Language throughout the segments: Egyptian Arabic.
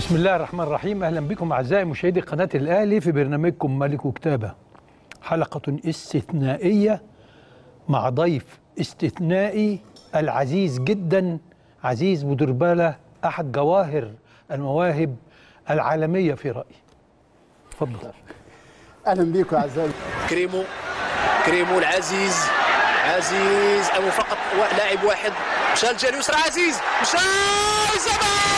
بسم الله الرحمن الرحيم اهلا بكم اعزائي مشاهدي قناه الاهلي في برنامجكم ملك وكتابه حلقه استثنائيه مع ضيف استثنائي العزيز جدا عزيز بودرباله احد جواهر المواهب العالميه في رايي اتفضل اهلا بيكم اعزائي كريمو كريمو العزيز عزيز او فقط وا- لاعب واحد مشى الجهه اليسرى عزيز مشى اصابه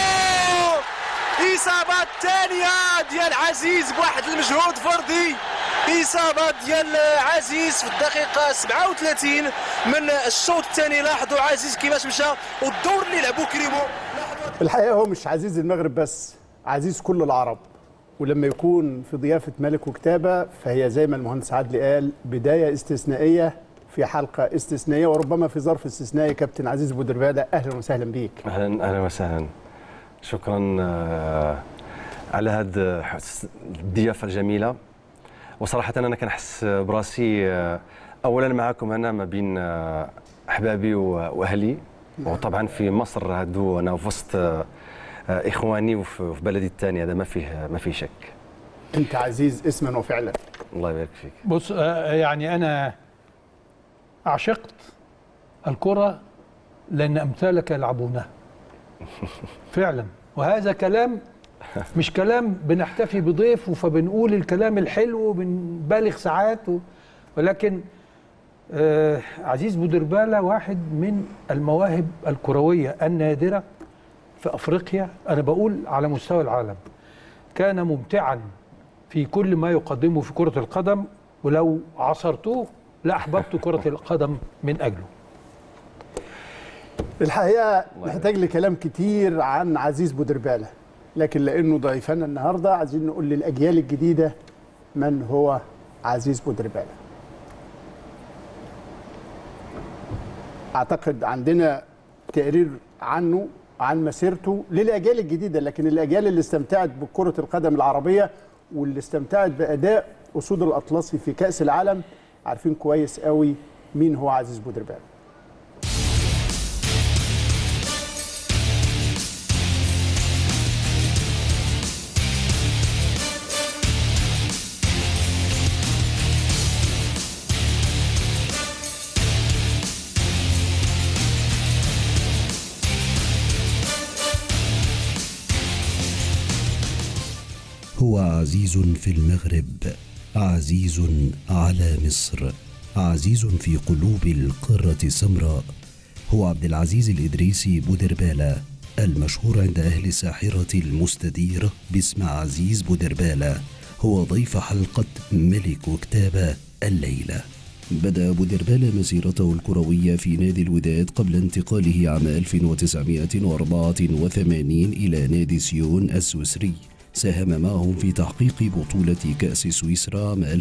اصابه الثانيه ديال عزيز بواحد المجهود فردي اصابه ديال عزيز في الدقيقه 37 من الشوط الثاني لاحظوا عزيز كيفاش مشى والدور اللي لعبوا كريمو الحقيقه هو مش عزيز المغرب بس عزيز كل العرب ولما يكون في ضيافه ملك وكتابه فهي زي ما المهندس عادل قال بدايه استثنائيه في حلقه استثنائيه وربما في ظرف استثنائي كابتن عزيز بودرباله اهلا وسهلا بيك اهلا اهلا وسهلا شكرا آه، على هذه الضيافه الجميله وصراحه انا كنحس براسي آه، اولا معكم هنا ما بين آه، احبابي و- واهلي وطبعا في مصر هادو انا في وسط آه، آه، اخواني وفي في بلدي الثاني هذا ما فيه ما فيه شك انت عزيز اسما وفعلا الله يبارك فيك بص آه، يعني انا عشقت الكره لان امثالك يلعبونها فعلا وهذا كلام مش كلام بنحتفي بضيف فبنقول الكلام الحلو وبنبالغ ساعات و... ولكن آه عزيز بودربالة واحد من المواهب الكروية النادرة في أفريقيا أنا بقول على مستوى العالم كان ممتعا في كل ما يقدمه في كرة القدم ولو عصرتوه لأحببت كرة القدم من أجله الحقيقه نحتاج لكلام كتير عن عزيز بودرباله لكن لانه ضيفنا النهارده عايزين نقول للاجيال الجديده من هو عزيز بودرباله اعتقد عندنا تقرير عنه عن مسيرته للاجيال الجديده لكن الاجيال اللي استمتعت بكره القدم العربيه واللي استمتعت باداء اسود الاطلسي في كاس العالم عارفين كويس قوي مين هو عزيز بودرباله هو عزيز في المغرب عزيز على مصر عزيز في قلوب القارة السمراء هو عبد العزيز الإدريسي بودربالة المشهور عند أهل الساحرة المستديرة باسم عزيز بودربالة هو ضيف حلقة ملك وكتابة الليلة بدأ بودربالة مسيرته الكروية في نادي الوداد قبل انتقاله عام 1984 إلى نادي سيون السويسري ساهم معهم في تحقيق بطولة كأس سويسرا عام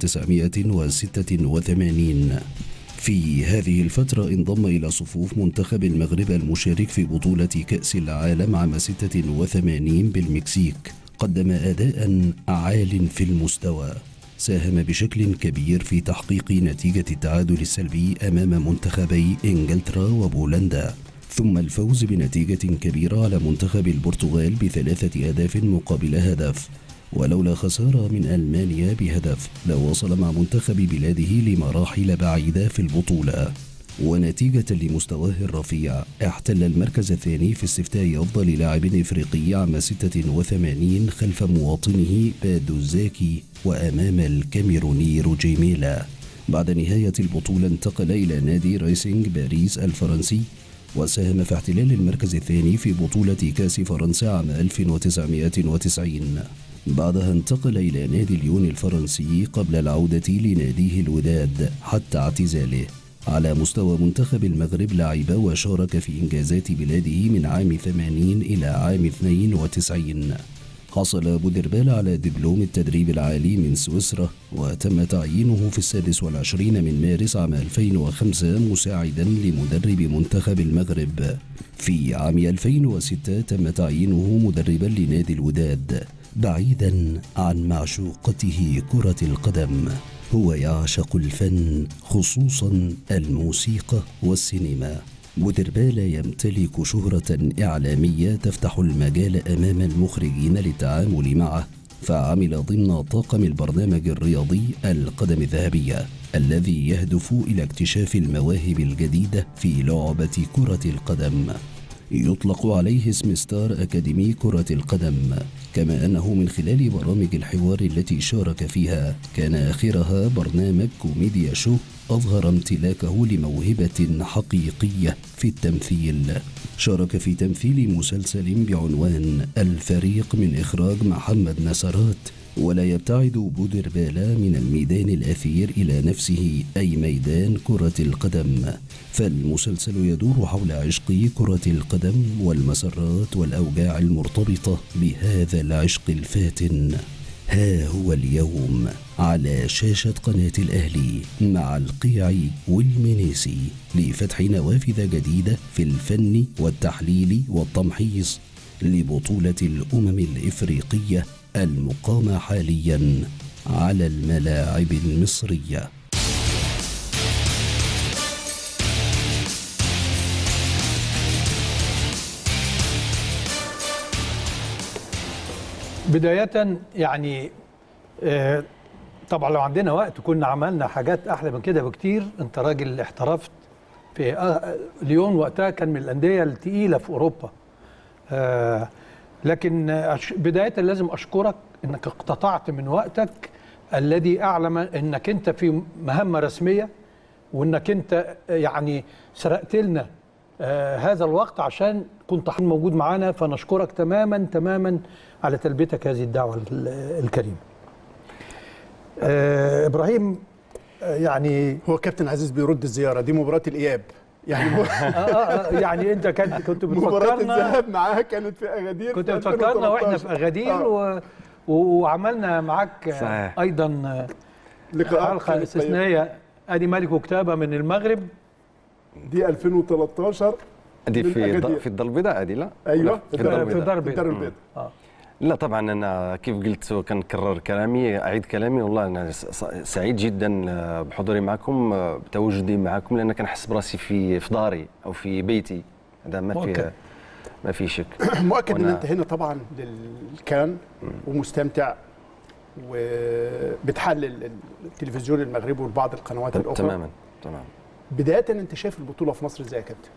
1986 في هذه الفترة انضم إلى صفوف منتخب المغرب المشارك في بطولة كأس العالم عام 86 بالمكسيك قدم أداء عال في المستوى ساهم بشكل كبير في تحقيق نتيجة التعادل السلبي أمام منتخبي إنجلترا وبولندا ثم الفوز بنتيجة كبيرة على منتخب البرتغال بثلاثة أهداف مقابل هدف ولولا خسارة من ألمانيا بهدف لوصل مع منتخب بلاده لمراحل بعيدة في البطولة ونتيجة لمستواه الرفيع احتل المركز الثاني في استفتاء أفضل لاعب إفريقي عام 86 خلف مواطنه بادو زاكي وأمام الكاميروني روجي ميلا بعد نهاية البطولة انتقل إلى نادي ريسينج باريس الفرنسي وساهم في احتلال المركز الثاني في بطولة كأس فرنسا عام 1990 بعدها انتقل إلى نادي ليون الفرنسي قبل العودة لناديه الوداد حتى اعتزاله على مستوى منتخب المغرب لعب وشارك في إنجازات بلاده من عام 80 إلى عام 92 حصل بودربال على دبلوم التدريب العالي من سويسرا وتم تعيينه في السادس والعشرين من مارس عام 2005 مساعدا لمدرب منتخب المغرب في عام 2006 تم تعيينه مدربا لنادي الوداد بعيدا عن معشوقته كرة القدم هو يعشق الفن خصوصا الموسيقى والسينما بودربالة يمتلك شهرة إعلامية تفتح المجال أمام المخرجين للتعامل معه فعمل ضمن طاقم البرنامج الرياضي القدم الذهبية الذي يهدف إلى اكتشاف المواهب الجديدة في لعبة كرة القدم يطلق عليه اسم ستار أكاديمي كرة القدم كما أنه من خلال برامج الحوار التي شارك فيها كان آخرها برنامج كوميديا شو أظهر امتلاكه لموهبة حقيقية في التمثيل شارك في تمثيل مسلسل بعنوان الفريق من إخراج محمد نصرات ولا يبتعد بودربالا من الميدان الأثير إلى نفسه أي ميدان كرة القدم فالمسلسل يدور حول عشق كرة القدم والمسرات والأوجاع المرتبطة بهذا العشق الفاتن ها هو اليوم على شاشة قناة الأهلي مع القيعي والمنيسي لفتح نوافذ جديدة في الفن والتحليل والتمحيص لبطولة الأمم الإفريقية المقامة حاليا على الملاعب المصريه بداية يعني آه، طبعا لو عندنا وقت كنا عملنا حاجات أحلى من كده بكتير أنت راجل احترفت في آه، ليون وقتها كان من الأندية التقيلة في أوروبا آه، لكن أش- بداية لازم أشكرك أنك اقتطعت من وقتك الذي أعلم أنك أنت في مهمة رسمية وأنك أنت يعني سرقت لنا آه، هذا الوقت عشان كنت موجود معانا فنشكرك تماما تماما على تلبيتك هذه الدعوة ال- الكريمة آه، إبراهيم آه، يعني هو كابتن عزيز بيرد الزياره دي مباراه الاياب يعني آه آه يعني أنت كنت كنت مباراه بتفكرنا الذهاب معاه كانت في اغادير كنت في بتفكرنا واحنا 2013. في أغادير آه. و و- وعملنا معاك آه، صحيح. أيضا آه، لقاءات حلقة كانت استثنائية أدي مالك وكتابة من المغرب طيبة. دي 2013 هذه من في أكادير. الض- في الدار البيضاء هذه لا ايوه ولا في في الدار في البيضاء دار في الدار البيضاء البيضاء آه. لا طبعا انا كيف قلت وكنكرر كلامي اعيد كلامي والله انا س- س- سعيد جدا آه، بحضوري معكم آه، بتواجدي معكم لان كنحس براسي في في داري او في بيتي هذا ما مؤكد. في ما في شك مؤكد ان وأنا- انت هنا طبعا للكان ومستمتع وبتحلل التلفزيون المغربي وبعض القنوات الاخرى تماما تماما بدايه انت شايف البطوله في مصر ازاي يا كابتن؟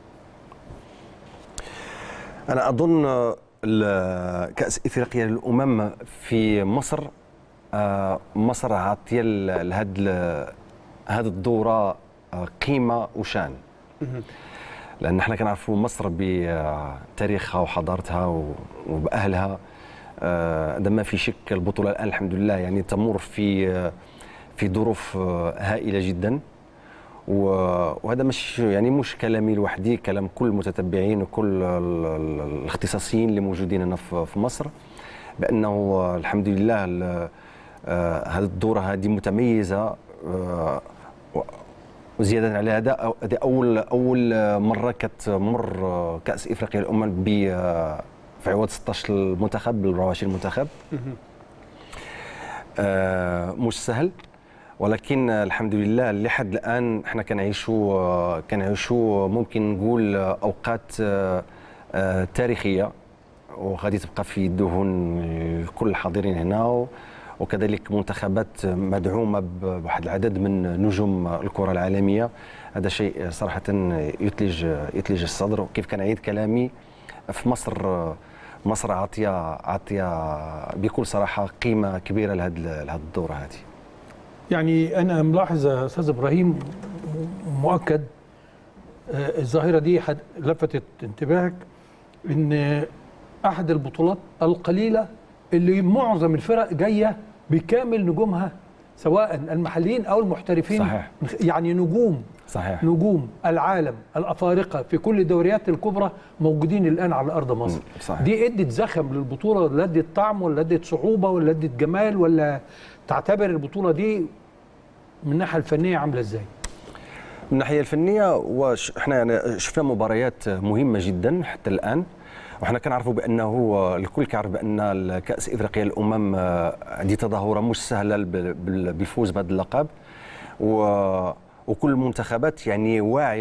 انا اظن آه، ال- كاس افريقيا للامم في مصر آه، مصر عاطيه لهذه هذه الدوره آه، قيمه وشان لان احنا كنعرفوا مصر بتاريخها وحضارتها و- وباهلها آه، هذا ما في شك البطوله الان الحمد لله يعني تمر في آه، في ظروف آه، هائله جدا و- وهذا مش يعني مش كلامي لوحدي كلام كل المتتبعين وكل ال- ال- الاختصاصيين اللي موجودين هنا في في مصر بانه آه، الحمد لله ال- آه، هذه الدوره هذه متميزه آه، و- وزياده على هذا أو- هذه اول اول مره كتمر آه، كاس افريقيا الامم ب آه، في عوض 16 المنتخب بالرواشي المنتخب آه، مش سهل ولكن الحمد لله لحد الان احنا كنعيشوا كنعيشوا ممكن نقول اوقات آه، آه، تاريخيه وغادي تبقى في الذهن لكل الحاضرين هنا و- وكذلك منتخبات مدعومه ب- بواحد العدد من نجوم الكره العالميه هذا شيء صراحه يثلج يثلج الصدر وكيف كنعيد كلامي في مصر مصر عاطيه عاطيه بكل صراحه قيمه كبيره لهذه لهذه الدوره هذه يعني انا ملاحظ يا استاذ ابراهيم مؤكد آه، الظاهره دي حد- لفتت انتباهك ان احد البطولات القليله اللي معظم الفرق جايه بكامل نجومها سواء المحليين او المحترفين صحيح. يعني نجوم صحيح نجوم العالم الافارقه في كل الدوريات الكبرى موجودين الان على ارض مصر مم، صحيح. دي ادت زخم للبطوله ولا ادت طعم ولا ادت صعوبه ولا ادت جمال ولا تعتبر البطوله دي من الناحيه الفنيه عامله ازاي من الناحيه الفنيه وش احنا يعني شفنا مباريات مهمه جدا حتى الان وحنا كنعرفوا بانه الكل كيعرف بان كاس افريقيا الامم هذه تظاهره مش سهله بال- بال- بالفوز بهذا اللقب و وكل المنتخبات يعني واعيه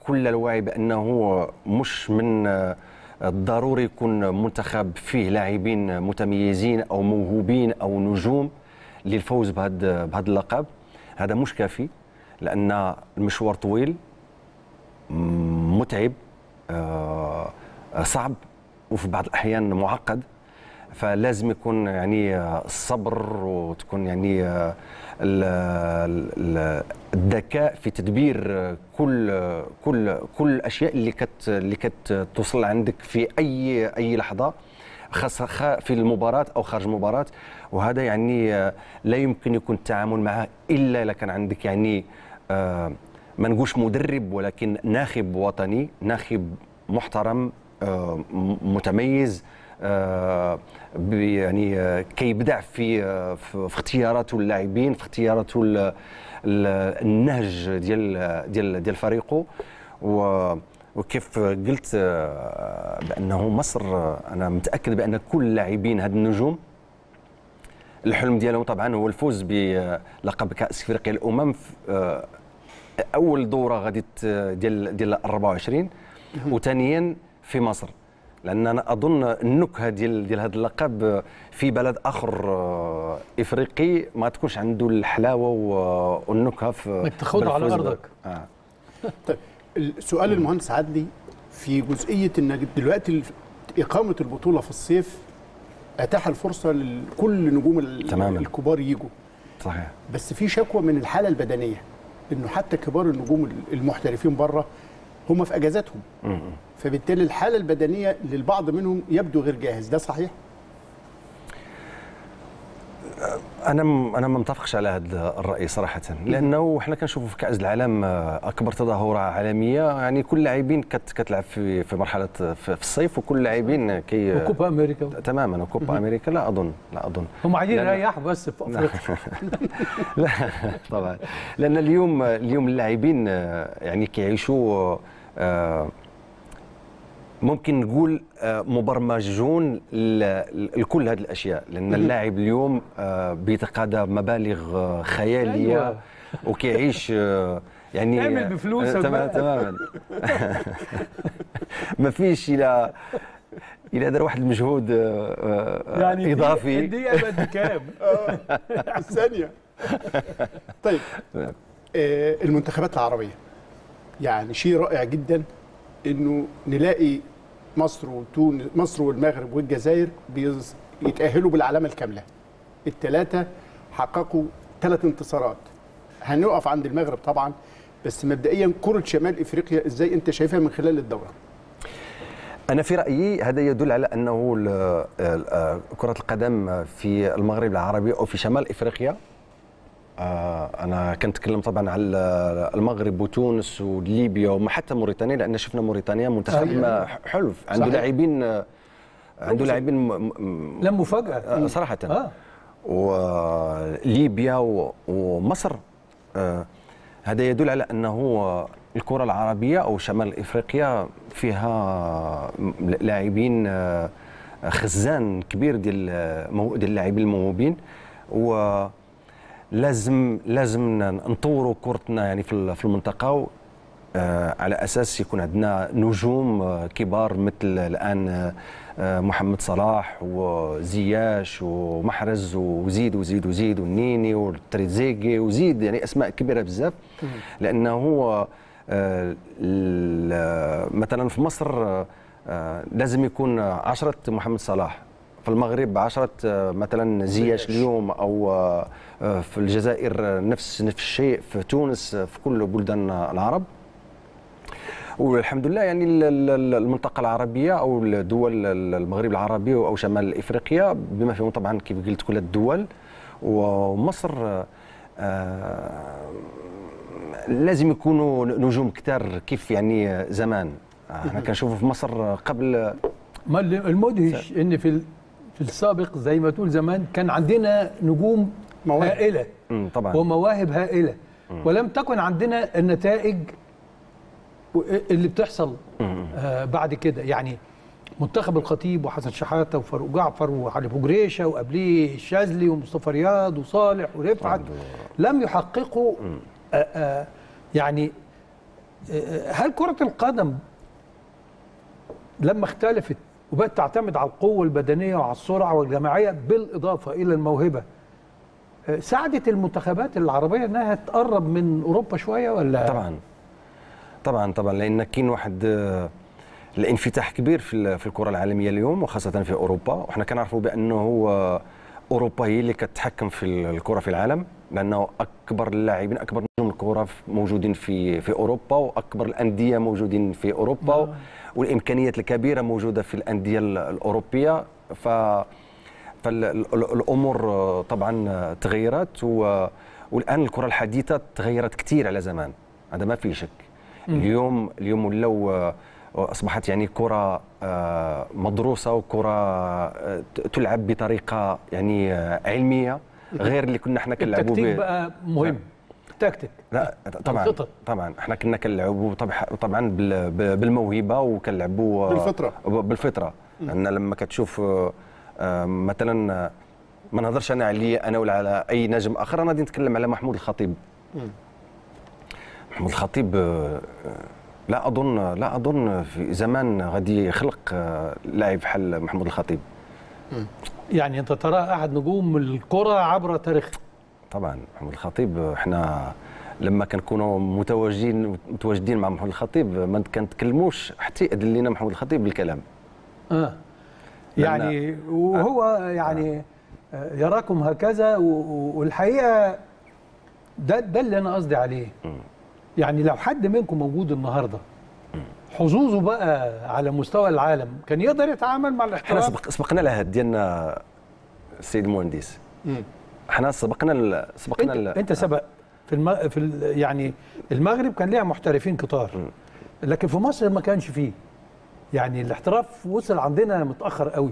كل الوعي بانه مش من آه، الضروري يكون منتخب فيه لاعبين متميزين او موهوبين او نجوم للفوز بهذا بهذا اللقب هذا مش كافي لان المشوار طويل م- متعب آه، صعب وفي بعض الاحيان معقد فلازم يكون يعني آه، الصبر وتكون يعني آه، ال- ال- الذكاء في تدبير آه، كل آه، كل كل الاشياء اللي كت اللي كتوصل عندك في اي اي لحظه خاصة خا- في المباراة أو خارج المباراة وهذا يعني آه، لا يمكن يكون التعامل معه إلا إذا كان عندك يعني آه، ما نقولش مدرب ولكن ناخب وطني ناخب محترم آه، م- متميز آه، ب- يعني آه، كيبدع في آه، في في اختياراته اللاعبين في اختياراته ال- ال- النهج ديال ديال ديال فريقه و وكيف قلت آه، بانه مصر آه، انا متاكد بان كل لاعبين هاد النجوم الحلم ديالهم طبعا هو الفوز بلقب كاس افريقيا الامم في آه، اول دوره غادي ت- ديال ديال 24 وثانيا في مصر لان انا اظن النكهه ديال ديال هذا اللقب في بلد اخر آه، افريقي ما تكونش عنده الحلاوه و- والنكهه في إنك تاخدها على بالفوز ب- أرضك. آه. طيب السؤال المهندس عدلي في جزئيه انك دلوقتي ال- اقامه البطوله في الصيف اتاح الفرصه لكل نجوم ال- تماماً. الكبار يجوا صحيح بس في شكوى من الحاله البدنيه انه حتى كبار النجوم المحترفين بره هم في اجازاتهم فبالتالي الحاله البدنيه للبعض منهم يبدو غير جاهز ده صحيح انا م- انا ما متفقش على هذا الراي صراحه لانه احنا كنشوفوا في كاس العالم آه، اكبر تظاهره عالميه يعني كل لاعبين كت كتلعب في في مرحله في في الصيف وكل لاعبين كي وكوبا امريكا تماما وكوبا امريكا لا اظن لا اظن هم عايزين لأن- يريحوا بس في افريقيا لا طبعا لان اليوم اليوم اللاعبين آه، يعني كيعيشوا آه، ممكن نقول آه، مبرمجون ل- لكل هذه الاشياء لان اللاعب اليوم آه، بيتقاضى مبالغ آه، خياليه أيوة. وكيعيش آه، يعني اعمل بفلوسك آه، تمام بقى. تماما ما فيش الى الى دار واحد المجهود آه، آه، يعني اضافي الدقيقه بقد كام؟ ثانيه طيب آه المنتخبات العربيه يعني شيء رائع جدا انه نلاقي مصر وتونس مصر والمغرب والجزائر بيز- يتاهلوا بالعلامه الكامله الثلاثه حققوا ثلاث انتصارات هنقف عند المغرب طبعا بس مبدئيا كره شمال افريقيا ازاي انت شايفها من خلال الدوره أنا في رأيي هذا يدل على أنه ال- ال- كرة القدم في المغرب العربي أو في شمال إفريقيا آه، أنا كنتكلم طبعا على المغرب وتونس وليبيا وحتى موريتانيا لأن شفنا موريتانيا منتخب أيوة. ما حلو عنده صحيح. لاعبين آه، عنده لاعبين م- م- لم مفاجاه آه، صراحة اه وليبيا و- ومصر آه، هذا يدل على انه الكره العربيه او شمال افريقيا فيها م- لاعبين آه، خزان كبير ديال مو- ديال اللاعبين الموهوبين ولازم لازم ن- نطوروا كرتنا يعني في ال- في المنطقه آه، على اساس يكون عندنا نجوم آه، كبار مثل الان آه، آه، محمد صلاح وزياش ومحرز وزيد وزيد وزيد والنيني والتريزيجي وزيد يعني اسماء كبيره بزاف لانه هو آه، ال- مثلا في مصر آه، آه، لازم يكون عشرة محمد صلاح في المغرب عشرة آه، مثلا زياش اليوم او آه، آه، في الجزائر آه، نفس نفس الشيء في تونس آه، في كل بلدان العرب والحمد لله يعني ال- ال- المنطقة العربية أو الدول المغرب العربي أو شمال إفريقيا بما فيهم طبعا كيف قلت كل الدول ومصر آه، لازم يكونوا نجوم كتار كيف يعني زمان احنا كنشوفوا في مصر قبل ما اللي- المدهش ان في ال- في السابق زي ما تقول زمان كان عندنا نجوم مواهب. هائله مم، طبعا ومواهب هائله ولم تكن عندنا النتائج و- اللي بتحصل آه بعد كده يعني منتخب الخطيب وحسن شحاته وفاروق جعفر وعلي ابو جريشه وقبليه الشاذلي ومصطفى رياض وصالح ورفعت لم يحققوا آه آه يعني آه، هل كرة القدم لما اختلفت وبقت تعتمد على القوة البدنية وعلى السرعة والجماعية بالإضافة إلى الموهبة آه، ساعدت المنتخبات العربية إنها تقرب من أوروبا شوية ولا طبعا طبعا طبعا لان كاين واحد آه، الانفتاح كبير في ال- في الكره العالميه اليوم وخاصه في اوروبا وحنا كنعرفوا بانه آه، اوروبا هي اللي كتحكم في ال- الكره في العالم لانه اكبر اللاعبين اكبر نجوم الكره ف- موجودين في في اوروبا واكبر الانديه موجودين في اوروبا والامكانيات الكبيره موجوده في الانديه ال- الاوروبيه ف فالامور طبعا تغيرت و- والان الكره الحديثه تغيرت كثير على زمان هذا ما في شك اليوم اليوم ولاو آه، اصبحت يعني كره آه، مدروسه وكره آه، ت- تلعب بطريقه يعني آه، علميه غير اللي كنا احنا كنلعبوا التكتيك به بقى مهم التكتيك لا طبعا الخطط. طبعا احنا كنا كنلعبوا طبعا طبعا بال- ب- بالموهبه وكنلعبوا آه، بالفطرة. بالفطره لان لما كتشوف آه، آه، مثلا آه، ما نهضرش انا علي انا ولا على اي نجم اخر انا غادي نتكلم على محمود الخطيب محمود الخطيب آه، آه، لا اظن لا اظن في زمان غادي يخلق آه، لاعب بحال محمود الخطيب يعني أنت ترى أحد نجوم الكرة عبر تاريخ طبعا محمود الخطيب احنا لما كنكونوا متواجدين متواجدين مع محمود الخطيب ما كنتكلموش حتى يأذن لنا محمود الخطيب بالكلام آه. يعني وهو يعني آه، يراكم هكذا و- و- والحقيقه ده ده اللي انا قصدي عليه يعني لو حد منكم موجود النهارده حظوظه بقى على مستوى العالم كان يقدر يتعامل مع احنا الاحتراف سبق سبقنا العهد ديالنا السيد المهندس احنا سبقنا ال- سبقنا انت, ال- انت سبق في الم... في ال... يعني المغرب كان ليها محترفين كتار لكن في مصر ما كانش فيه يعني الاحتراف وصل عندنا متاخر قوي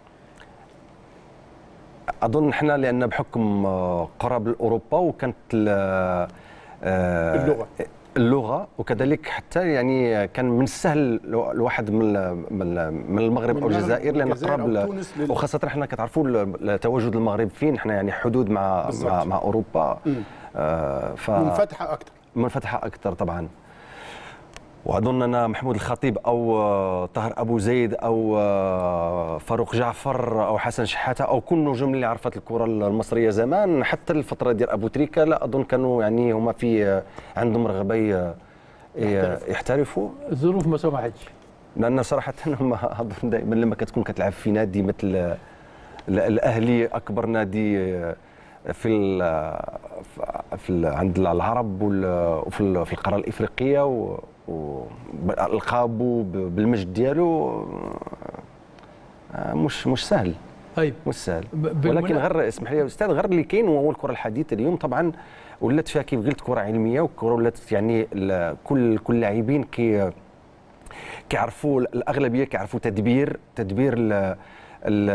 اظن احنا لان بحكم آه، قرب لاوروبا وكانت ال- آه، اللغة. اللغه وكذلك حتى يعني كان من السهل لو- الواحد من ال- من ال- من المغرب من او المغرب الجزائر لان والجزائر قرب أو ل- تونس لل- وخاصه احنا كتعرفوا ال- تواجد المغرب فين احنا يعني حدود مع بالضبط. مع, مع اوروبا آه، ف منفتحه اكثر منفتحه اكثر طبعا واظن ان محمود الخطيب او آه، طاهر ابو زيد او آه، فاروق جعفر او حسن شحاته او كل النجوم اللي عرفت الكره المصريه زمان حتى الفتره ديال ابو تريكه لا اظن كانوا يعني هما في آه، عندهم رغبه ي- ي- يحترفوا الظروف ما سمحتش لان صراحه هما اظن دائما لما كتكون كتلعب في نادي مثل ال- الاهلي اكبر نادي في ال في ال عند العرب وال- وفي ال- في القاره الافريقيه و- والقابو ب- بالمجد ديالو آه، مش مش سهل طيب مش سهل ب- ولكن بالمنا- غير اسمح لي يا استاذ غير اللي كاين وهو الكره الحديثه اليوم طبعا ولات فيها كيف قلت كره علميه وكره ولات يعني ال- كل كل لاعبين كي كيعرفوا الاغلبيه كيعرفوا تدبير تدبير ال ال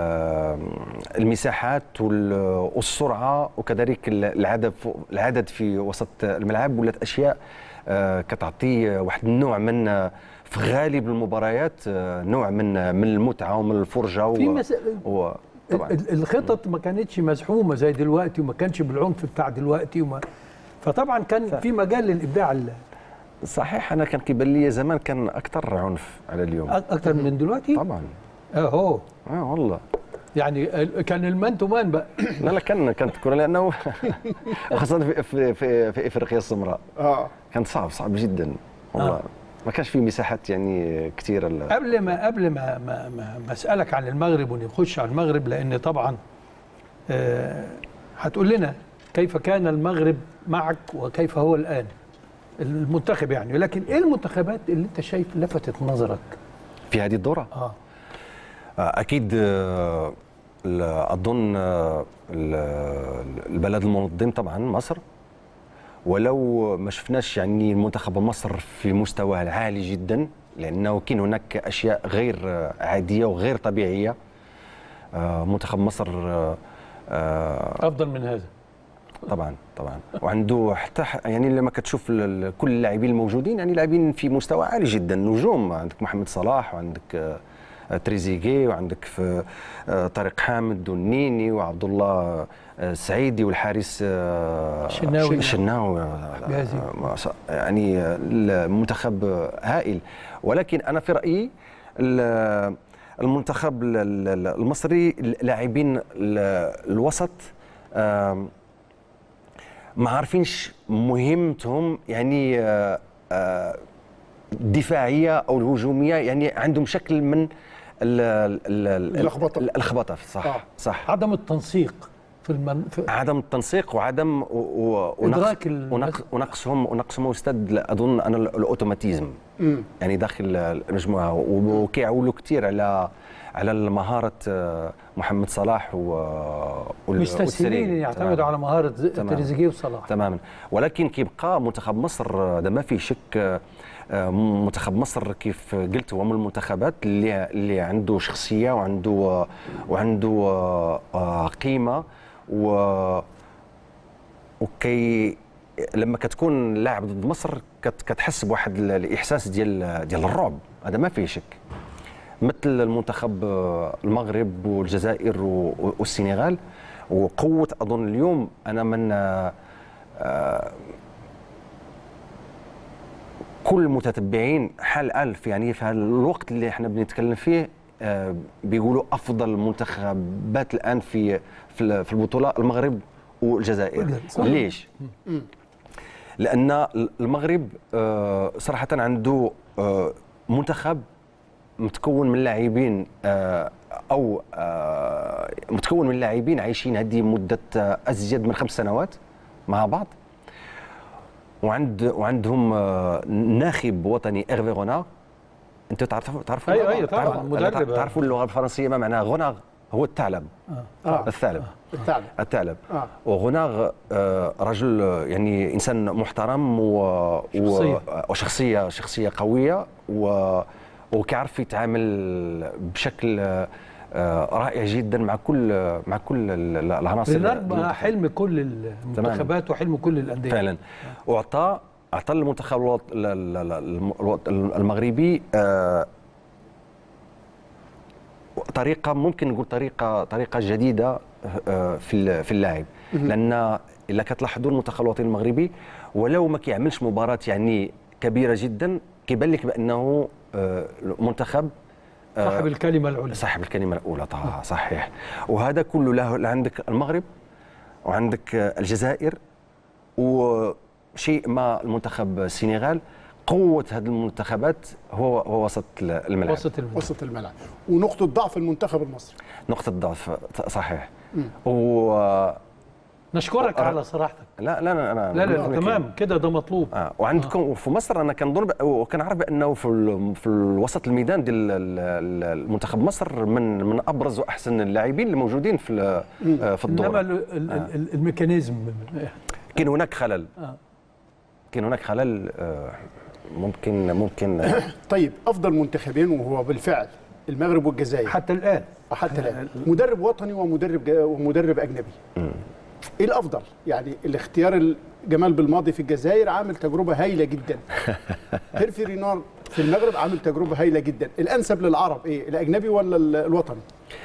المساحات وال- والسرعه وكذلك ال- العدد فوق- العدد في وسط الملعب ولات اشياء آه، كتعطي واحد النوع من آه، في غالب المباريات آه، نوع من من المتعه ومن الفرجه في و- مس... و- طبعا ال- الخطط ما كانتش مزحومه زي دلوقتي وما كانش بالعنف بتاع دلوقتي وما فطبعا كان في مجال للابداع ال- صحيح انا كان كيبان لي زمان كان اكثر عنف على اليوم أك- اكتر من دلوقتي طبعا اهو اه والله يعني ال- كان المان تو مان بقى لا لا كان كانت الكره لانه خاصه في في في, في افريقيا السمراء اه كان صعب صعب جدا والله آه. ما كانش في مساحات يعني كثيره ل- قبل ما قبل ما ما, ما, ما اسالك عن المغرب ونخش على المغرب لان طبعا آه هتقول لنا كيف كان المغرب معك وكيف هو الان المنتخب يعني لكن ايه المنتخبات اللي انت شايف لفتت نظرك في هذه الدوره اه آه، اكيد آه، ال- اظن آه، ال- البلد المنظم طبعا مصر ولو ما شفناش يعني منتخب مصر في مستواه العالي جدا لانه كاين هناك اشياء غير آه، عاديه وغير طبيعيه آه، منتخب مصر آه، آه، افضل من هذا طبعا طبعا وعنده حتى ح- يعني لما كتشوف ال- ال- كل اللاعبين الموجودين يعني لاعبين في مستوى عالي جدا نجوم عندك محمد صلاح وعندك آه، تريزيجي وعندك في آه، طارق حامد والنيني وعبد الله آه، السعيدي والحارس آه، الشناوي. الشناوي جازي. ما شاء- يعني المنتخب هائل ولكن انا في رايي ال- المنتخب ال- ال- المصري لاعبين ال- الوسط آم، ما عارفينش مهمتهم يعني آه، آه، الدفاعيه او الهجوميه يعني عندهم شكل من ال- ال- ال- اللخبطة. اللخبطه صح آه. صح عدم التنسيق في, المن... في عدم التنسيق وعدم و- و- ونقص إدراك ال- ونقص ونقصهم ونقصهم استاذ اظن انا ال- الاوتوماتيزم مم. يعني داخل المجموعه و- وكيعولوا كثير على على مهاره آه، محمد صلاح و وال- مستسهلين والسري. يعتمدوا تمام. على مهاره تمام. تريزيجيه وصلاح تماما ولكن كيبقى منتخب مصر هذا ما فيه شك آه، آه، منتخب مصر كيف قلت هو من المنتخبات اللي اللي عنده شخصيه وعنده آه، وعنده آه، آه، قيمه و وكي لما كتكون لاعب ضد مصر كت- كتحس بواحد ال- الاحساس ديال ديال الرعب هذا ما فيه شك مثل المنتخب آه، المغرب والجزائر و- والسنغال وقوه اظن اليوم انا من آه، آه، كل المتتبعين حال ألف يعني في هذا الوقت اللي احنا بنتكلم فيه آه، بيقولوا افضل المنتخبات الان في في ال- في البطوله المغرب والجزائر صح. ليش؟ لان المغرب آه، صراحه عنده آه، منتخب متكون من لاعبين آه، او آه، متكون من لاعبين عايشين هذه مده آه، ازيد من خمس سنوات مع بعض وعند وعندهم آه، ناخب وطني ايرفي غونار انت تعرفوا تعرفوا أيوة، أيوة، طبعاً، تعرفوا- مدرب. تعرفوا اللغه الفرنسيه ما معناها غونار هو الثعلب آه. الثعلب الثعلب الثعلب آه. وغوناغ آه، رجل آه، يعني انسان محترم و... شخصية. و... وشخصيه شخصيه قويه و... وكيعرف يتعامل بشكل آه، آه، رائع جدا مع كل مع كل ال- العناصر رينار المنتخب. حلم كل المنتخبات وحلم كل الانديه فعلا واعطى اعطى المنتخب الوط- ال- ال- ال- الم- الوط- المغربي آه، طريقه ممكن نقول طريقه طريقه جديده آه، في ال- في اللاعب لان الا كتلاحظوا المنتخب الوطني المغربي ولو ما كيعملش مباراه يعني كبيره جدا كيبان لك بانه آه، منتخب آه، صاحب الكلمه العليا صاحب الكلمه الاولى طه صحيح وهذا كله له له عندك المغرب وعندك آه، الجزائر وشيء ما المنتخب السنغال قوه هذه المنتخبات هو هو وسط الملعب وسط الملعب وسط الملعب ونقطه ضعف المنتخب المصري نقطه ضعف صحيح و نشكرك أه. على صراحتك لا لا لا انا لا لا بقول لك تمام كده ده مطلوب آه. وعندكم في مصر انا كنظن بأ- وكنعرف بانه في ال- في الوسط الميدان ديال ال- ال- المنتخب مصر من من ابرز واحسن اللاعبين الموجودين في ال- آه، في انما الدور ال- ال- ال- الميكانيزم كاين هناك خلل آه. كاين هناك خلل آه، ممكن ممكن آه، طيب افضل منتخبين وهو بالفعل المغرب والجزائر حتى الان حتى الان مدرب وطني ومدرب جا- ومدرب اجنبي ايه الافضل يعني الاختيار ال- جمال بالماضي في الجزائر عامل تجربه هايله جدا هيرفي رينار في المغرب عامل تجربه هايله جدا الانسب للعرب ايه الاجنبي ولا ال- الوطني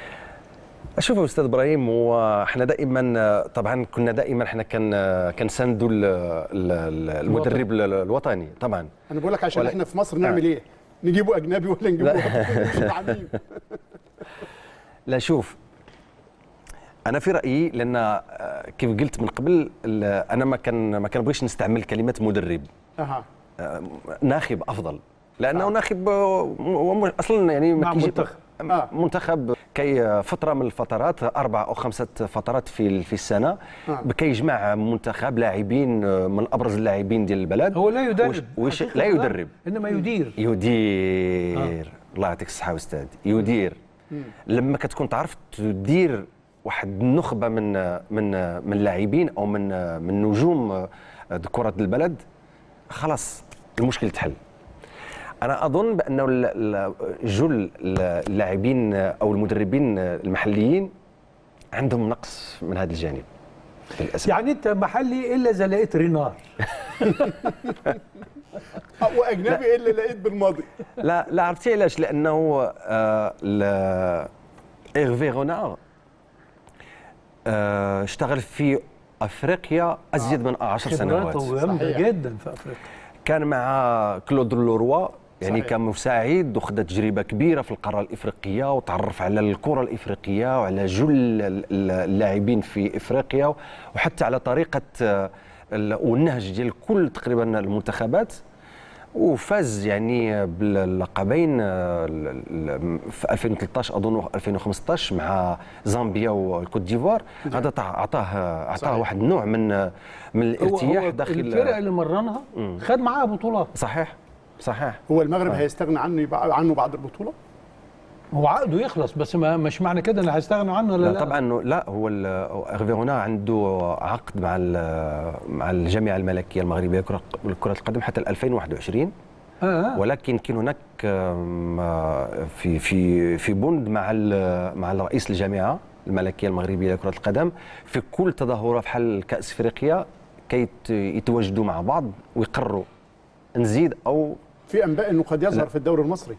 شوفوا استاذ ابراهيم واحنا دائما طبعا كنا دائما احنا كان كنساندوا ال- ال- المدرب ال- الوطني طبعا انا بقول لك عشان ولا- احنا في مصر نعمل ايه نجيبه اجنبي ولا نجيبه وطني؟ مش مع مين؟ لا شوف انا في رايي لان آه، كيف قلت من قبل ال- انا ما كان ما كنبغيش نستعمل كلمه مدرب اها آه، ناخب افضل لانه آه. ناخب آه، هو م- اصلا يعني ما مع كيجي- منتخب. آه. منتخب كي فتره من الفترات اربع او خمسه فترات في في السنه آه. كيجمع منتخب لاعبين آه، من ابرز اللاعبين ديال البلد هو لا يدرب وش وش حقيقة لا يدرب انما يدير يدير الله يعطيك الصحه استاذ يدير لما كتكون تعرف تدير واحد النخبه من من من اللاعبين او من من نجوم كره البلد خلاص المشكل تحل انا اظن بانه ال- ال- جل اللاعبين او المدربين المحليين عندهم نقص من هذا الجانب للاسف يعني انت محلي الا اذا لقيت رينار واجنبي اللي لقيت بالماضي لا لا عرفتي علاش لانه آه ل- ايرفي رونار آه اشتغل في افريقيا ازيد من 10 سنوات خبراته جامده صحيح. جدا في افريقيا كان مع كلود لوروا يعني صحيح. كمساعد وخد تجربه كبيره في القاره الافريقيه وتعرف على الكره الافريقيه وعلى جل ال- ال- اللاعبين في افريقيا وحتى على طريقه آه، ال- والنهج ديال كل تقريبا المنتخبات وفاز يعني باللقبين آه، ال- ال- في 2013 اظن 2015 مع زامبيا والكوت ديفوار هذا تع- اعطاه اعطاه صحيح. واحد النوع من من هو الارتياح هو داخل الفرقه اللي مرنها مم. خد معاها بطولات صحيح صحيح هو المغرب هيستغنى عنه يبقى عنه بعد البطوله هو عقده يخلص بس ما مش معنى كده ان هيستغنوا عنه ولا لا, لا, طبعا إنه لا هو ال- ايرفي رونا عنده عقد مع ال- مع الجامعه الملكيه المغربيه لكره لكرة القدم حتى 2021 آه آه. ولكن كاين هناك آم، آه، في في في بند مع ال- مع الرئيس الجامعه الملكيه المغربيه لكره القدم في كل تظاهره بحال كاس افريقيا كي يت- يتواجدوا مع بعض ويقرروا نزيد او في انباء انه قد يظهر لا. في الدوري المصري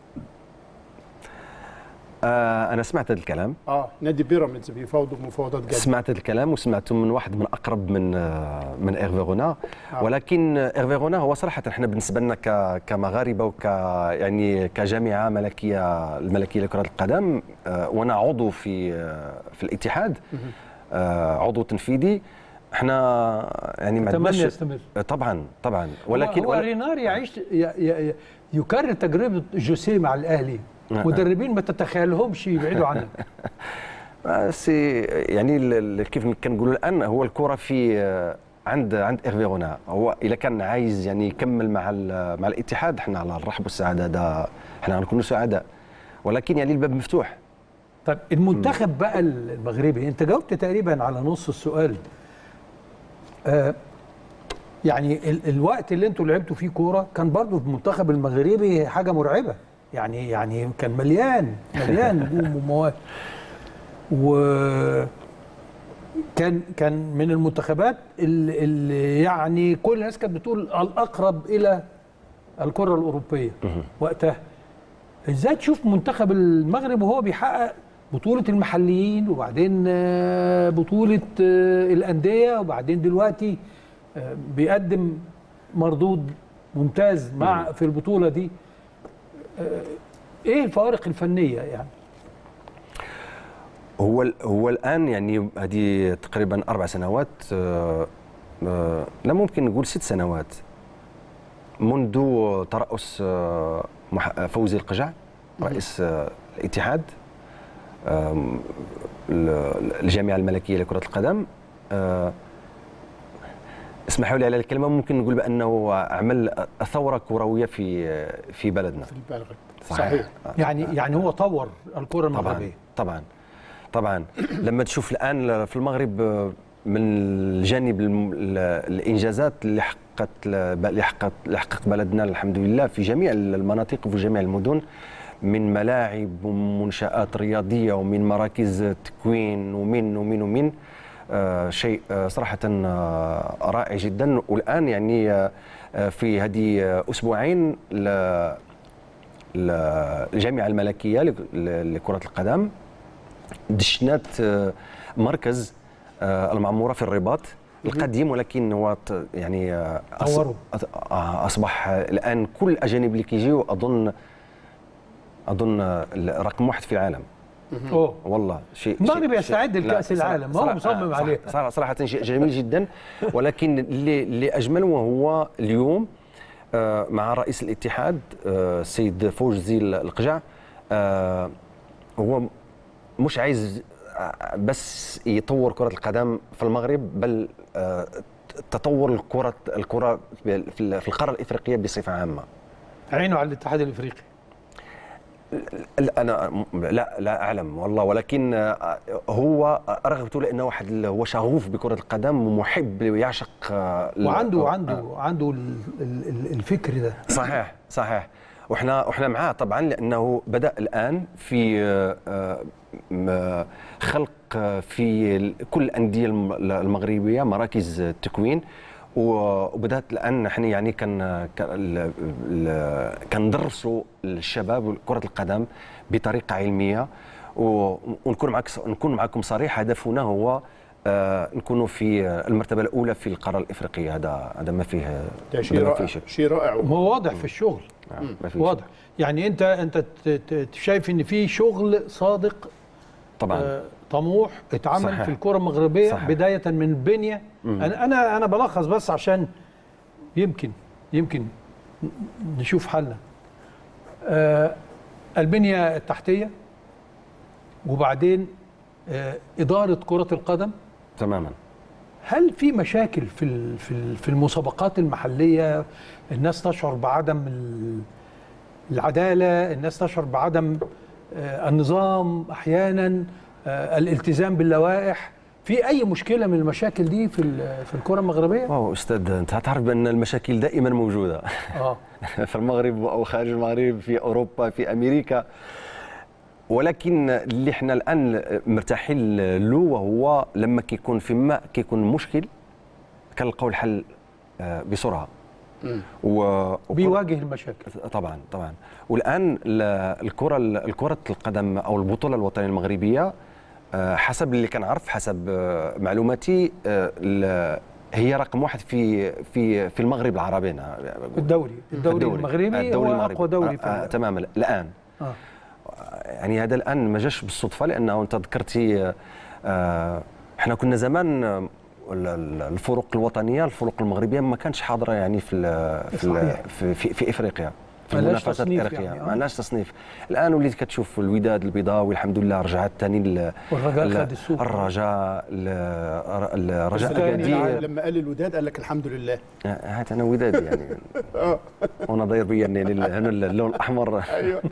آه انا سمعت هذا الكلام اه نادي بيراميدز بيفاوضوا مفاوضات جاده سمعت هذا الكلام وسمعته من واحد من اقرب من آه، من ايرفي رونا آه. ولكن ايرفي رونا هو صراحه احنا بالنسبه لنا ك- كمغاربه وك يعني كجامعه ملكيه الملكيه لكره القدم آه، وانا عضو في آه، في الاتحاد آه، عضو تنفيذي احنا يعني ما اتمنى عندناش يستمر طبعا طبعا ولكن هو, هو ول- رينار يعيش ي- ي- ي- يكرر تجربه جوسيه مع الاهلي آه. مدربين ما تتخيلهمش يبعدوا عنك بس يعني ال- ال- كيف كنقولوا الان هو الكره في آه، عند عند ايرفي رونا هو اذا كان عايز يعني يكمل مع ال- مع الاتحاد احنا على الرحب والسعاده ده احنا غنكونوا سعداء ولكن يعني الباب مفتوح طيب المنتخب بقى المغربي انت جاوبت تقريبا على نص السؤال آه يعني ال الوقت اللي انتوا لعبتوا فيه كوره كان برضو المنتخب المغربي حاجه مرعبه يعني يعني كان مليان مليان نجوم ومواهب و كان كان من المنتخبات اللي, اللي يعني كل الناس كانت بتقول الاقرب الى الكره الاوروبيه وقتها ازاي تشوف منتخب المغرب وهو بيحقق بطولة المحليين وبعدين آه، بطولة آه، الأندية وبعدين دلوقتي آه، بيقدم مردود ممتاز مع في البطولة دي آه، ايه الفوارق الفنية يعني هو ال- هو الان يعني هذه تقريبا اربع سنوات آه، آه، لا ممكن نقول ست سنوات منذ ترأس آه، مح- فوزي القجع رئيس آه، الاتحاد آم، ال- الجامعه الملكيه لكره القدم آه، اسمحوا لي على الكلمه ممكن نقول بانه عمل ثوره كرويه في في بلدنا في المغرب صحيح. يعني يعني هو طور الكرة طبعا المغربية طبعا طبعا لما تشوف الان في المغرب من الجانب الم- ال- الانجازات اللي حققت اللي حققت اللي حقق بلدنا الحمد لله في جميع المناطق وفي جميع المدن من ملاعب ومنشآت رياضية ومن مراكز تكوين ومن ومن ومن آه شيء آه صراحة آه رائع جدا والآن يعني آه آه، في هذه آه، أسبوعين ل- ل- الجامعة الملكية لك- ل- لكرة القدم دشنات آه، مركز آه، المعموره في الرباط القديم ولكن هو ت- يعني آه، أص- طوروا. أت- آه، اصبح آه، الان كل الاجانب اللي كيجيو اظن اظن آه، رقم واحد في العالم اوه والله شيء المغرب شيء- يستعد شيء- لكأس لا، صراحة- العالم، هو صراحة- مصمم صح- عليه. صراحة, صراحة شيء جميل جدا ولكن اللي, اللي أجمل وهو اليوم آه، مع رئيس الاتحاد آه، السيد فوزي القجع آه، هو مش عايز آه، بس يطور كرة القدم في المغرب بل آه، تطور الكرة الكرة في القارة الإفريقية بصفة عامة عينه على الاتحاد الافريقي لا انا لا لا اعلم والله ولكن آه، هو رغبته لانه واحد ال- هو شغوف بكره القدم ومحب يعشق آه، ال- وعنده آه، عنده عنده ال- ال- ال- الفكر ده صحيح صحيح واحنا واحنا معاه طبعا لانه بدا الان في آه، آه، م- خلق آه، في ال- كل الانديه الم- المغربيه مراكز تكوين و- وبدات الان نحن يعني كان كان ال- ال- كندرسوا الشباب كره القدم بطريقه علميه و- ونكون معك نكون معكم صريح هدفنا هو آه، نكونوا في المرتبه الاولى في القاره الافريقيه هذا هذا ما فيه ده شيء هذا ما رائع فيه شك شيء رائع هو واضح في الشغل نعم، ما فيه شك. واضح يعني انت انت ت- ت- شايف ان في شغل صادق طبعا آه، طموح اتعمل صحيح. في الكره المغربيه صحيح. بدايه من بنيه انا انا انا بلخص بس عشان يمكن يمكن ن- نشوف حلنا آه البنيه التحتيه وبعدين آه اداره كره القدم تماما هل في مشاكل في ال- في ال- في المسابقات المحليه الناس تشعر بعدم ال- العداله الناس تشعر بعدم آه، النظام احيانا آه، الالتزام باللوائح في اي مشكله من المشاكل دي في ال- في الكره المغربيه واو استاذ انت تعرف بان المشاكل دائما موجوده اه في المغرب او خارج المغرب في اوروبا في امريكا ولكن اللي احنا الان مرتاحين له وهو لما كيكون في ما كيكون مشكل كنلقاو الحل آه، بسرعه و... وكرة- بيواجه المشاكل طبعا طبعا والان ال- الكره الكره القدم او البطوله الوطنيه المغربيه آه، حسب اللي كنعرف حسب آه، معلوماتي آه، ال- هي رقم واحد في في في المغرب العربي أنا بقول. الدوري الدوري, الدوري. المغربي الدوري هو المغربي. اقوى دوري آه في آه العالم. تماما الان آه. يعني هذا الان ما جاش بالصدفه لانه انت ذكرتي آه، آه، احنا كنا زمان آه، ال- ال- الفرق الوطنيه الفرق المغربيه ما كانش حاضره يعني في ال- في ال- صحيح. في, في, في افريقيا في ما لهاش المنافسات تصنيف الافريقيه يعني، آه. ما لهاش تصنيف الان وليت كتشوف الوداد البيضاوي الحمد لله رجعت ثاني والرجاء خد السوق. الرجاء ال- الرجاء الثاني اكادير العالم. لما قال الوداد قال لك الحمد لله هات انا وداد يعني وانا داير بيا يعني هنا اللون الاحمر ايوه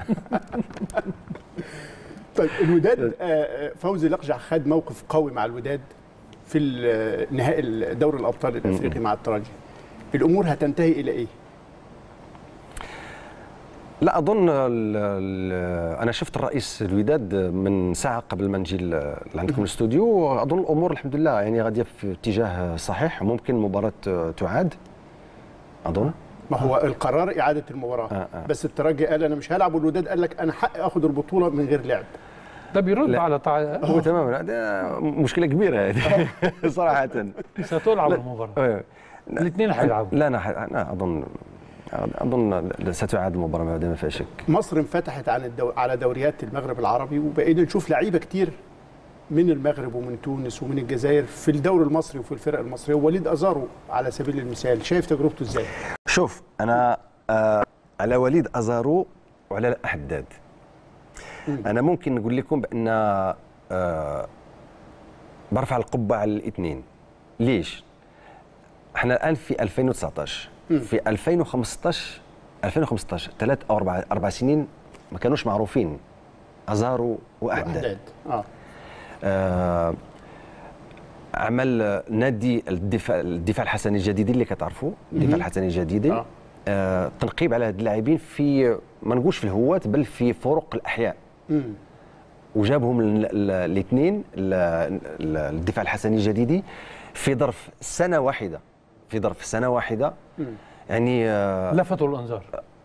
طيب الوداد آه، آه، فوزي لقجع خد موقف قوي مع الوداد في ال- نهائي دوري الابطال الافريقي مع الترجي الامور هتنتهي الى ايه؟ لا اظن ال ال انا شفت الرئيس الوداد من ساعه قبل ما نجي ل- لعندكم الاستوديو واظن الامور الحمد لله يعني غاديه في اتجاه صحيح ممكن المباراه تعاد اظن ما هو القرار اعاده المباراه آه، آه. بس الترجي قال انا مش هلعب والوداد قال لك انا حقي اخد البطوله من غير لعب ده بيرد لا. على تع... هو تماما لا، ده مشكله كبيره هذه صراحه ستلعب لا. المباراه أيوة. الاثنين هيلعبوا لا انا ح- انا اظن اظن ستعاد المباراه ما فيها شك مصر انفتحت عن الدو... على دوريات المغرب العربي وبقينا نشوف لعيبه كتير من المغرب ومن تونس ومن الجزائر في الدوري المصري وفي الفرق المصريه ووليد ازارو على سبيل المثال شايف تجربته ازاي؟ شوف انا آه على وليد ازارو وعلى الحداد انا ممكن نقول لكم بان آه برفع القبه على الاثنين ليش احنا الان في 2019 في 2015 2015 ثلاث او اربع اربع سنين ما كانوش معروفين ازارو واحداد وحداد اه آه، عمل نادي الدفاع الدفاع الحسني الجديدي اللي كتعرفوا الدفاع الحسني الجديدي آه. آه. تنقيب على هاد اللاعبين في ما نقولش في الهواة بل في فرق الاحياء مم. وجابهم الاثنين الدفاع الحسني الجديدي في ظرف سنه واحده في ظرف سنه واحده يعني آه، لفتوا الانظار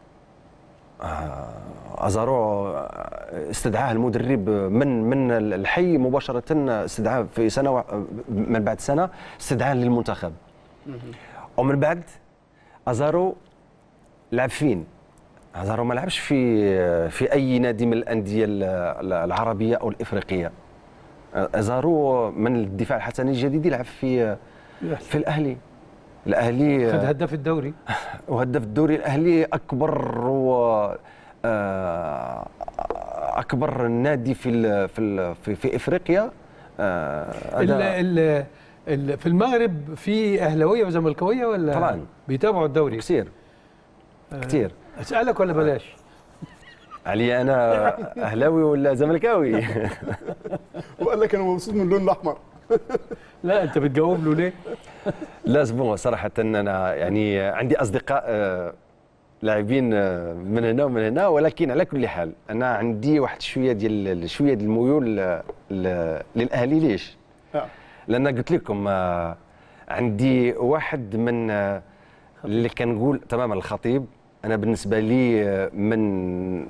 ازارو استدعاه المدرب من من الحي مباشره استدعاه في سنه وا- من بعد سنه استدعاه للمنتخب ومن بعد ازارو لعب فين ازارو ما لعبش في في اي نادي من الانديه ال- العربيه او الافريقيه ازارو من الدفاع الحسني الجديد يلعب في في الاهلي الاهلي خد هداف الدوري وهداف الدوري الاهلي اكبر و آه، اكبر نادي في ال في ال في, في افريقيا آه، ال هذا- ال ال في المغرب في اهلاويه وزملكاويه ولا طبعاً. بيتابعوا الدوري كثير كثير اسالك ولا بلاش علي انا اهلاوي ولا زملكاوي وقال لك انا مبسوط من اللون الاحمر لا انت بتجاوب له ليه لا زبون صراحه انا يعني عندي اصدقاء آه، لاعبين آه، من هنا ومن هنا ولكن على كل حال انا عندي واحد شويه ديال شويه ديال الميول ل- ل- للاهلي ليش؟ آه. لان قلت لكم آه، عندي واحد من آه، اللي كنقول تماما الخطيب انا بالنسبه لي آه، من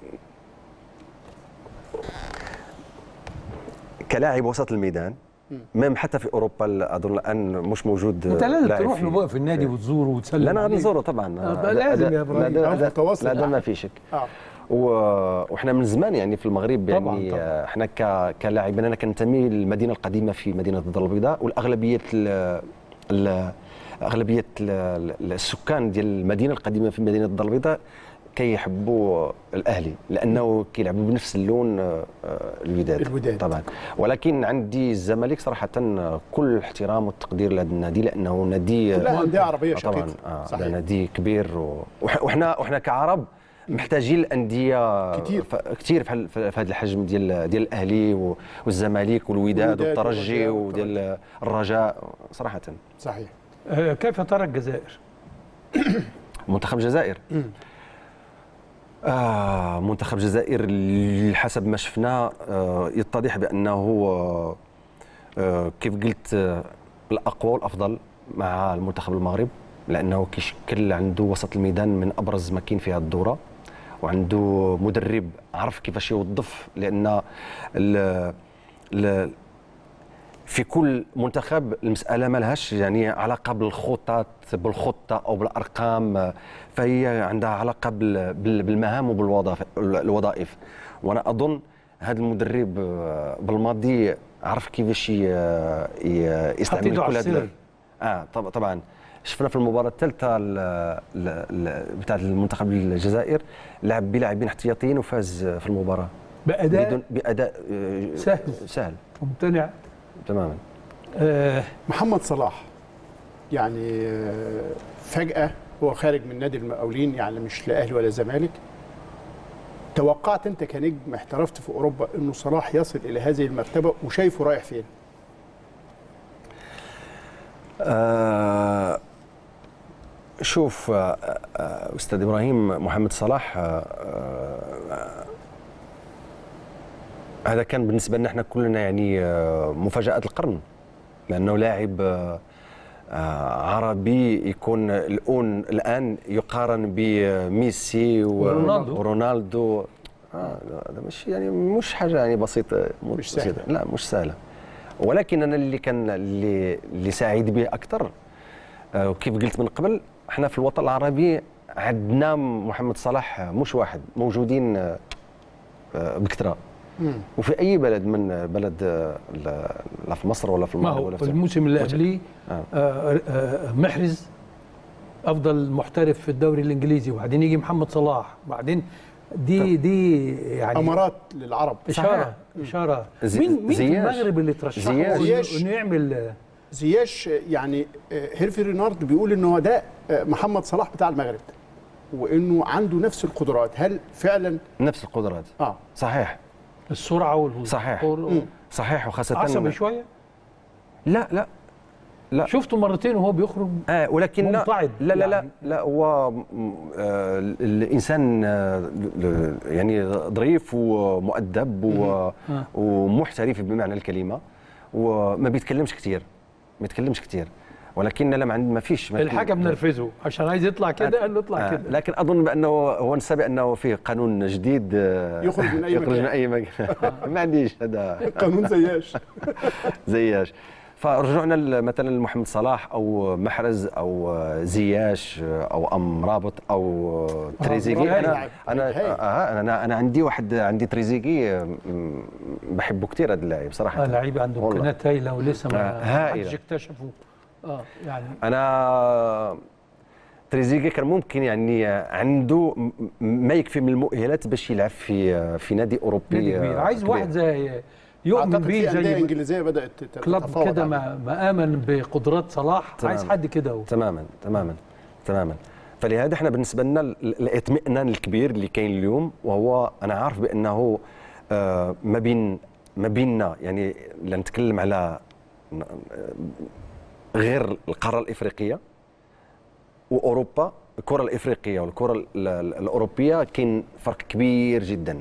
كلاعب وسط الميدان ميم حتى في اوروبا ال- اظن الان مش موجود انت لازم لاعب تروح في- له بقى في النادي وتزوره وتسلم لا انا غادي عليه. نزوره طبعا آه، لا- لازم لا- يا إبراهيم. لا ده- آه، لا- متواصل. لا ده ما في شك اه و... واحنا من زمان يعني في المغرب يعني طبعاً، طبعاً. آه، احنا ك... كلاعبين انا كنتمي للمدينه القديمه في مدينه الدار البيضاء والاغلبيه ال... ال... اغلبيه ال... ال- السكان ديال المدينه القديمه في مدينه الدار البيضاء كيحبوا الاهلي لانه كيلعبوا بنفس اللون آه، آه، الوداد الوداد. طبعا ولكن عندي الزمالك صراحه آه، كل الاحترام والتقدير لهذا النادي لانه نادي آه، كلها انديه عربيه آه طبعا شقيقه آه صحيح ده نادي كبير و... وح- وحنا وحنا كعرب محتاجين الانديه كتير. ف... كتير في, هال- في هذا الحجم ديال ديال الاهلي و... والزمالك والوداد والوداد والترجي والرجاء وديال الرجاء صراحه صحيح آه، كيف ترى الجزائر؟ منتخب الجزائر آه منتخب الجزائر اللي حسب ما شفنا آه يتضح بانه آه آه كيف قلت آه الاقوى والافضل مع المنتخب المغرب لانه كيشكل عنده وسط الميدان من ابرز ما كاين في هذه الدوره وعنده مدرب عرف كيفاش يوظف لان ال- ال- في كل منتخب المساله ما لهاش يعني علاقه بالخطط بالخطه او بالارقام فهي عندها علاقه بال- بال- بالمهام وبالوظائف الوظائف وانا اظن هذا المدرب آه، بالماضي عرف كيفاش ي- ي- يستعمل حطيته على كل هاد السر. اه طب- طبعا شفنا في المباراه الثالثه ال- ال- ال- بتاع المنتخب الجزائر لعب بلاعبين احتياطيين وفاز في المباراه باداء بدون باداء آه، سهل. سهل ممتنع تماما آه، محمد صلاح يعني آه، فجأة هو خارج من نادي المقاولين يعني مش لا اهلي ولا زمالك توقعت انت كنجم احترفت في اوروبا انه صلاح يصل الى هذه المرتبه وشايفه رايح فين؟ آه شوف آه آه استاذ ابراهيم محمد صلاح آه آه هذا كان بالنسبه لنا احنا كلنا يعني آه مفاجاه القرن لانه لاعب آه آه عربي يكون الان الان يقارن بميسي و- ورونالدو. ورونالدو آه هذا مش يعني مش حاجه يعني بسيطه مش سهلة. بسيطة. لا مش سهله ولكن انا اللي كان اللي اللي سعيد به اكثر آه، وكيف قلت من قبل احنا في الوطن العربي عندنا محمد صلاح مش واحد موجودين آه، آه، بكثره وفي اي بلد من بلد آه، لا لا في مصر ولا في ما المغرب هو ولا في في الموسم اللي قبليه آه. آه، آه، محرز افضل محترف في الدوري الانجليزي وبعدين يجي محمد صلاح وبعدين دي دي يعني امارات للعرب اشاره اشاره زي- مين مين في زياش. المغرب اللي ترشحه زياش. زياش. انه يعمل آه، زياش يعني آه، هيرفي رينارد بيقول ان هو ده آه، محمد صلاح بتاع المغرب وانه عنده نفس القدرات هل فعلا نفس القدرات اه صحيح السرعه والهجوم صحيح. وال- صحيح وخاصه عصبي شويه لا لا لا شفته مرتين وهو بيخرج اه ولكن لا ممتعض لا لا لا, يعني. لا هو م- آه الانسان آه ل- يعني ظريف ومؤدب و- آه. ومحترف بمعنى الكلمه وما بيتكلمش كثير ما يتكلمش كثير ولكن لا ما عند ما فيش ما الحكم نرفزه عشان عايز يطلع كده قال له اطلع آه كده لكن اظن بانه هو نسى بانه فيه قانون جديد آه، يخرج من أي يخرج مكان. من اي مكان ما عنديش هذا قانون زياش زياش فرجعنا ل- مثلا لمحمد صلاح او محرز او زياش او ام رابط او تريزيجي برافو. انا لاعب. انا هايل. آه انا انا عندي واحد عندي تريزيجي م- بحبه كثير هذا اللاعب صراحه آه لعيب عنده والله. امكانيات هايله ولسه ما آه، هائلة. حدش اكتشفه اه يعني انا تريزيجي كان ممكن يعني عنده م- ما يكفي من المؤهلات باش يلعب في في نادي اوروبي نادي كبير عايز كبير. واحد زي يؤمن اعتقد في بيه انديه زي انجليزيه بدات تت- كلاب تتفاوض كده عليه. ما, ما امن بقدرات صلاح تمام. عايز حد كده اهو تماما تماما تماما فلهذا احنا بالنسبه لنا ال- الاطمئنان الكبير اللي كاين اليوم وهو انا عارف بانه آه، ما بين ما بيننا يعني لا نتكلم على ن- آه، غير القاره الافريقيه واوروبا الكره الافريقيه والكره ال- ال- الاوروبيه كاين فرق كبير جدا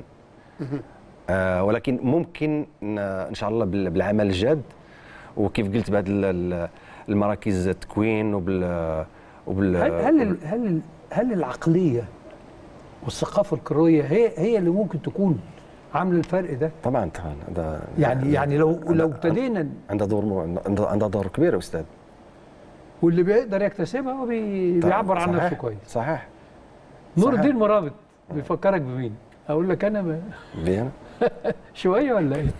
آه ولكن ممكن ن- ان شاء الله بال- بالعمل الجاد وكيف قلت بهذا ال- ال- المراكز التكوين وبال وبال هل هل ال- هل ال- هل العقليه والثقافه الكرويه هي هي اللي ممكن تكون عامله الفرق ده طبعا طبعا هذا يعني يعني لو لو ابتدينا عندها دور م- عندها عندها دور كبير يا استاذ واللي بيقدر يكتسبها هو بي بيعبر عن صحيح. نفسه كويس صحيح نور صحيح. الدين مرابط بيفكرك بمين اقول لك انا ب- ليه انا؟ شويه ولا ايه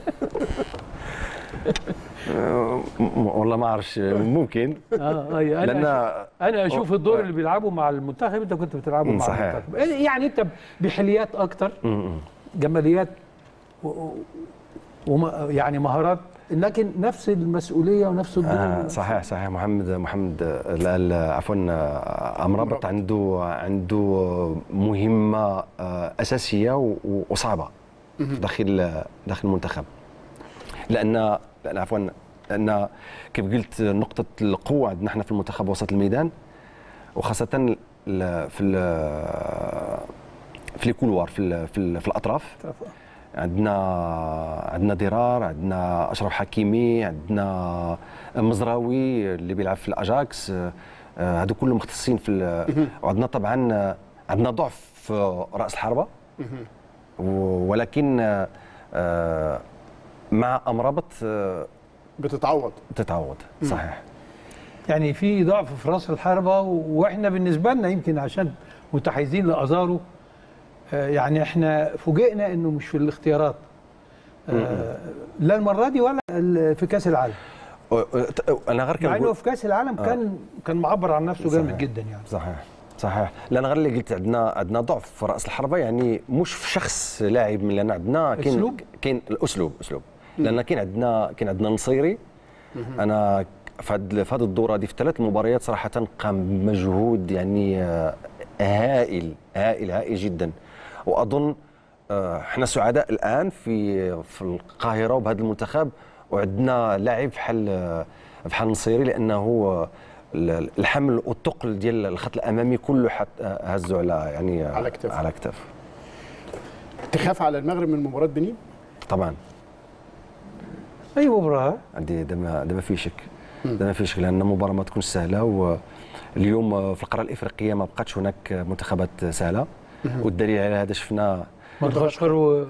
م- والله ما اعرفش ممكن اه أي انا لان انا اشوف الدور اللي بيلعبه مع المنتخب انت كنت بتلعبه مم، مع صحيح. المنتخب يعني انت بحليات اكتر م- م. جماليات و... و... وما يعني مهارات لكن نفس المسؤوليه ونفس الدور آه صحيح صحيح محمد محمد لا- لا، عفوا آه، امرابط عنده عنده مهمه آه، اساسيه و- و- وصعبه داخل داخل المنتخب لان لان عفوا لان كيف قلت نقطه القوه عندنا احنا في المنتخب وسط الميدان وخاصه ال- في ال- في الكولوار في ال- في, ال- في الاطراف عندنا عندنا ضرار عندنا اشرف حكيمي عندنا مزراوي اللي بيلعب في الاجاكس آه، هادو كلهم مختصين في ال- وعندنا طبعا آه، عندنا ضعف في راس الحربه و- ولكن آه، آه، مع امرابط آه، بتتعوض تتعوض صحيح يعني في ضعف في راس الحربه و- واحنا بالنسبه لنا يمكن عشان متحيزين لازارو آه، يعني احنا فوجئنا انه مش في الاختيارات آه، لا المره دي ولا ال- في كاس العالم و- و- انا غير مع انه كنقول في كاس العالم كان كان معبر عن نفسه جامد صحيح. جدا يعني صحيح صحيح لان غير اللي قلت عندنا عندنا ضعف في راس الحربه يعني مش في شخص لاعب من لان عندنا كاين أسلوب؟ كاين الاسلوب اسلوب لان كاين عندنا كاين عندنا نصيري انا في هذه في هذه الدوره هذه في ثلاث مباريات صراحه قام بمجهود يعني آه، هائل هائل هائل جدا واظن آه، احنا سعداء الان في في القاهره وبهذا المنتخب وعندنا لاعب بحال آه، بحال نصيري لانه هو ال- الحمل والثقل ديال الخط الامامي كله حط آه، هزه على يعني آه، على كتافه. على كتاف تخاف على المغرب من مباراه بنين طبعا اي مباراه عندي دابا دابا في شك دابا في شك لان المباراه ما تكونش سهله واليوم في القاره الافريقيه ما بقاتش هناك منتخبات سهله والدليل على هذا شفنا مدغشقر و...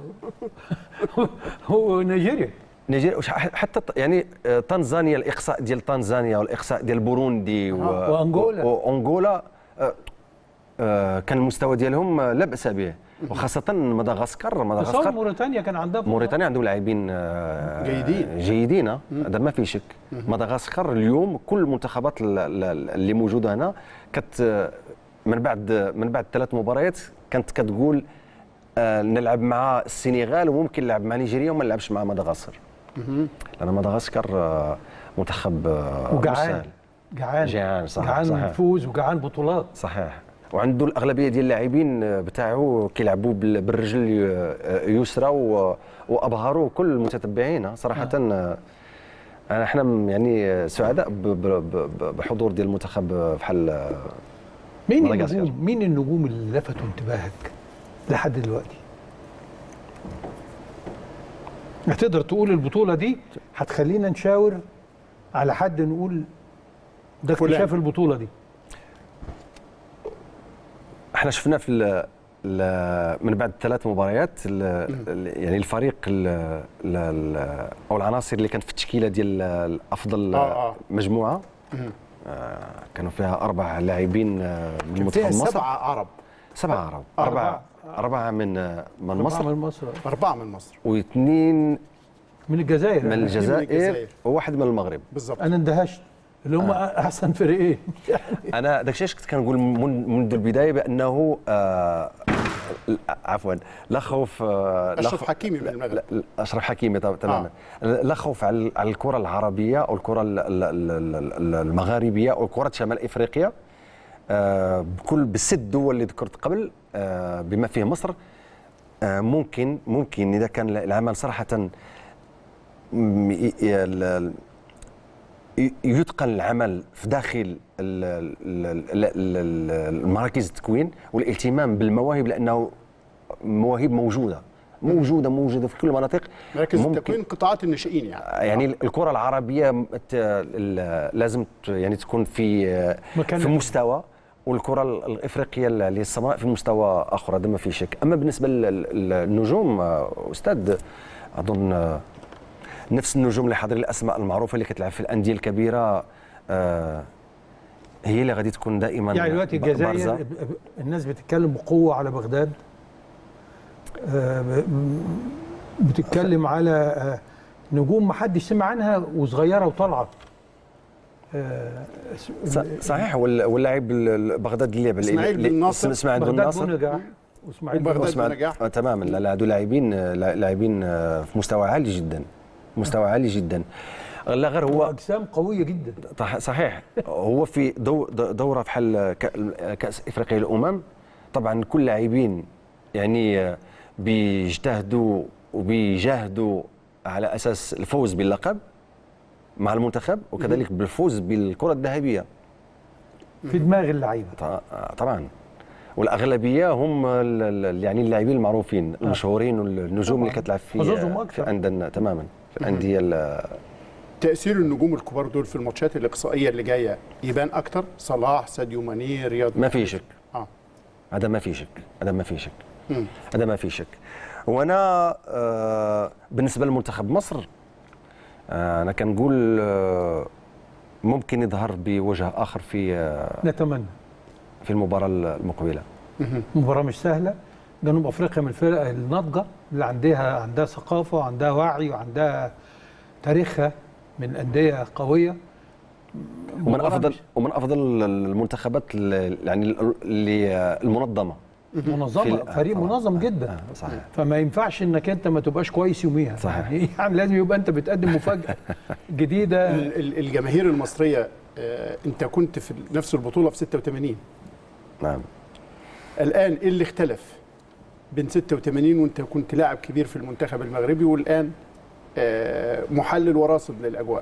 ونيجيريا نيجيريا وش- حتى ط- يعني آه، تنزانيا الاقصاء ديال تنزانيا والاقصاء ديال بوروندي و- آه، وأنغولا. و- وانغولا آه، آه، كان المستوى ديالهم آه، لا باس به وخاصه مدغشقر بس هو مدغشقر موريتانيا كان عندها بطولة. موريتانيا عندهم لاعبين آه، جيدين. جيدين آه، هذا ما في شك مدغشقر اليوم كل المنتخبات ال- ال- اللي موجوده هنا كت آه، من بعد من بعد ثلاث مباريات كانت كتقول آه، نلعب مع السنغال وممكن نلعب مع نيجيريا وما نلعبش مع مدغشقر لان مدغشقر آه، منتخب آه، مش وجعان سهل. جعان جعان، صح، جعان صحيح. فوز وجعان بطولات صحيح وعنده الاغلبيه ديال اللاعبين بتاعو كيلعبوا بال- بالرجل يسرى و- وابهروا كل المتتبعين صراحه آه. انا احنا م- يعني سعداء ب- ب- ب- بحضور ديال المنتخب بحال مين مدغشقر. النجوم مين النجوم اللي لفتوا انتباهك لحد دلوقتي هتقدر تقول البطوله دي هتخلينا نشاور على حد نقول ده فلان. اكتشاف البطوله دي احنا شفنا في ال ال من بعد ثلاث مباريات ال ال يعني الفريق ال ال ال او العناصر اللي كانت في التشكيله ديال الافضل آه، آه. مجموعه آه، كانوا فيها اربع لاعبين آه، من فيها منتخب مصر سبعه عرب سبعة عرب أربعة. أربعة أربعة من من مصر مصر من مصر اربعه من مصر واثنين من الجزائر من أنا- الجزائر الجزائر. وواحد من المغرب بالظبط انا اندهشت اللي هم احسن فريقين أنا داك الشيء كنت كنقول من منذ البداية بأنه آه عفوا لا خوف آه لا اشرف خ- حكيمي من لا- المغرب لا- لا، اشرف حكيمي طب- تماما لا خوف على على الكره العربيه او الكره ال- ال- ال- ال- المغاربيه او كره شمال افريقيا آه، بكل بالست دول اللي ذكرت قبل آه، بما فيه مصر آه، ممكن ممكن اذا كان العمل صراحه م- ي- ي- ال- ي- يتقن العمل في داخل ال- ال- ال- ال- ال- المراكز التكوين والاهتمام بالمواهب لانه مواهب موجوده موجوده موجوده في كل المناطق مراكز ممكن- التكوين قطاعات الناشئين يعني يعني الكره العربيه م- ت- ال- لازم ت- يعني تكون في مكان في مستوى والكره ال- الافريقيه اللي هي السمراء في مستوى اخر هذا ما في شك اما بالنسبه للنجوم استاذ اظن آه، نفس النجوم اللي حاضرين الاسماء المعروفه اللي كتلعب في الانديه الكبيره آه، هي اللي غادي تكون دائما يعني دلوقتي ب- الجزائر بارزة. ب- ب- الناس بتتكلم بقوه على بغداد آه، ب- م- بتتكلم على آه، نجوم ما حدش سمع عنها وصغيره وطالعه آه، ص- صحيح وال- واللاعب ال- ال- بغداد اللي لعب إسماعيل بن ناصر. اسماعيل بن بغداد ناصر بونجا واسماعيل بن وبغداد ناصر. اسمع بنجاح. آه تماما لا لا هذو لاعبين آه، لا- لاعبين آه، في مستوى عالي جدا مستوى عالي جدا لا غير هو واجسام قويه جدا صح- صحيح هو في دو دو- دوره في حل كا- كاس افريقيا للامم طبعا كل لاعبين يعني آه، بيجتهدوا وبيجاهدوا على اساس الفوز باللقب مع المنتخب وكذلك بالفوز بالكره الذهبيه في دماغ اللعيبه ط- طبعا والاغلبيه هم ال- ال- يعني اللاعبين المعروفين المشهورين والنجوم اللي طبعاً. كتلعب في حظوظهم أكثر. في عندنا تماما في الانديه ال- تاثير النجوم الكبار دول في الماتشات الاقصائيه اللي جايه يبان اكتر صلاح ساديو ماني رياض ما في شك اه هذا ما في شك هذا ما في شك مم. هذا ما في شك وانا آه، بالنسبه لمنتخب مصر آه، انا كنقول آه، ممكن يظهر بوجه اخر في آه، نتمنى في المباراه المقبله مباراه مش سهله جنوب افريقيا من الفرق الناضجه اللي عندها عندها ثقافه وعندها وعي وعندها تاريخها من انديه قويه ومن مباراة افضل مش ومن افضل المنتخبات ال- يعني اللي المنظمه منظمه في- فريق طبعاً. منظم جدا آه، صحيح فما ينفعش انك انت ما تبقاش كويس يوميها صحيح. يعني, يعني لازم يبقى انت بتقدم مفاجاه جديده ال- ال- الجماهير المصريه آه، انت كنت في نفس البطوله في 86 نعم الان ايه اللي اختلف بين 86 وانت كنت لاعب كبير في المنتخب المغربي والان آه، محلل وراصد للاجواء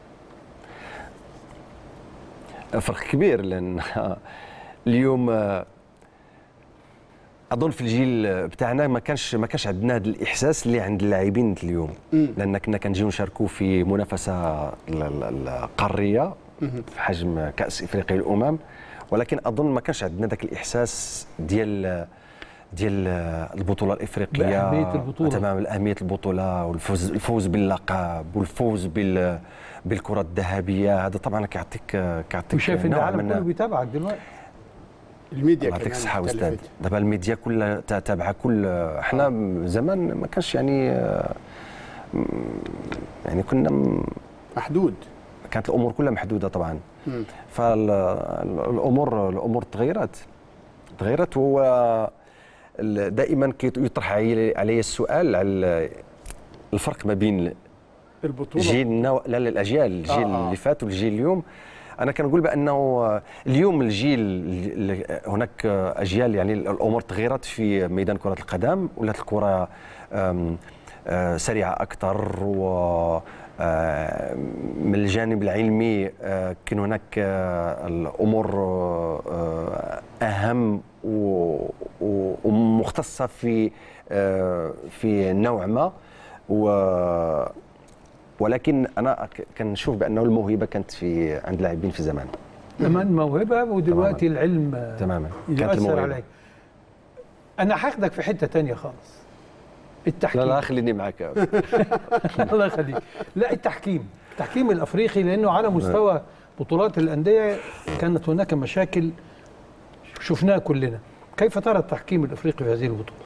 فرق كبير لان اليوم آه، اظن في الجيل بتاعنا ما كانش ما كانش عندنا هذا الاحساس اللي عند اللاعبين اليوم لان كنا كنجيو نشاركوا في منافسه ال- ال- القاريه في حجم كاس افريقيا للامم ولكن اظن ما كانش عندنا ذاك الاحساس ديال ديال البطوله الافريقيه بأهمية البطولة. تمام اهميه البطوله والفوز الفوز باللقب والفوز بال بالكره الذهبيه هذا طبعا كيعطيك كيعطيك وشايف ان نوع العالم من- كله بيتابعك دلوقتي الميديا الله يعطيك كمان الصحة أستاذ اختلفت. دابا الميديا كلها تا- تابعة كل احنا زمان ما كانش يعني آه، م- يعني كنا م- محدود كانت الأمور كلها محدودة طبعا مم. فالأمور الأمور تغيرت تغيرت وهو ال- دائما كيط- يطرح علي علي السؤال على الفرق ما بين البطوله جيلنا و- لا لا الاجيال الجيل آه، آه. اللي فات والجيل اليوم انا كنقول بانه اليوم الجيل اللي- هناك اجيال يعني الامور تغيرت في ميدان كره القدم ولات الكره آم، آه، سريعه اكثر و آه، من الجانب العلمي آه، كان هناك آه، الامور آه، اهم و- و- ومختصه في آه، في نوع ما و ولكن انا ك- كنشوف بانه الموهبه كانت في عند لاعبين في زمان زمان موهبه ودلوقتي العلم آه، تماما كانت يؤثر الموهبه عليك انا هاخدك في حته تانية خالص التحكيم لا لا خليني معك الله يخليك لا التحكيم التحكيم الافريقي لانه على مستوى بطولات الانديه كانت هناك مشاكل شفناها كلنا كيف ترى التحكيم الافريقي في هذه البطوله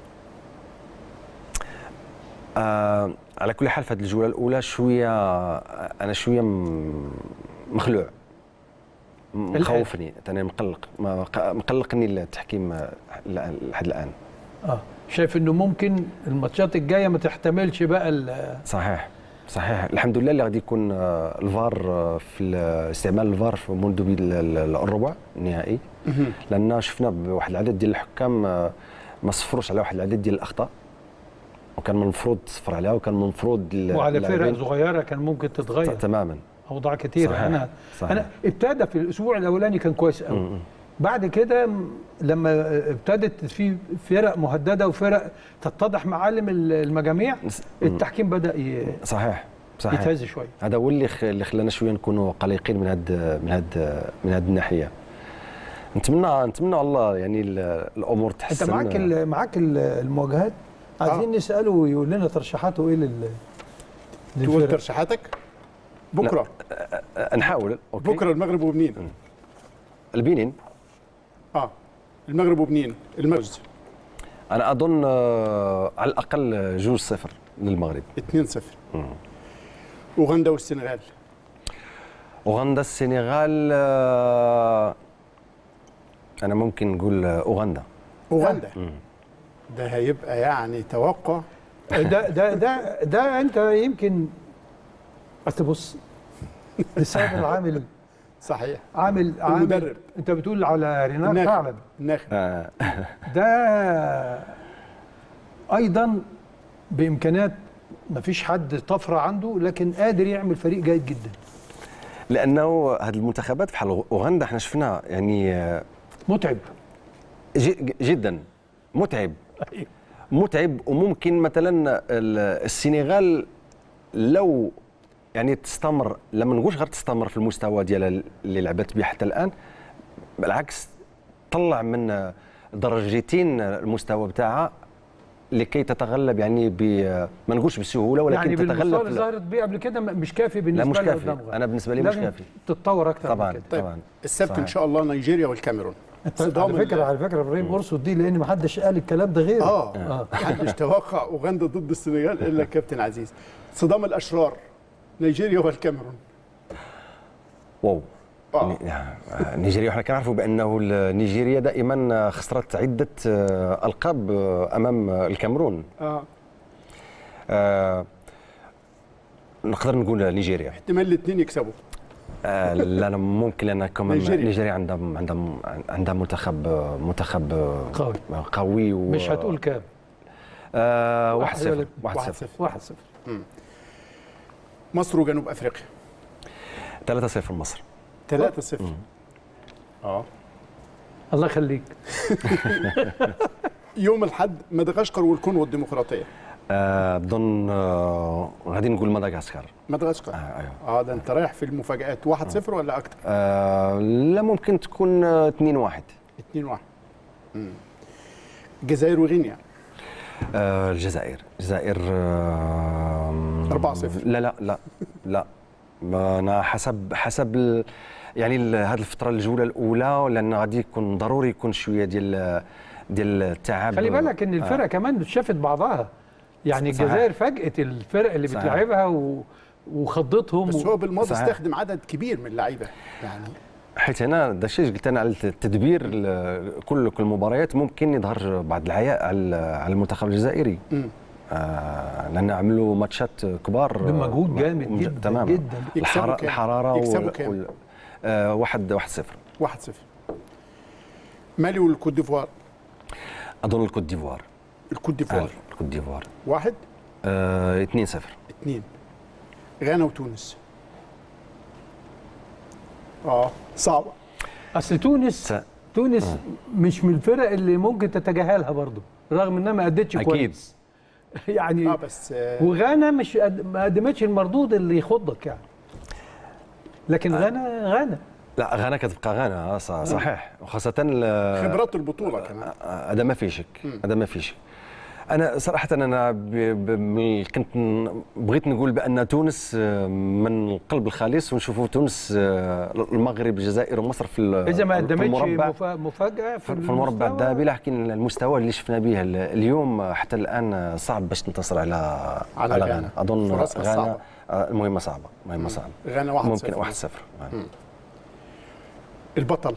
آه على كل حال في هذه الجوله الاولى شويه انا شويه م- مخلوع م- الآن. مخوفني انا مقلق ما- مقلقني التحكيم آه، ل- لحد الان اه شايف انه ممكن الماتشات الجايه ما تحتملش بقى ال- صحيح صحيح الحمد لله اللي غادي يكون آه، الفار آه، في ال- استعمال الفار في منذ ال- ال- الربع النهائي لان شفنا بواحد العدد ديال الحكام آه، ما صفروش على واحد العدد ديال الاخطاء وكان من المفروض تصفر عليها وكان من المفروض ال- وعلى فرق اللاعبين- صغيره كان ممكن تتغير تماما اوضاع كتيره صحيح. انا صحيح. انا ابتدى في الاسبوع الاولاني كان كويس قوي بعد كده م- لما ابتدت في فرق مهدده وفرق تتضح معالم ال- المجاميع نس- التحكيم بدا ي- صحيح صحيح يتهز شويه هذا هو اللي خ- اللي خلانا شويه نكونوا قلقين من هاد من هاد من هاد الناحيه نتمنى نتمنى الله يعني ال- الامور انت تحسن معاك ال- معاك ال- المواجهات عايزين نساله ويقول لنا ترشيحاته ايه لل تقول للفرق. ترشيحاتك بكره آه، نحاول أوكي. بكره المغرب وبنين البنين اه المغرب وبنين المغرب انا اظن آه، على الاقل جوج صفر للمغرب 2-0 اوغندا والسنغال اوغندا السنغال آه، انا ممكن نقول آه، اوغندا اوغندا ده هيبقى يعني توقع ده ده ده ده انت يمكن اصل بص لسبب العامل صحيح عامل عامل المدرب. انت بتقول على رينار الناخب. فعلا الناخب آه، ده ايضا بامكانيات ما فيش حد طفره عنده لكن قادر يعمل فريق جيد جدا لانه هذه المنتخبات بحال اوغندا احنا شفنا يعني آه، متعب ج- جدا متعب متعب وممكن مثلا ال- السنغال لو يعني تستمر لما نقولش غير تستمر في المستوى ديالها اللي لعبت به حتى الان بالعكس طلع من درجتين المستوى بتاعها لكي تتغلب يعني ب ما نقولش بسهوله ولكن يعني بالمستوى تتغلب اللي ظهرت بيه قبل كده م- مش كافي بالنسبه مش لها كافي. قدام غير. أنا بالنسبة لي مش لازم كافي. تتطور اكتر طبعا من كده طيب طبعا السبت صحيح. ان شاء الله نيجيريا والكاميرون صدام على فكره ال- على فكره ابراهيم ارصد دي لان ما حدش قال الكلام ده غيره اه محدش توقع اوغندا ضد السنغال الا الكابتن عزيز صدام الاشرار نيجيريا والكاميرون واو آه. ني- آه، نيجيريا احنا كنعرفوا بانه ال- نيجيريا دائما خسرت عده آه، القاب آه، امام الكاميرون اه آه، نقدر نقول نيجيريا احتمال الاثنين يكسبوا آه، لا أنا ممكن لان كمان نيجيريا. نيجيريا عندها عندها عندها منتخب منتخب قوي. قوي و مش هتقول كام آه واحد 1 0 ولا- 1 واحد 0 صفر. واحد صفر مصر وجنوب افريقيا 3 0 مصر 3 0 اه الله يخليك يوم الاحد مدغشقر والكونغو الديمقراطيه آه، بظن آه، غادي نقول مدغشقر مدغشقر آه، ايوه اه ده انت رايح في المفاجآت 1 0 ولا اكتر؟ آه، لا ممكن تكون 2 1 2 1 الجزائر وغينيا آه، الجزائر الجزائر آه، 4-0. لا لا لا لا ما انا حسب حسب ال يعني ال- هذه الفتره الجوله الاولى لان غادي يكون ضروري يكون شويه ديال ديال التعب خلي بالك ان الفرق آه. كمان شافت بعضها يعني صحيح. الجزائر فاجئت الفرق اللي صحيح. بتلعبها و... وخضتهم بس و... هو بالماضي صحيح. استخدم عدد كبير من اللعيبه يعني حيت هنا دا الشيء قلت انا على التدبير ال- كل كل المباريات ممكن يظهر بعض العياء على على المنتخب الجزائري مم. آه لان عملوا ماتشات كبار بمجهود جامد ومج- جدا تمام جدا. يكسبوا الحرارة, كام؟ الحراره يكسبوا وال- كام؟ وال- آه واحد واحد صفر 1 0 مالي والكوت ديفوار اظن الكوت ديفوار الكوت آه ديفوار الكوت ديفوار واحد آه 2 0 اثنين غانا وتونس اه صعبه اصل تونس س- تونس مش من الفرق اللي ممكن تتجاهلها برضو رغم انها ما ادتش أكيد. كويس يعني اه بس آه وغانا مش قد- ما قدمتش المردود اللي يخضك يعني لكن غانا غانا لا غانا كتبقى غانا آه، صح- صحيح وخاصه ال- خبرات البطوله كمان هذا ما في شك هذا ما في شك انا صراحه انا ب... ب... من- كنت ن- بغيت نقول بان تونس آه، من القلب الخالص ونشوفوا تونس آه، المغرب الجزائر ومصر في ال- اذا ما في قدمتش المربع مفا- مفاجاه في, في في المربع المستوى، الذهبي لكن المستوى اللي شفنا به ال- اليوم حتى الان صعب باش تنتصر على على على غانا. غانا اظن فرصها غانا صعبة. آه، المهمه صعبه مهمه صعبه غانا 1 ممكن 0 1 0 البطل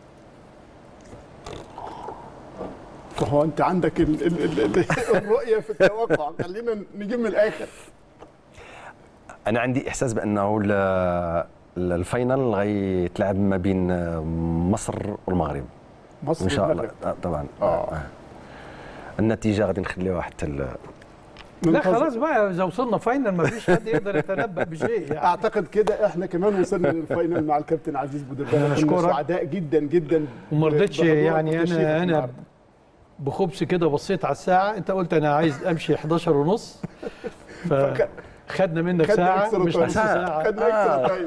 هو انت عندك ال ال ال ال الرؤيه في التوقع خلينا نجيب من الاخر انا عندي احساس بانه ال- ال- الفاينل غيتلعب ما بين آه، مصر والمغرب مصر ان شاء الله والمغرب. آه، طبعا آه. النتيجه غادي نخليوها حتى ال- لا منتظر. خلاص بقى اذا وصلنا فاينل ما فيش حد يقدر يتنبأ بشيء يعني اعتقد كده احنا كمان وصلنا للفاينل مع الكابتن عزيز بودربالة كنا أشكرك. سعداء جدا جدا وما رضيتش بحضورك يعني وتشريفك انا انا النهاردة. بخبز كده بصيت على الساعه انت قلت انا عايز امشي 11 ونص فخدنا منك خدنا ساعه اكسترا مش تايم. نص ساعه خدنا اكسترا تايم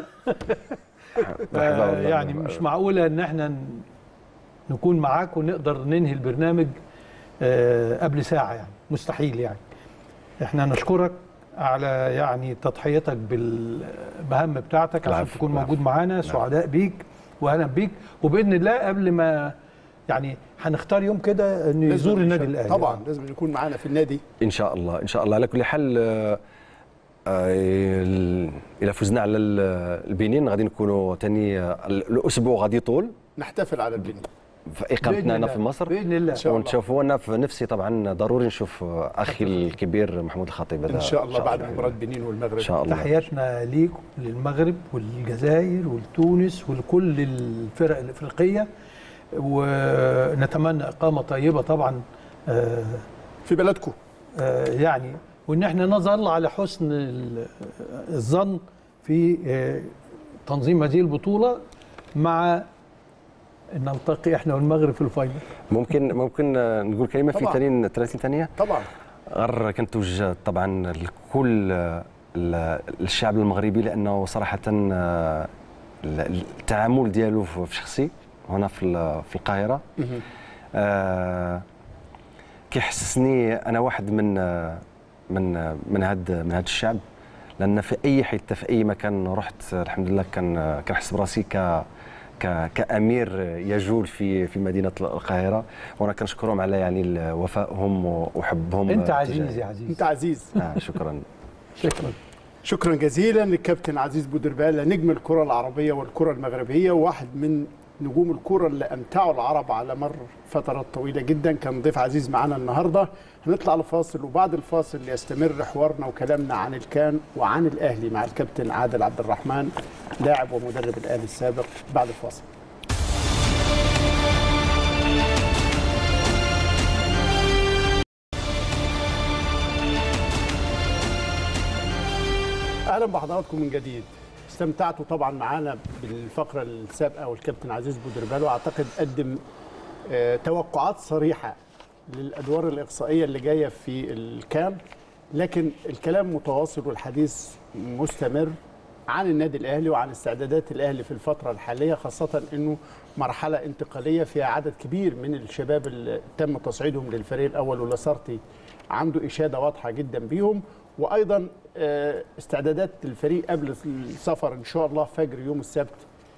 آه، يعني مش معقوله ان احنا ن- نكون معاك ونقدر ننهي البرنامج آه، قبل ساعه يعني مستحيل يعني احنا نشكرك على يعني تضحيتك بالمهام بتاعتك عشان العفو، تكون العفو. موجود معانا سعداء بيك واهلا بيك وباذن الله قبل ما يعني هنختار يوم كده انه لازم يزور إن النادي شاء- الاهلي طبعا لازم يكون معانا في النادي ان شاء الله ان شاء الله على كل حال آه، آه، ال- الى فزنا على ال- البنين غادي نكونوا ثاني الاسبوع غادي يطول نحتفل على البنية في اقامتنا هنا في مصر باذن الله شاء الله. ونشوفوا انا في نفسي طبعا ضروري نشوف اخي الكبير محمود الخطيب هذا ان شاء الله بعد الله. مباراه بنين والمغرب ان شاء الله تحياتنا ليك للمغرب والجزائر والتونس ولكل الفرق الافريقيه ونتمنى اقامه طيبه طبعا آه، في بلدكم آه، يعني وان احنا نظل على حسن ال- الظن في آه، تنظيم هذه البطوله مع ان نلتقي احنا والمغرب في الفاينل ممكن ممكن آه، نقول كلمه في طبعاً. 30 30 ثانيه طبعا غير كنتوجه طبعا لكل آه، ال- الشعب المغربي لانه صراحه آه، ال- التعامل ديالو في في شخصي هنا في ال- في القاهره آه، كيحسسني انا واحد من آه، من آه، من هاد من هاد الشعب لان في اي حته في اي مكان رحت آه، الحمد لله كان آه، كنحس براسي ك ك- كامير يجول في في مدينه القاهره وانا كنشكرهم على يعني وفائهم وحبهم انت آه، عزيز تجاهي. يا عزيز انت عزيز آه شكرا شكرا شكرا جزيلا للكابتن عزيز بودربالة نجم الكرة العربية والكرة المغربية وواحد من نجوم الكرة اللي أمتعوا العرب على مر فترات طويلة جدا كان ضيف عزيز معانا النهاردة هنطلع لفاصل وبعد الفاصل يستمر حوارنا وكلامنا عن الكان وعن الأهلي مع الكابتن عادل عبد الرحمن لاعب ومدرب الأهلي السابق بعد الفاصل اهلا بحضراتكم من جديد استمتعتوا طبعا معانا بالفقره السابقه والكابتن عزيز بودربالو اعتقد قدم آه، توقعات صريحه للادوار الاقصائيه اللي جايه في الكام لكن الكلام متواصل والحديث مستمر عن النادي الاهلي وعن استعدادات الاهلي في الفتره الحاليه خاصه انه مرحله انتقاليه فيها عدد كبير من الشباب اللي تم تصعيدهم للفريق الاول ولاسارتي عنده اشاده واضحه جدا بيهم وايضا آه، استعدادات الفريق قبل السفر ان شاء الله فجر يوم السبت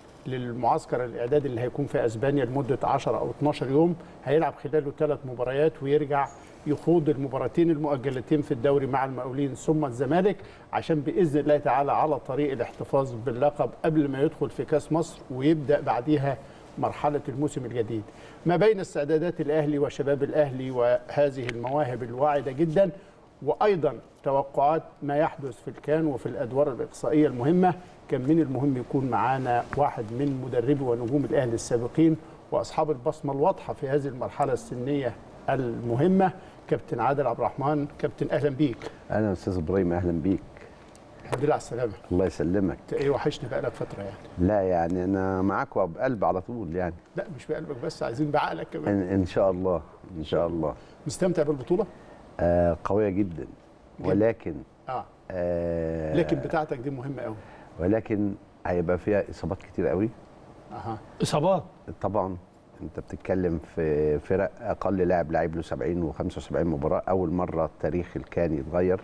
للمعسكر الاعدادي اللي هيكون في اسبانيا لمده 10 او 12 يوم هيلعب خلاله ثلاث مباريات ويرجع يخوض المباراتين المؤجلتين في الدوري مع المقاولين ثم الزمالك عشان باذن الله تعالى على طريق الاحتفاظ باللقب قبل ما يدخل في كاس مصر ويبدا بعديها مرحله الموسم الجديد. ما بين استعدادات الاهلي وشباب الاهلي وهذه المواهب الواعده جدا وايضا توقعات ما يحدث في الكان وفي الادوار الاقصائيه المهمه كان من المهم يكون معانا واحد من مدربي ونجوم الاهلي السابقين واصحاب البصمه الواضحه في هذه المرحله السنيه المهمه كابتن عادل عبد الرحمن كابتن اهلا بيك اهلا استاذ ابراهيم اهلا بيك الحمد لله على السلامه الله يسلمك انت ايه وحشني بقالك فتره يعني لا يعني انا معاك وبقلب على طول يعني لا مش بقلبك بس عايزين بعقلك كمان ان, إن شاء الله ان شاء الله مستمتع بالبطوله آه قويه جدا ولكن اه آه لكن بتاعتك دي مهمه قوي ولكن هيبقى فيها اصابات كتير قوي اها اصابات طبعا انت بتتكلم في فرق اقل لاعب لعب له 70 و75 مباراه اول مره التاريخ الكان يتغير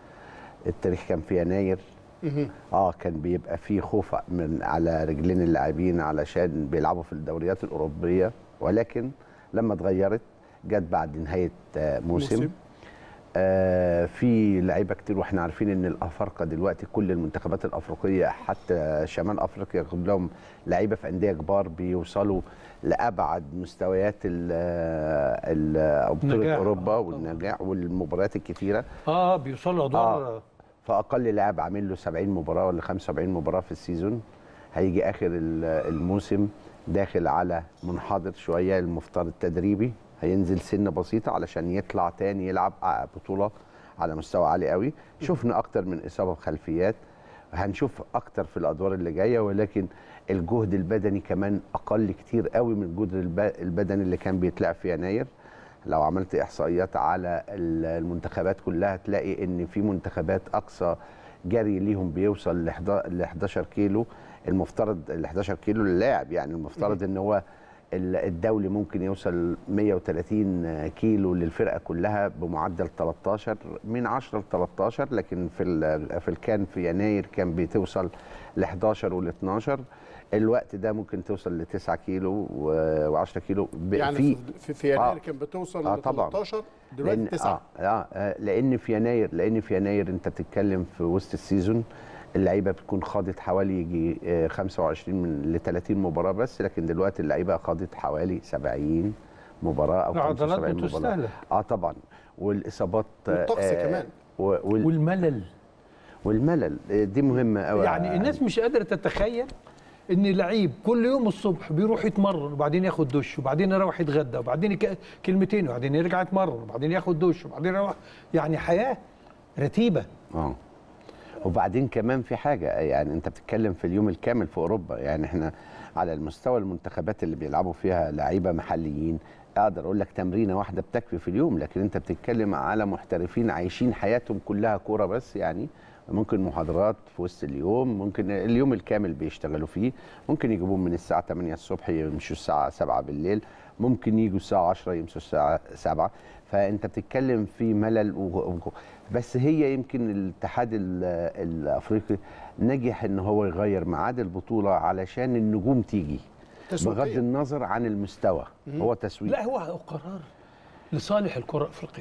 التاريخ كان في يناير مهم. اه كان بيبقى فيه خوف من على رجلين اللاعبين علشان بيلعبوا في الدوريات الاوروبيه ولكن لما اتغيرت جت بعد نهايه آه، موسم, موسم. موسم. آه في لعيبه كتير واحنا عارفين ان الافارقه دلوقتي كل المنتخبات الافريقيه حتى شمال افريقيا كلهم لعيبه في انديه كبار بيوصلوا لابعد مستويات ال ال أو بطوله النجاح. اوروبا آه، والنجاح والمباريات الكتيره اه بيوصلوا ادوار آه. فاقل لاعب عامل له 70 مباراه ولا 75 مباراه في السيزون هيجي اخر ال- الموسم داخل على منحدر شويه المفترض التدريبي هينزل سنه بسيطه علشان يطلع تاني يلعب ع- بطوله على مستوى عالي قوي شفنا اكتر من اصابه بخلفيات هنشوف اكتر في الادوار اللي جايه ولكن الجهد البدني كمان اقل كتير قوي من الجهد الب- البدني اللي كان بيتلعب في يناير لو عملت احصائيات على ال- المنتخبات كلها تلاقي ان في منتخبات اقصى جري ليهم بيوصل ل 11 كيلو المفترض ال 11 كيلو للاعب يعني المفترض ان هو ال- الدولي ممكن يوصل 130 كيلو للفرقه كلها بمعدل 13 من 10 ل 13 لكن في ال- في الكان في يناير كان بتوصل ل 11 وال 12 الوقت ده ممكن توصل ل 9 كيلو و10 كيلو ب- يعني في في, في يناير آه. كان بتوصل آه ل طبعاً. 13 دلوقتي لان 9 آه, آه, اه لان في يناير لان في يناير انت بتتكلم في وسط السيزون اللعيبه بتكون خاضت حوالي يجي آه، 25 من ل 30 مباراه بس لكن دلوقتي اللعيبه خاضت حوالي 70 مباراه او العضلات 75 مباراه بتستهلك. اه طبعا والاصابات آه، والطقس آه، كمان. و- وال والملل والملل آه، دي مهمه قوي يعني الناس مش قادره تتخيل ان لعيب كل يوم الصبح بيروح يتمرن وبعدين ياخد دش وبعدين يروح يتغدى وبعدين يك... كلمتين وبعدين يرجع يتمرن وبعدين ياخد دش وبعدين يروح يعني حياه رتيبه اه وبعدين كمان في حاجه يعني انت بتتكلم في اليوم الكامل في اوروبا يعني احنا على المستوى المنتخبات اللي بيلعبوا فيها لعيبه محليين اقدر اقول لك تمرينه واحده بتكفي في اليوم لكن انت بتتكلم على محترفين عايشين حياتهم كلها كوره بس يعني ممكن محاضرات في وسط اليوم ممكن اليوم الكامل بيشتغلوا فيه ممكن يجيبوهم من الساعه 8 الصبح يمشوا الساعه 7 بالليل ممكن يجوا الساعه 10 يمشوا الساعه 7 فانت بتتكلم في ملل و... و- بس هي يمكن الاتحاد ال- الافريقي نجح ان هو يغير ميعاد البطوله علشان النجوم تيجي تسويقية. بغض النظر عن المستوى هو تسويق لا هو قرار لصالح الكره الافريقيه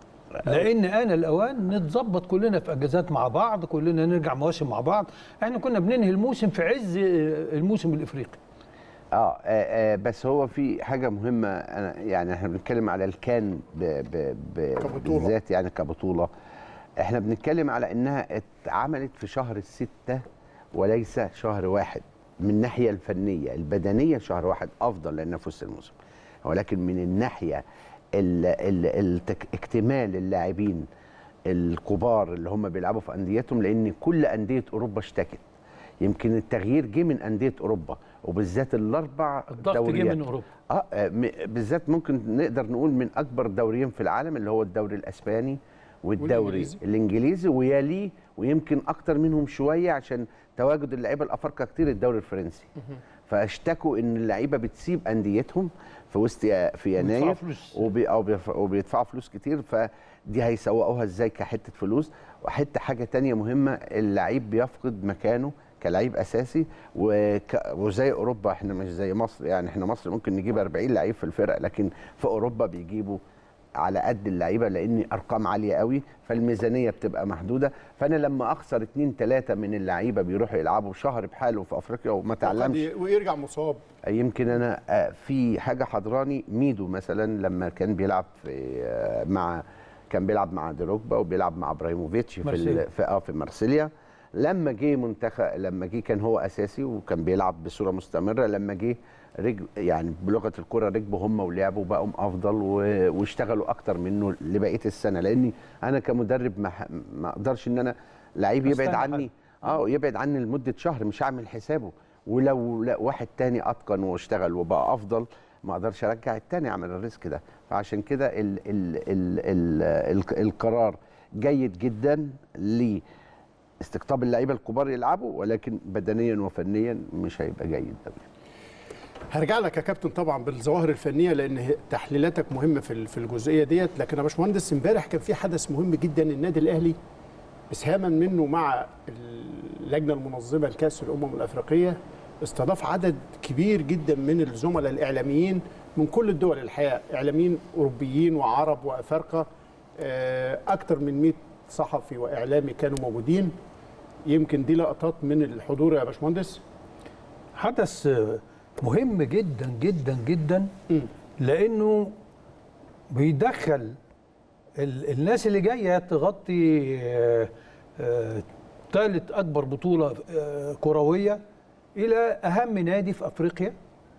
لان انا الاوان نتظبط كلنا في اجازات مع بعض كلنا نرجع مواسم مع بعض احنا كنا بننهي الموسم في عز الموسم الافريقي آه, آه, اه بس هو في حاجه مهمه أنا يعني احنا بنتكلم على الكان ب ب ب كبطولة. بالذات يعني كبطوله احنا بنتكلم على انها اتعملت في شهر الستة وليس شهر واحد من الناحيه الفنيه البدنيه شهر واحد افضل لانها في وسط الموسم ولكن من الناحيه ال ال التك اكتمال اللاعبين الكبار اللي هم بيلعبوا في انديتهم لان كل انديه اوروبا اشتكت يمكن التغيير جه من انديه اوروبا وبالذات الاربع الضغط جه دوريات. من أوروبا. اه آه، م- بالذات ممكن نقدر نقول من اكبر دوريين في العالم اللي هو الدوري الاسباني والدوري والإنجليزي. الانجليزي ويليه ويمكن اكتر منهم شويه عشان تواجد اللعيبه الافارقه كتير الدوري الفرنسي فاشتكوا ان اللعيبه بتسيب انديتهم في وسط في يناير فلوس. وبي أو بيف- وبيدفعوا فلوس كتير فدي هيسوقوها ازاي كحته فلوس وحته حاجه تانية مهمه اللعيب بيفقد مكانه كلعيب اساسي وك... وزي اوروبا احنا مش زي مصر يعني احنا مصر ممكن نجيب 40 لعيب في الفرق لكن في اوروبا بيجيبوا على قد اللعيبه لان ارقام عاليه قوي فالميزانيه بتبقى محدوده فانا لما اخسر اتنين تلاته من اللعيبه بيروحوا يلعبوا شهر بحاله في افريقيا وما وقد تعلمش ي- ويرجع مصاب يمكن انا آه، في حاجه حضراني ميدو مثلا لما كان بيلعب في آه، مع كان بيلعب مع دروجبا وبيلعب مع ابراهيموفيتش في مارسيليا. ال- في اه في مارسيليا لما جه منتخب لما جه كان هو اساسي وكان بيلعب بصوره مستمره لما جه رجل يعني بلغه الكره ركبوا هم ولعبوا بقوا افضل و- واشتغلوا اكتر منه لبقيه السنه لاني انا كمدرب ما ح- ما اقدرش ان انا لعيب يبعد أستنى عني اه يبعد عني لمده شهر مش هعمل حسابه ولو لا واحد تاني اتقن واشتغل وبقى افضل ما اقدرش ارجع التاني اعمل الريسك ده فعشان كده ال ال ال ال ال القرار جيد جدا لاستقطاب اللعيبه الكبار يلعبوا ولكن بدنيا وفنيا مش هيبقى جيد قوي هرجع لك يا كابتن طبعا بالظواهر الفنيه لان هي- تحليلاتك مهمه في ال- في الجزئيه ديت لكن يا باشمهندس امبارح كان في حدث مهم جدا النادي الاهلي اسهاما منه مع اللجنه المنظمه لكاس الامم الافريقيه استضاف عدد كبير جدا من الزملاء الاعلاميين من كل الدول الحقيقه اعلاميين اوروبيين وعرب وافارقه آه، اكتر من 100 صحفي واعلامي كانوا موجودين يمكن دي لقطات من الحضور يا باشمهندس حدث مهم جدا جدا جدا مم. لانه بيدخل ال- الناس اللي جايه تغطي ثالث اكبر بطوله آه، كرويه الى اهم نادي في افريقيا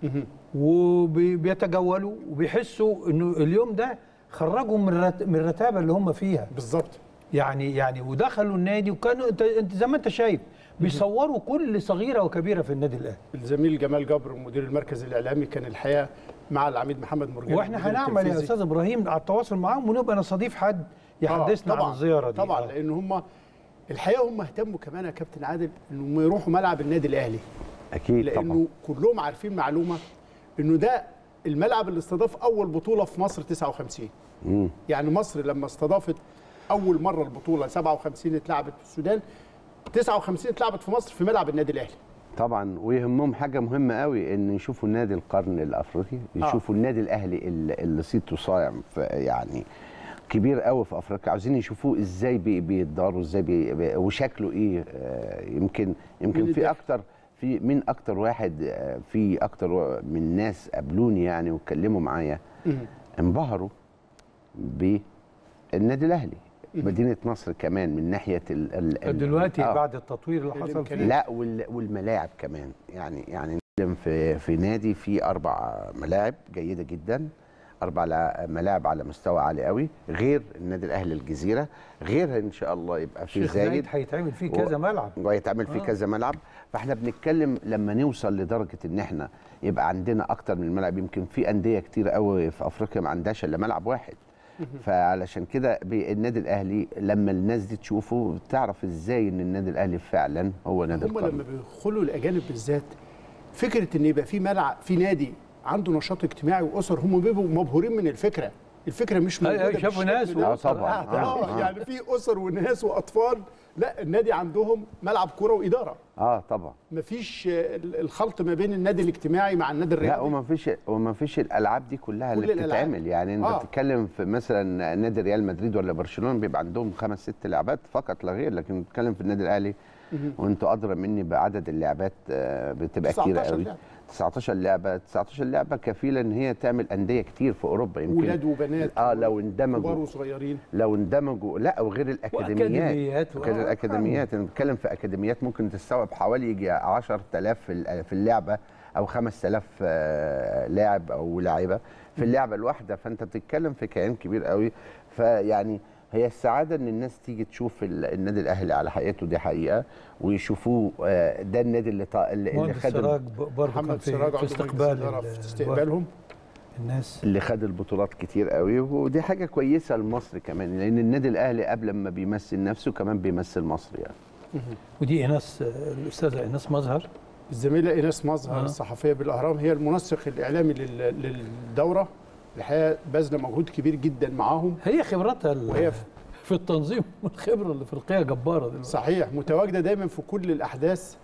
وبيتجولوا وبيحسوا انه اليوم ده خرجوا من الرت- من الرتابه اللي هم فيها بالظبط يعني يعني ودخلوا النادي وكانوا انت انت زي ما انت شايف بيصوروا كل صغيره وكبيره في النادي الاهلي الزميل جمال جبر مدير المركز الاعلامي كان الحقيقه مع العميد محمد مرجان واحنا المدير هنعمل يا التنفيذي. استاذ ابراهيم على التواصل معاهم ونبقى نستضيف حد يحدثنا آه، طبعاً، عن الزياره دي طبعا آه. لان هم الحقيقه هم اهتموا كمان يا كابتن عادل انهم يروحوا ملعب النادي الاهلي اكيد لانه طبعا كلهم عارفين معلومه انه ده الملعب اللي استضاف اول بطوله في مصر 59 مم. يعني مصر لما استضافت اول مره البطوله 57 اتلعبت في السودان 59 اتلعبت في مصر في ملعب النادي الاهلي طبعا ويهمهم حاجه مهمه قوي ان يشوفوا نادي القرن الافريقي يشوفوا النادي الاهلي اللي اللي صيته صايع في- يعني كبير قوي في افريقيا عاوزين يشوفوه ازاي بي- بيتداروا ازاي بي بي- وشكله ايه آه، يمكن يمكن من في الداخل. اكتر في من اكتر واحد آه، في اكتر و- من ناس قابلوني يعني واتكلموا معايا انبهروا بالنادي الاهلي مدينه نصر كمان من ناحيه ال ال ال- دلوقتي آه. بعد التطوير اللي حصل فيه الإمكانيات. لا وال- والملاعب كمان يعني يعني نتكلم في في نادي فيه اربع ملاعب جيده جدا اربع لا- ملاعب على مستوى عالي قوي غير النادي الاهلي الجزيره غير ان شاء الله يبقى في الشيخ زايد زايد هيتعمل فيه و- كذا ملعب ويتعمل فيه آه. كذا ملعب فاحنا بنتكلم لما نوصل لدرجه ان احنا يبقى عندنا اكتر من ملعب يمكن في انديه كتير قوي في افريقيا ما عندهاش الا ملعب واحد فعلشان كده بي- النادي الاهلي لما الناس دي تشوفه تعرف ازاي ان النادي الاهلي فعلا هو نادي هم لما القرن بيدخلوا الاجانب بالذات فكره ان يبقى في ملعب في نادي عنده نشاط اجتماعي واسر هم بيبقوا مبهورين من الفكره الفكره مش أي- أي موجوده شافوا بالشكل ناس ده. آه طبعاً. آه, آه، آه, آه. يعني في اسر وناس واطفال لا النادي عندهم ملعب كوره واداره اه طبعا مفيش آه، ال- الخلط ما بين النادي الاجتماعي مع النادي لا الرياضي وما فيش وما فيش الالعاب دي كلها كل اللي الألعاب. بتتعمل يعني انت آه. بتتكلم في مثلا نادي ريال مدريد ولا برشلونه بيبقى عندهم خمس ست لعبات فقط لا غير لكن بتتكلم في النادي الاهلي وانتوا ادرى مني بعدد اللعبات آه، بتبقى كتيره 19 قوي لعبة. 19 لعبه 19 لعبه كفيله ان هي تعمل انديه كتير في اوروبا يمكن ولاد وبنات اه لو كبار اندمجوا وصغيرين لو اندمجوا لا وغير الاكاديميات وأكاديميات و- غير آه، الاكاديميات انا بتكلم في اكاديميات ممكن تستوعب حوالي يجي 10000 في ال- في اللعبه او 5000 آه، لاعب او لاعبه في اللعبه الواحده فانت بتتكلم في كيان كبير قوي فيعني هي السعاده ان الناس تيجي تشوف ال- النادي الاهلي على حقيقته دي حقيقه ويشوفوه آه، ده النادي اللي طا- اللي اللي مهندس خد سراج ب- برضه كان محمد في, سراج في عضو مجلس استقبال الإدارة ال- في استقبالهم الناس اللي خد البطولات كتير قوي ودي حاجه كويسه لمصر كمان لان النادي الاهلي قبل ما بيمثل نفسه كمان بيمثل مصر يعني ودي ايناس آه، الاستاذه ايناس مظهر الزميله ايناس مظهر آه. الصحفيه بالاهرام هي المنسق الاعلامي لل- للدوره الحقيقه باذله مجهود كبير جدا معاهم هي خبرتها ال- وهي في- في التنظيم والخبره الافريقيه جباره دلوقتي صحيح متواجده دايما في كل الاحداث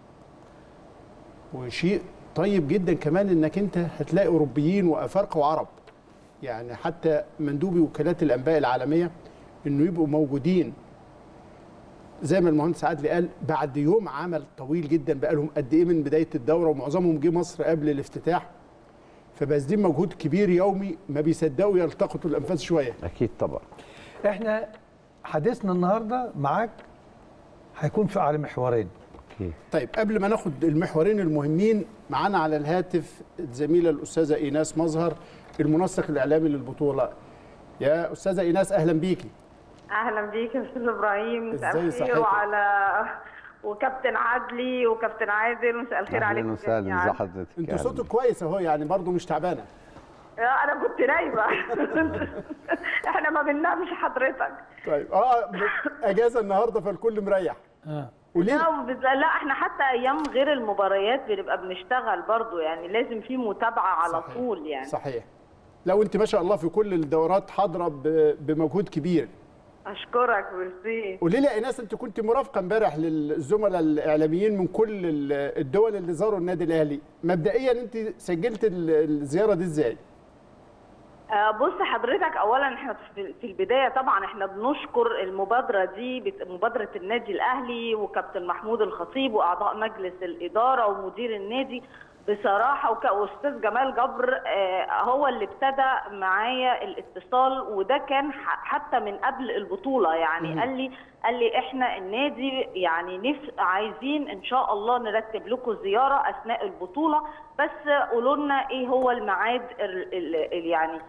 وشيء طيب جدا كمان انك انت هتلاقي اوروبيين وافارقه وعرب يعني حتى مندوبي وكالات الانباء العالميه انه يبقوا موجودين زي ما المهندس عادل قال بعد يوم عمل طويل جدا بقالهم قد ايه من بدايه الدوره ومعظمهم جه مصر قبل الافتتاح فباذلين مجهود كبير يومي ما بيصدقوا يلتقطوا الانفاس شويه اكيد طبعا احنا حديثنا النهارده معاك هيكون في على محورين اوكي طيب قبل ما ناخد المحورين المهمين معانا على الهاتف الزميله الاستاذه ايناس مظهر المنسق الاعلامي للبطوله يا استاذه ايناس اهلا بيكي اهلا بيك يا استاذ ابراهيم مساء إزاي الخير صحتك؟ وعلى وكابتن عدلي وكابتن عادل مساء الخير عليكم اهلا وسهلا جميعاً. ازي حضرتك انتوا أهلاً صوتك كويس اهو يعني برضو مش تعبانه آه، انا كنت نايمه احنا ما بننامش حضرتك طيب اه اجازه النهارده فالكل مريح اه وليه لا بز- لا احنا حتى ايام غير المباريات بنبقى بنشتغل برضو يعني لازم في متابعه على صحيح. طول يعني صحيح لو انت ما شاء الله في كل الدورات حاضره ب- بمجهود كبير اشكرك ميرسي قولي لي يا ايناس انت كنت مرافقه امبارح للزملاء الاعلاميين من كل ال- الدول اللي زاروا النادي الاهلي مبدئيا انت سجلت ال- الزياره دي ازاي آه، بص حضرتك اولا احنا في في البدايه طبعا احنا بنشكر المبادره دي بت- مبادره النادي الاهلي وكابتن محمود الخطيب واعضاء مجلس الاداره ومدير النادي بصراحه وك- واستاذ جمال جبر آه، هو اللي ابتدى معايا الاتصال وده كان ح- حتى من قبل البطوله يعني قال لي قال لي احنا النادي يعني نف عايزين ان شاء الله نرتب لكم زياره اثناء البطوله بس قولوا لنا ايه هو الميعاد ال- ال- ال- يعني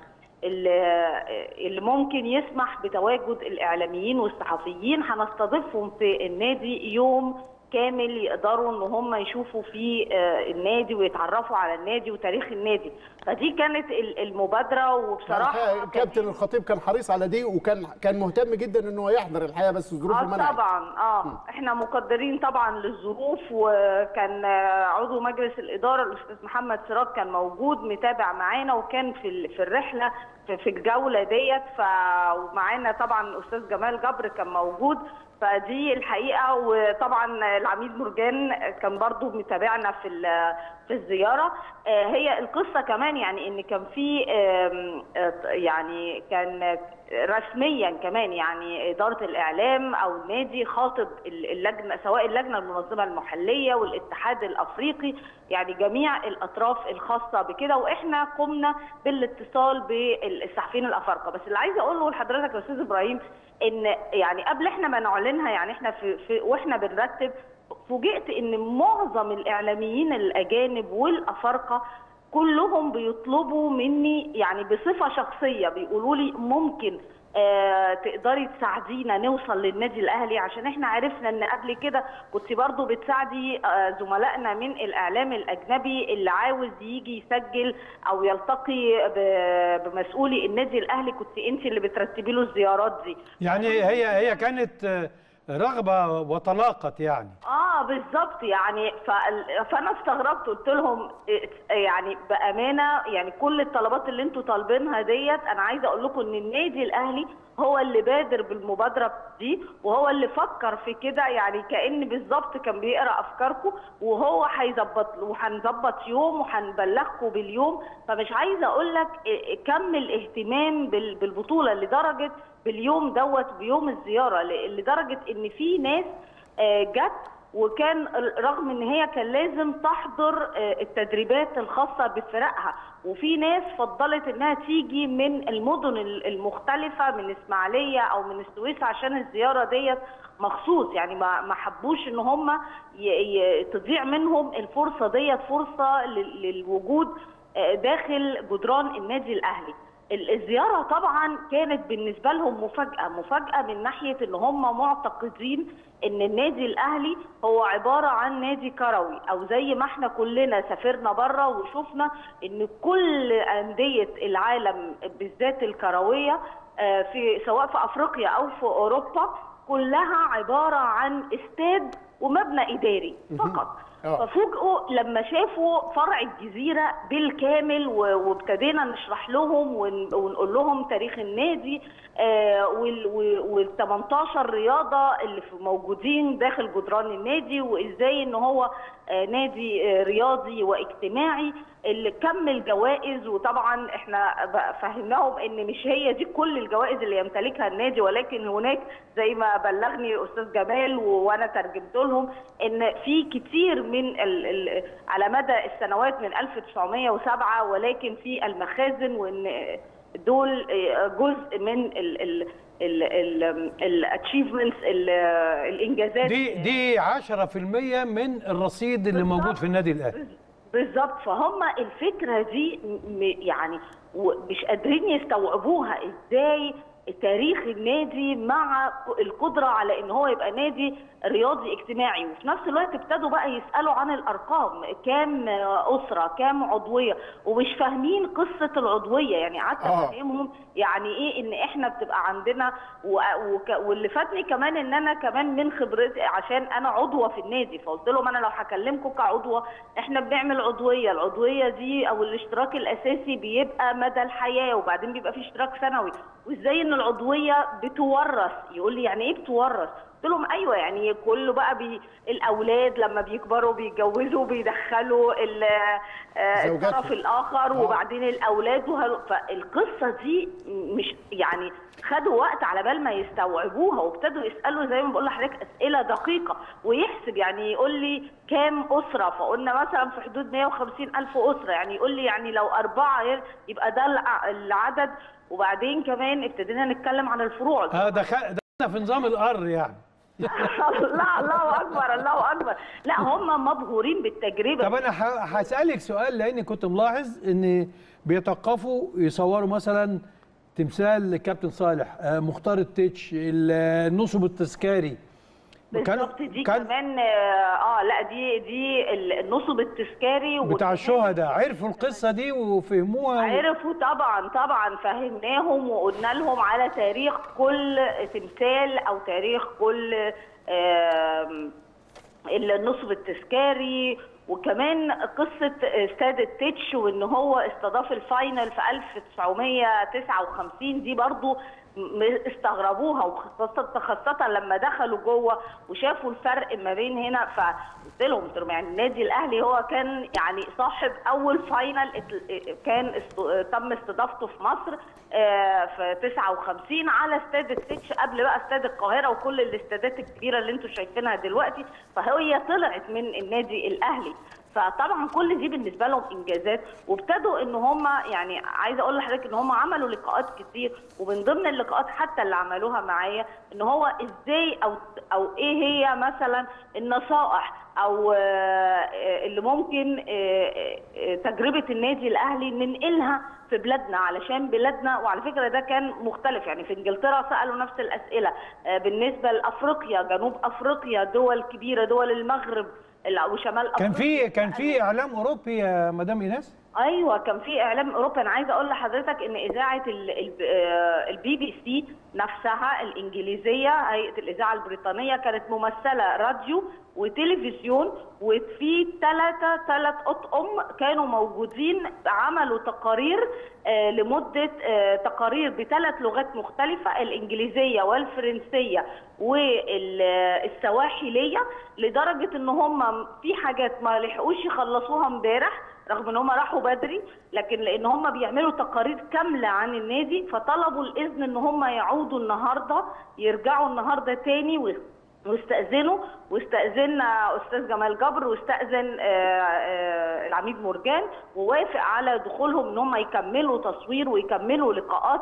اللي اللي ممكن يسمح بتواجد الاعلاميين والصحفيين هنستضيفهم في النادي يوم كامل يقدروا ان هم يشوفوا فيه آه، النادي ويتعرفوا على النادي وتاريخ النادي فدي كانت ال- المبادره وبصراحه الحقيقة كابتن الخطيب كان حريص على دي وكان كان مهتم جدا ان هو يحضر الحقيقه بس ظروفه اه منعت طبعا اه احنا مقدرين طبعا للظروف وكان آه، عضو مجلس الاداره الاستاذ محمد سراج كان موجود متابع معانا وكان في ال- في الرحله في في الجوله ديت ف ومعانا طبعا الاستاذ جمال جبر كان موجود فدي الحقيقه وطبعا العميد مرجان كان برضو متابعنا في ال- في الزياره آه، هي القصه كمان يعني ان كان في آم، آه، يعني كان رسميا كمان يعني اداره الاعلام او النادي خاطب اللجنه سواء اللجنه المنظمه المحليه والاتحاد الافريقي يعني جميع الاطراف الخاصه بكده واحنا قمنا بالاتصال بالصحفيين الافارقه بس اللي عايزه اقوله لحضرتك يا استاذ ابراهيم ان يعني قبل احنا ما نعلنها يعني احنا في, في واحنا بنرتب فوجئت ان معظم الاعلاميين الاجانب والافارقه كلهم بيطلبوا مني يعني بصفه شخصيه بيقولوا لي ممكن آه تقدري تساعدينا نوصل للنادي الاهلي عشان احنا عرفنا ان قبل كده كنت برضو بتساعدي آه زملائنا من الاعلام الاجنبي اللي عاوز يجي يسجل او يلتقي ب- بمسؤولي النادي الاهلي كنت انت اللي بترتبي له الزيارات دي يعني هي هي كانت آه، رغبه وطلاقه يعني اه بالظبط يعني فال- فانا استغربت قلت لهم إيه- يعني بامانه يعني كل الطلبات اللي انتوا طالبينها ديت انا عايزه اقول لكم ان النادي الاهلي هو اللي بادر بالمبادره دي وهو اللي فكر في كده يعني كان بالظبط كان بيقرا افكاركم وهو هيظبط وهنظبط يوم وهنبلغكم باليوم فمش عايزه اقول لك إيه- كم الاهتمام بال- بالبطوله لدرجه باليوم دوت بيوم الزياره ل- لدرجه ان في ناس آه، جت وكان رغم ان هي كان لازم تحضر آه، التدريبات الخاصه بفرقها وفي ناس فضلت انها تيجي من المدن ال- المختلفه من اسماعيليه او من السويس عشان الزياره ديت مخصوص يعني ما ما حبوش ان هم ي- ي- تضيع منهم الفرصه ديت فرصه لل- للوجود آه، داخل جدران النادي الاهلي ال- الزياره طبعا كانت بالنسبه لهم مفاجاه مفاجاه من ناحيه ان هم معتقدين ان النادي الاهلي هو عباره عن نادي كروي او زي ما احنا كلنا سافرنا بره وشفنا ان كل انديه العالم بالذات الكرويه آه، في سواء في افريقيا او في اوروبا كلها عباره عن استاد ومبنى اداري فقط آه. ففوجئوا لما شافوا فرع الجزيرة بالكامل و- وابتدينا نشرح لهم ون- ونقول لهم تاريخ النادي وال 18 رياضة اللي في- موجودين داخل جدران النادي وازاي ان هو آه، نادي آه، رياضي واجتماعي اللي كم الجوائز وطبعا احنا بقى فهمناهم ان مش هي دي كل الجوائز اللي يمتلكها النادي ولكن هناك زي ما بلغني استاذ جمال و- وانا ترجمت لهم ان في كتير من ال ال على مدى السنوات من 1907 ولكن في المخازن وان دول جزء من ال ال الاتشيفمنتس الانجازات دي دي 10% من الرصيد اللي بالظبط. موجود في النادي الاهلي بالظبط فهم الفكره دي م- يعني و- مش قادرين يستوعبوها ازاي تاريخ النادي مع القدره على ان هو يبقى نادي رياضي اجتماعي وفي نفس الوقت ابتدوا بقى يسالوا عن الارقام كام اسره كام عضويه ومش فاهمين قصه العضويه يعني قعدت آه. افهمهم يعني ايه ان احنا بتبقى عندنا و... وك... واللي فاتني كمان ان انا كمان من خبرتي عشان انا عضوه في النادي فقلت لهم انا لو هكلمكم كعضوه احنا بنعمل عضويه العضويه دي او الاشتراك الاساسي بيبقى مدى الحياه وبعدين بيبقى في اشتراك سنوي وازاي ان العضويه بتورث يقول لي يعني ايه بتورث قلت لهم ايوه يعني كله بقى بي الاولاد لما بيكبروا بيتجوزوا بيدخلوا ال- آه، زوجاتهم. الطرف الاخر آه. وبعدين الاولاد وهل... فالقصه دي مش يعني خدوا وقت على بال ما يستوعبوها وابتدوا يسالوا زي ما بقول لحضرتك اسئله دقيقه ويحسب يعني يقول لي كام اسره فقلنا مثلا في حدود 150 الف اسره يعني يقول لي يعني لو اربعه يبقى ده الع- العدد وبعدين كمان ابتدينا نتكلم عن الفروع اه دخل- دخلنا في نظام القر يعني لا الله اكبر الله اكبر لا هم مبهورين بالتجربه طب انا ه- هسالك سؤال لاني كنت ملاحظ ان بيتوقفوا يصوروا مثلا تمثال كابتن صالح آه، مختار التتش النصب التذكاري كانوا- بالظبط دي كان- كمان اه آه، لا دي دي ال- النصب التذكاري بتاع وكمان الشهداء عرفوا القصه دي وفهموها عرفوا طبعا طبعا فهمناهم وقلنا لهم على تاريخ كل تمثال او تاريخ كل آم، النصب التذكاري وكمان قصة استاد التتش وان هو استضاف الفاينل في 1959 دي برضو م- استغربوها وخاصة خاصة لما دخلوا جوه وشافوا الفرق ما بين هنا فقلت لهم قلت لهم يعني النادي الاهلي هو كان يعني صاحب اول فاينل ات- كان است- تم استضافته في مصر آه، في 59 على استاد التتش قبل بقى استاد القاهره وكل الاستادات الكبيره اللي انتم شايفينها دلوقتي فهي طلعت من النادي الاهلي فطبعا كل دي بالنسبه لهم انجازات وابتدوا ان هم يعني عايزه اقول لحضرتك ان هم عملوا لقاءات كتير ومن ضمن اللقاءات حتى اللي عملوها معايا ان هو ازاي او او ايه هي مثلا النصائح او آه، اللي ممكن آه، آه، تجربه النادي الاهلي ننقلها في بلادنا علشان بلادنا وعلى فكره ده كان مختلف يعني في انجلترا سالوا نفس الاسئله آه، بالنسبه لافريقيا جنوب افريقيا دول كبيره دول المغرب ال- وشمال افريقيا كان في كان في اعلام اوروبي يا مدام ايناس ايوه كان في اعلام اوروبا انا عايزه اقول لحضرتك ان اذاعه ال- ال- آه، البي بي سي نفسها الانجليزيه هيئه الاذاعه البريطانيه كانت ممثله راديو وتلفزيون وفي ثلاثه ثلاث اطقم كانوا موجودين عملوا تقارير آه، لمده آه، تقارير بثلاث لغات مختلفه الانجليزيه والفرنسيه والسواحليه لدرجه ان هم في حاجات ما لحقوش يخلصوها امبارح رغم ان هم راحوا بدري لكن لان هم بيعملوا تقارير كامله عن النادي فطلبوا الاذن ان هم يعودوا النهارده يرجعوا النهارده تاني و- واستاذنوا واستاذنا استاذ جمال جبر واستاذن آه، آه، العميد مرجان ووافق على دخولهم ان هم يكملوا تصوير ويكملوا لقاءات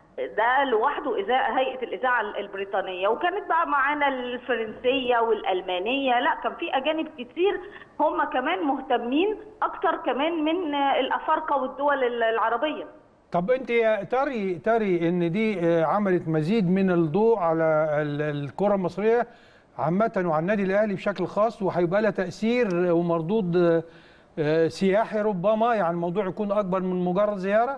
ده لوحده إذاعة هيئة الإذاعة البريطانية وكانت بقى معانا الفرنسية والألمانية لا كان في أجانب كتير هم كمان مهتمين أكتر كمان من الأفارقة والدول العربية طب انت يا تري تري ان دي آه، عملت مزيد من الضوء على ال- الكره المصريه عامه وعلى النادي الاهلي بشكل خاص وهيبقى لها تاثير ومردود آه، آه، سياحي ربما يعني الموضوع يكون اكبر من مجرد زياره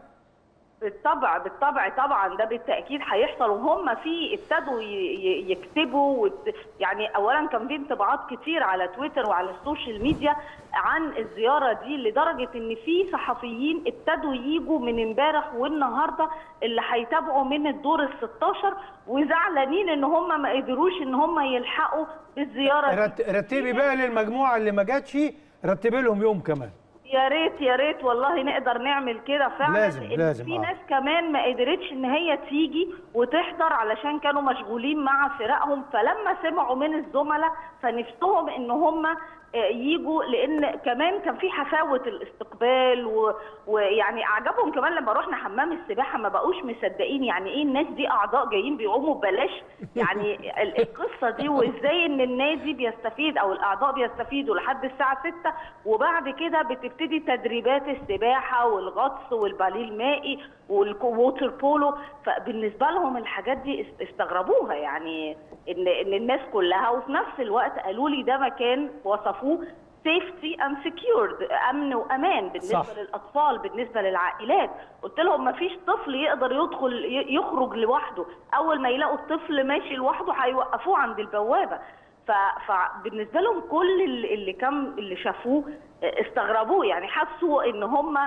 بالطبع بالطبع طبعا ده بالتاكيد هيحصل وهم في ابتدوا ي- ي- يكتبوا وت- يعني اولا كان في انطباعات كتير على تويتر وعلى السوشيال ميديا عن الزياره دي لدرجه ان في صحفيين ابتدوا يجوا من امبارح والنهارده اللي هيتابعوا من الدور ال 16 وزعلانين ان هم ما قدروش ان هم يلحقوا بالزياره دي. رت- رتبي بقى للمجموعه اللي ما جاتش رتبي لهم يوم كمان يا ريت يا ريت والله نقدر نعمل كده فعلا لازم- لأن لازم، في آه. ناس كمان ما قدرتش ان هي تيجي وتحضر علشان كانوا مشغولين مع فرقهم فلما سمعوا من الزملاء فنفسهم ان هم آه، يجوا لان كمان كان في حفاوه الاستقبال و- ويعني اعجبهم كمان لما رحنا حمام السباحه ما بقوش مصدقين يعني ايه الناس دي اعضاء جايين بيعوموا ببلاش يعني ال- القصه دي وازاي ان النادي بيستفيد او الاعضاء بيستفيدوا لحد الساعه 6 وبعد كده بتبتدي تدريبات السباحه والغطس والباليه المائي والووتر بولو فبالنسبه لهم الحاجات دي است- استغربوها يعني ان ان الناس كلها وفي نفس الوقت قالوا لي ده مكان وصفوه سيفتي اند سكيورد امن وامان بالنسبه صح. صح. للاطفال بالنسبه للعائلات قلت لهم ما فيش طفل يقدر يدخل ي- يخرج لوحده اول ما يلاقوا الطفل ماشي لوحده هيوقفوه عند البوابه ف- فبالنسبه لهم كل اللي اللي كان اللي شافوه استغربوه يعني حسوا ان هم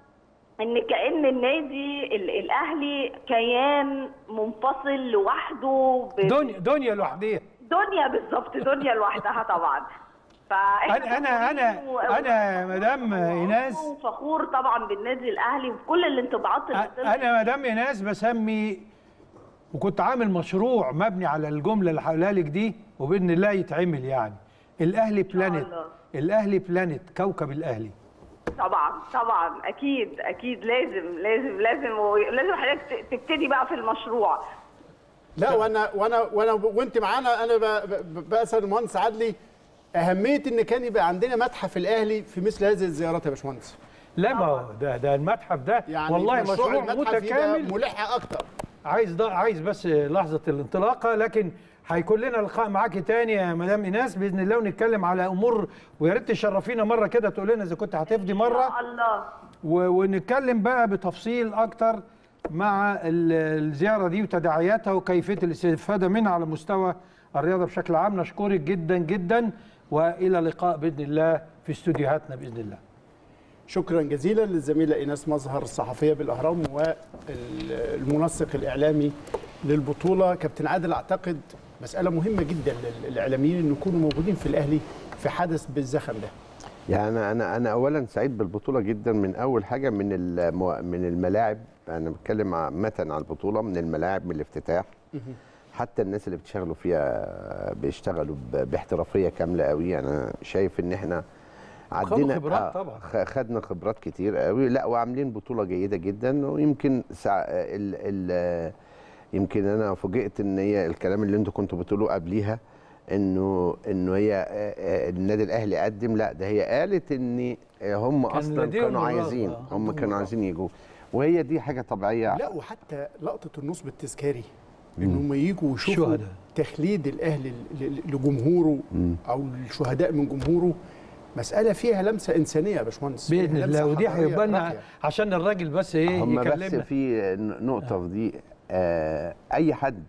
ان كان النادي ال- الاهلي كيان منفصل لوحده ب- دنيا دنيا لوحديها دنيا بالظبط دنيا لوحدها طبعا فاحنا أنا- أنا- أنا- و- أنا مدام إيناس- فخور طبعا بالنادي الاهلي وفي كل الانطباعات اللي طلعت انا مدام ايناس بسمي وكنت عامل مشروع مبني على الجمله اللي هقولها لك دي وباذن الله يتعمل يعني الاهلي بلانت الله. الاهلي بلانت كوكب الاهلي طبعا طبعا اكيد اكيد لازم لازم لازم ولازم حضرتك ت- تبتدي بقى في المشروع لا وانا وانا وانا وانت معانا انا ب- ب- بسال المهندس عدلي اهميه ان كان يبقى عندنا متحف الاهلي في مثل هذه الزيارات يا باشمهندس لا ما هو ده ده المتحف ده يعني والله مشروع المتحف يبقى متكامل ملح اكتر عايز ده عايز بس لحظه الانطلاقه لكن هيكون لنا لقاء معاكي تاني يا مدام ايناس باذن الله ونتكلم على امور ويا ريت تشرفينا مره كده تقول لنا اذا كنت هتفضي ان مره شاء الله و- ونتكلم بقى بتفصيل اكتر مع ال- الزياره دي وتداعياتها وكيفيه الاستفاده منها على مستوى الرياضه بشكل عام نشكرك جدا جدا والى اللقاء باذن الله في استوديوهاتنا باذن الله شكرا جزيلا للزميله ايناس مظهر الصحفيه بالاهرام والمنسق الاعلامي للبطوله كابتن عادل اعتقد مساله مهمه جدا للاعلاميين ان يكونوا موجودين في الاهلي في حدث بالزخم ده يعني انا انا اولا سعيد بالبطوله جدا من اول حاجه من المو... من الملاعب انا بتكلم عامه على البطوله من الملاعب من الافتتاح حتى الناس اللي بتشتغلوا فيها بيشتغلوا ب... باحترافيه كامله قوي انا شايف ان احنا عدينا خبرات طبعا. خ- خدنا خبرات كتير قوي لا وعاملين بطوله جيده جدا ويمكن سع... ال... ال... يمكن انا فوجئت ان هي الكلام اللي انتوا كنتوا بتقولوه قبليها انه انه هي آه، آه، النادي الاهلي قدم لا ده هي قالت ان هم كان اصلا لديهم كانوا الرغبة، عايزين آه، هم عندهم كانوا الرغبة. عايزين يجوا وهي دي حاجه طبيعيه لا وحتى لقطه النصب التذكاري انهم يجوا يشوفوا الشهداء. تخليد الاهلي ل- ل- لجمهوره او الشهداء من جمهوره مساله فيها لمسه انسانيه يا باشمهندس باذن فيها الله لمسة ودي حضارية هيبقى لنا راقية. عشان الراجل بس ايه هم بس يكلمنا في نقطه في دي آه اي حد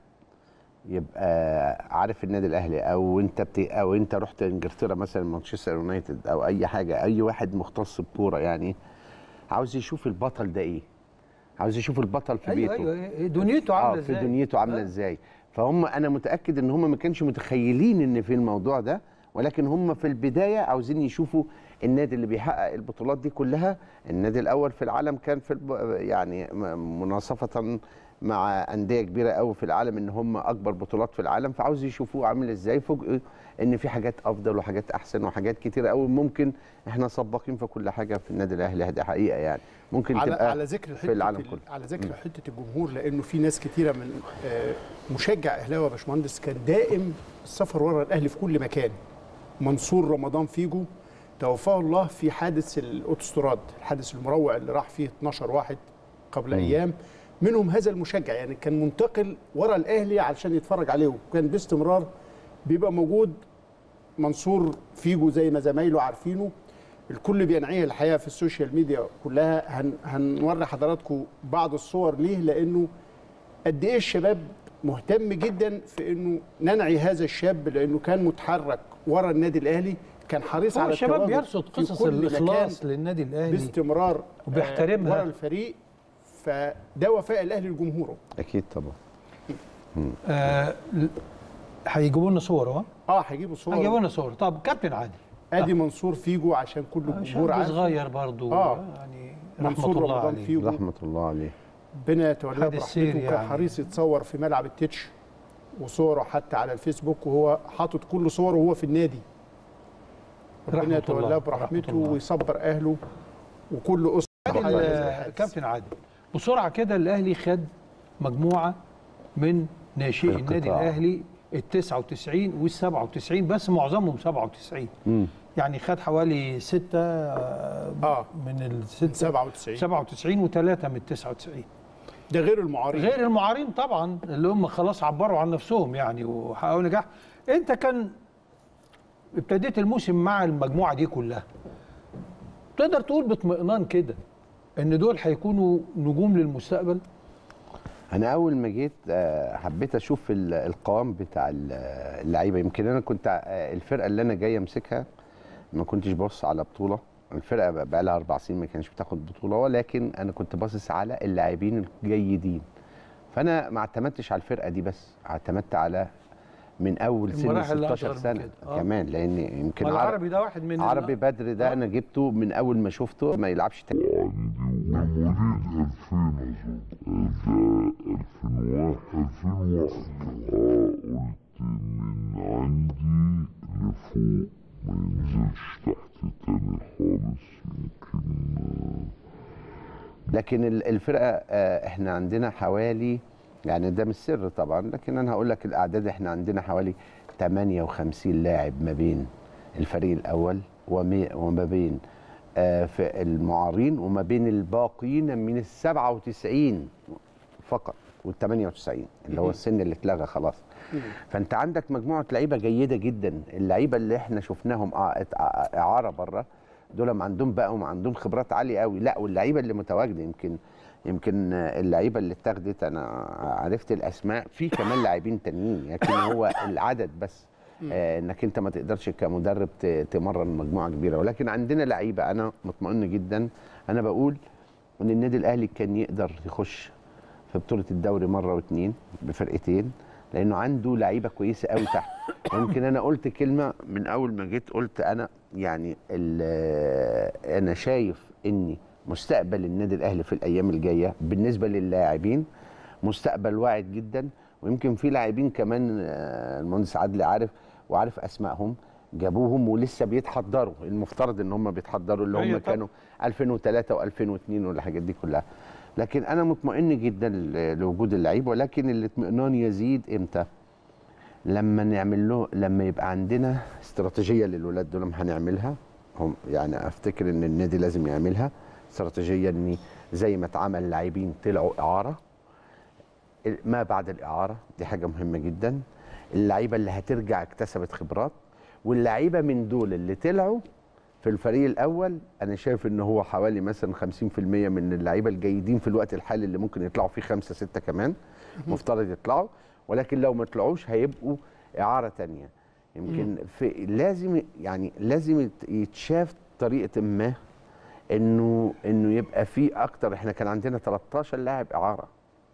يبقى عارف النادي الاهلي او انت بت... او انت رحت انجلترا مثلا مانشستر يونايتد او اي حاجه اي واحد مختص بكوره يعني عاوز يشوف البطل ده ايه عاوز يشوف البطل في ايوه بيته ايوه إيه، دنيته عامله اه ازاي في دنيته عامله آه. ازاي فهم انا متاكد ان هم ما كانش متخيلين ان في الموضوع ده ولكن هم في البدايه عاوزين يشوفوا النادي اللي بيحقق البطولات دي كلها النادي الاول في العالم كان في الب... يعني م- مناصفه مع انديه كبيره قوي في العالم ان هم اكبر بطولات في العالم فعاوز يشوفوه عامل ازاي فوجئوا ان في حاجات افضل وحاجات احسن وحاجات كتيره قوي ممكن احنا سباقين في كل حاجه في النادي الاهلي دي حقيقه يعني ممكن على تبقى على ذكر في العالم حته كله ال- على ذكر حته الجمهور لانه في ناس كتيره من آه، مشجع اهلاوي يا باشمهندس كان دائم السفر ورا الاهلي في كل مكان منصور رمضان فيجو توفاه الله في حادث الاوتوستراد الحادث المروع اللي راح فيه 12 واحد قبل ايام منهم هذا المشجع يعني كان منتقل ورا الاهلي علشان يتفرج عليه وكان باستمرار بيبقى موجود منصور فيجو زي ما زمايله عارفينه الكل بينعيه الحقيقه في السوشيال ميديا كلها هن هنوري حضراتكم بعض الصور ليه لانه قد ايه الشباب مهتم جدا في انه ننعي هذا الشاب لانه كان متحرك ورا النادي الاهلي كان حريص هو على الشباب التواجد بيرصد في قصص كل الاخلاص مكان للنادي الاهلي باستمرار وبيحترمها. آه، ورا الفريق فده وفاء الاهلي لجمهوره اكيد طبعا آه ل- هيجيبوا لنا صور اهو اه هيجيبوا صور هيجيبوا لنا صور طب كابتن عادل ادي منصور فيجو عشان كل شاب الجمهور عارف صغير برضو آه. يعني منصور رحمه الله رمضان عليه فيجو رحمه الله عليه ربنا يتولاه حادث سير برحمته كان يعني. حريص يتصور في ملعب التتش وصوره حتى على الفيسبوك وهو حاطط كل صوره وهو في النادي رحمة ربنا يتولاه الله، برحمته رحمة الله. ويصبر اهله وكل اسره عادل، حاجة زي آه، حادث. كابتن عادل بسرعه كده الاهلي خد مجموعه من ناشئي القطاع. النادي الاهلي ال 99 وال 97 بس معظمهم 97 مم. يعني خد حوالي ستة آه، اه من ال من 6 97 97 وثلاثة من 99 ده غير المعارضين غير المعارين طبعا اللي هم خلاص عبروا عن نفسهم يعني وحققوا نجاح انت كان ابتديت الموسم مع المجموعه دي كلها تقدر تقول باطمئنان كده ان دول هيكونوا نجوم للمستقبل انا اول ما جيت آه، حبيت اشوف ال- القوام بتاع ال- اللعيبه يمكن انا كنت آه، الفرقه اللي انا جاي امسكها ما كنتش ببص على بطوله الفرقه بقى لها اربع سنين ما كانش بتاخد بطوله ولكن انا كنت باصص على اللاعبين الجيدين فانا ما اعتمدتش على الفرقه دي بس اعتمدت على من اول سن المراحل اللي 16 أصغر من سنه كده. آه. كمان لان يمكن ما عرب العربي ده واحد من عربي بدر ده آه. انا جبته من اول ما شفته ما يلعبش تاني مواليد 2000 أظن ده 2001 2001 آه، قلت من عندي لفوق ما ينزلش تحت تاني خالص يمكن آه، لكن ال- الفرقه آه، احنا عندنا حوالي يعني ده مش سر طبعا لكن انا هقول لك الاعداد احنا عندنا حوالي 58 لاعب ما بين الفريق الاول ومي- وما بين آه، في المعارين وما بين الباقيين من ال 97 فقط وال 98 اللي هو السن اللي اتلغى خلاص فانت عندك مجموعه لعيبه جيده جدا اللعيبه اللي احنا شفناهم إع- إع- اعاره بره دول ما عندهم بقى وما عندهم خبرات عاليه قوي لا واللعيبه اللي متواجده يمكن يمكن آه، اللعيبه اللي اتاخدت انا عرفت الاسماء في كمان لاعبين تانيين لكن هو العدد بس آه، انك انت ما تقدرش كمدرب ت- تمرن مجموعه كبيره ولكن عندنا لعيبه انا مطمئن جدا انا بقول ان النادي الاهلي كان يقدر يخش في بطوله الدوري مره واثنين بفرقتين لانه عنده لعيبه كويسه قوي تحت يمكن انا قلت كلمه من اول ما جيت قلت انا يعني ال- انا شايف اني مستقبل النادي الاهلي في الايام الجايه بالنسبه للاعبين مستقبل واعد جدا ويمكن في لاعبين كمان آه، المهندس عادل عارف وعارف اسمائهم جابوهم ولسه بيتحضروا المفترض ان هم بيتحضروا اللي هم أيوة طبعا. كانوا 2003 و2002 والحاجات دي كلها لكن انا مطمئن جدا ل- لوجود اللعيب ولكن الاطمئنان يزيد امتى لما نعمل له لما يبقى عندنا استراتيجيه للولاد دول هنعملها هم يعني افتكر ان النادي لازم يعملها استراتيجيه ان زي ما اتعمل لاعبين طلعوا اعاره ما بعد الاعاره دي حاجه مهمه جدا اللعيبه اللي هترجع اكتسبت خبرات واللعيبه من دول اللي طلعوا في الفريق الاول انا شايف ان هو حوالي مثلا 50% من اللعيبه الجيدين في الوقت الحالي اللي ممكن يطلعوا فيه خمسه سته كمان مفترض يطلعوا ولكن لو ما طلعوش هيبقوا اعاره تانية يمكن في لازم يعني لازم يت- يتشاف طريقه ما انه انه يبقى في اكتر احنا كان عندنا 13 لاعب اعاره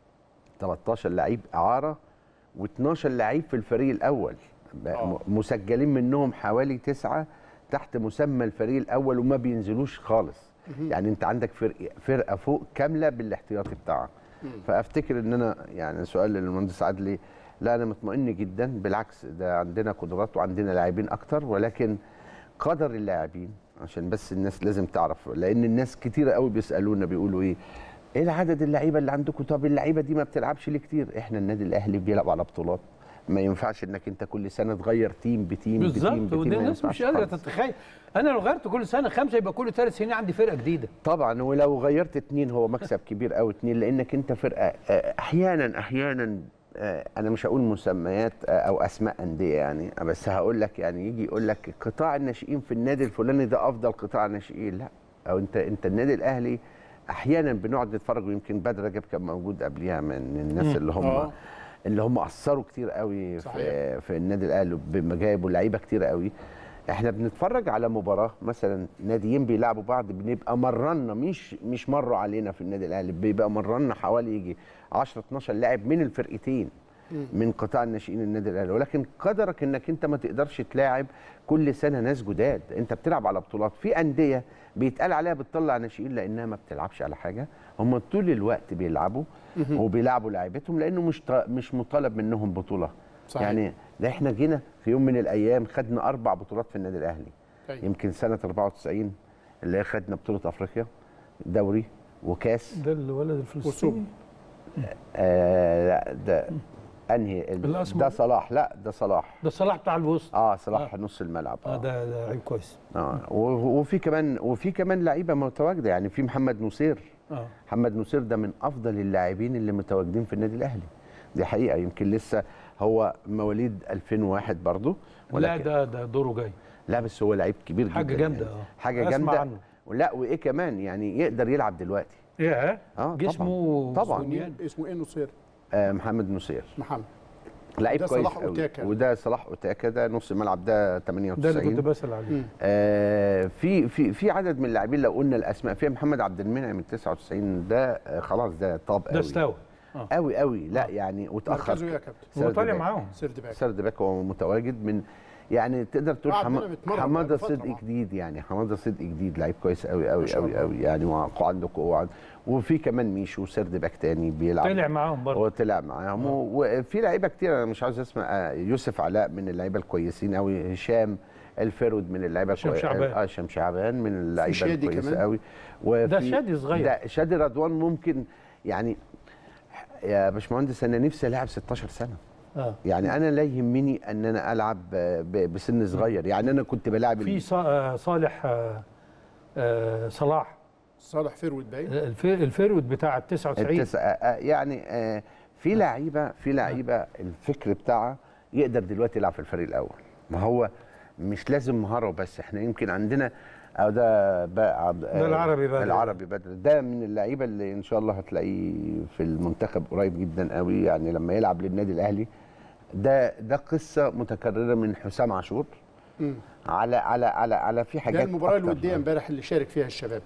13 لعيب اعاره و12 لعيب في الفريق الاول بقى م- مسجلين منهم حوالي تسعه تحت مسمى الفريق الاول وما بينزلوش خالص يعني انت عندك فرقه فرقه فوق كامله بالاحتياطي بتاعها فافتكر ان انا يعني سؤال للمهندس عدلي لا انا مطمئن جدا بالعكس ده عندنا قدرات وعندنا لاعبين اكتر ولكن قدر اللاعبين عشان بس الناس لازم تعرف لان الناس كتيره قوي بيسالونا بيقولوا ايه ايه العدد اللعيبه اللي عندكم طب اللعيبه دي ما بتلعبش ليه كتير احنا النادي الاهلي بيلعب على بطولات ما ينفعش انك انت كل سنه تغير تيم بتيم بتيم بالظبط بتيم وده ما الناس ينفعش مش قادره خالص. تتخيل انا لو غيرت كل سنه خمسه يبقى كل ثلاث سنين عندي فرقه جديده طبعا ولو غيرت اتنين هو مكسب كبير قوي اتنين لانك انت فرقه آه، احيانا احيانا آه، انا مش هقول مسميات آه، او اسماء انديه يعني بس هقول لك يعني يجي يقول لك قطاع الناشئين في النادي الفلاني ده افضل قطاع ناشئين لا او انت انت النادي الاهلي احيانا بنقعد نتفرج ويمكن بدر رجب كان موجود قبليها من الناس اللي هم آه. اللي هم اثروا كتير قوي في صحيح. في النادي الاهلي بما جايبوا لعيبه كتير قوي احنا بنتفرج على مباراه مثلا ناديين بيلعبوا بعض بنبقى مرنا مش مش مروا علينا في النادي الاهلي بيبقى مرنا حوالي يجي 10 12 لاعب من الفرقتين من قطاع الناشئين النادي الاهلي ولكن قدرك انك انت ما تقدرش تلاعب كل سنه ناس جداد انت بتلعب على بطولات في انديه بيتقال عليها بتطلع ناشئين لانها ما بتلعبش على حاجه هم طول الوقت بيلعبوا وبيلعبوا لعيبتهم لانه مش ط- مش مطالب منهم بطوله صحيح. يعني ده احنا جينا في يوم من الايام خدنا اربع بطولات في النادي الاهلي أيوة. يمكن سنه 94 اللي هي خدنا بطوله افريقيا دوري وكاس ده الولد الفلسطيني وسوبر. آه لا ده انهي ال- الأسمر. ده صلاح لا ده صلاح ده صلاح بتاع الوسط اه صلاح نص الملعب اه اه, ده ده لعيب كويس آه. و- وفي كمان وفي كمان لعيبه متواجده يعني في محمد نصير اه محمد نصير ده من افضل اللاعبين اللي متواجدين في النادي الاهلي دي حقيقه يمكن لسه هو مواليد 2001 2001 برضه لا ده ده دوره جاي لا بس هو لعيب كبير حاجة جدا جامدة، يعني. آه. حاجه أسمع جامده عنه. لا وايه كمان يعني يقدر يلعب دلوقتي ايه اه جسمه طبعا طبعا بنيان. اسمه ايه نصير آه محمد نصير محمد لعيب ده كويس صلاح قوي. أوتاكا. وده صلاح اوتاكا ده نص الملعب ده ده اللي كنت 98 بسال عليه آه في في في عدد من اللاعبين لو قلنا الاسماء في محمد عبد المنعم من 99 ده آه خلاص ده طاب ده قوي استوى قوي قوي لا يعني وتاخر مركزه ايه يا كابتن؟ هو سرد طالع باك. معاهم سيرد باك سرد باك هو متواجد من يعني تقدر تقول قاعد حما- هنا بيتمرن حماده بقاله فترة صدقي معاه. جديد يعني حماده صدقي جديد لعيب كويس قوي قوي شاء قوي الله. قوي يعني وعنده قوه وفي كمان ميشو سرد باك تاني بيلعب طلع معاهم برضه هو طلع معاهم و- وفي لعيبه كتير انا مش عاوز اسمع آه، يوسف علاء من اللعيبه الكويسين قوي هشام الفرود من اللعيبه هشام الكوي- شعبان. اه هشام شعبان من اللعيبه شادي الكويسه كمان. قوي وفي ده شادي صغير. ده شادي رضوان ممكن يعني يا باشمهندس انا نفسي العب 16 سنه اه يعني انا لا يهمني ان انا العب ب- بسن صغير يعني انا كنت بلعب في صا- آه، صالح آه، آه صلاح صالح فروت باين الف- الفيرود بتاع ال 99 التس... آه، آه، يعني آه، في لعيبه في لعيبه الفكر بتاعها يقدر دلوقتي يلعب في الفريق الاول ما هو مش لازم مهاره بس احنا يمكن عندنا او ده بقى عبد- ده العربي بدر. العربي بدر ده من اللعيبه اللي ان شاء الله هتلاقيه في المنتخب قريب جدا قوي يعني لما يلعب للنادي الاهلي ده ده قصه متكرره من حسام عاشور على على على على في ده حاجات المباراه أكتر. الوديه امبارح اللي شارك فيها الشباب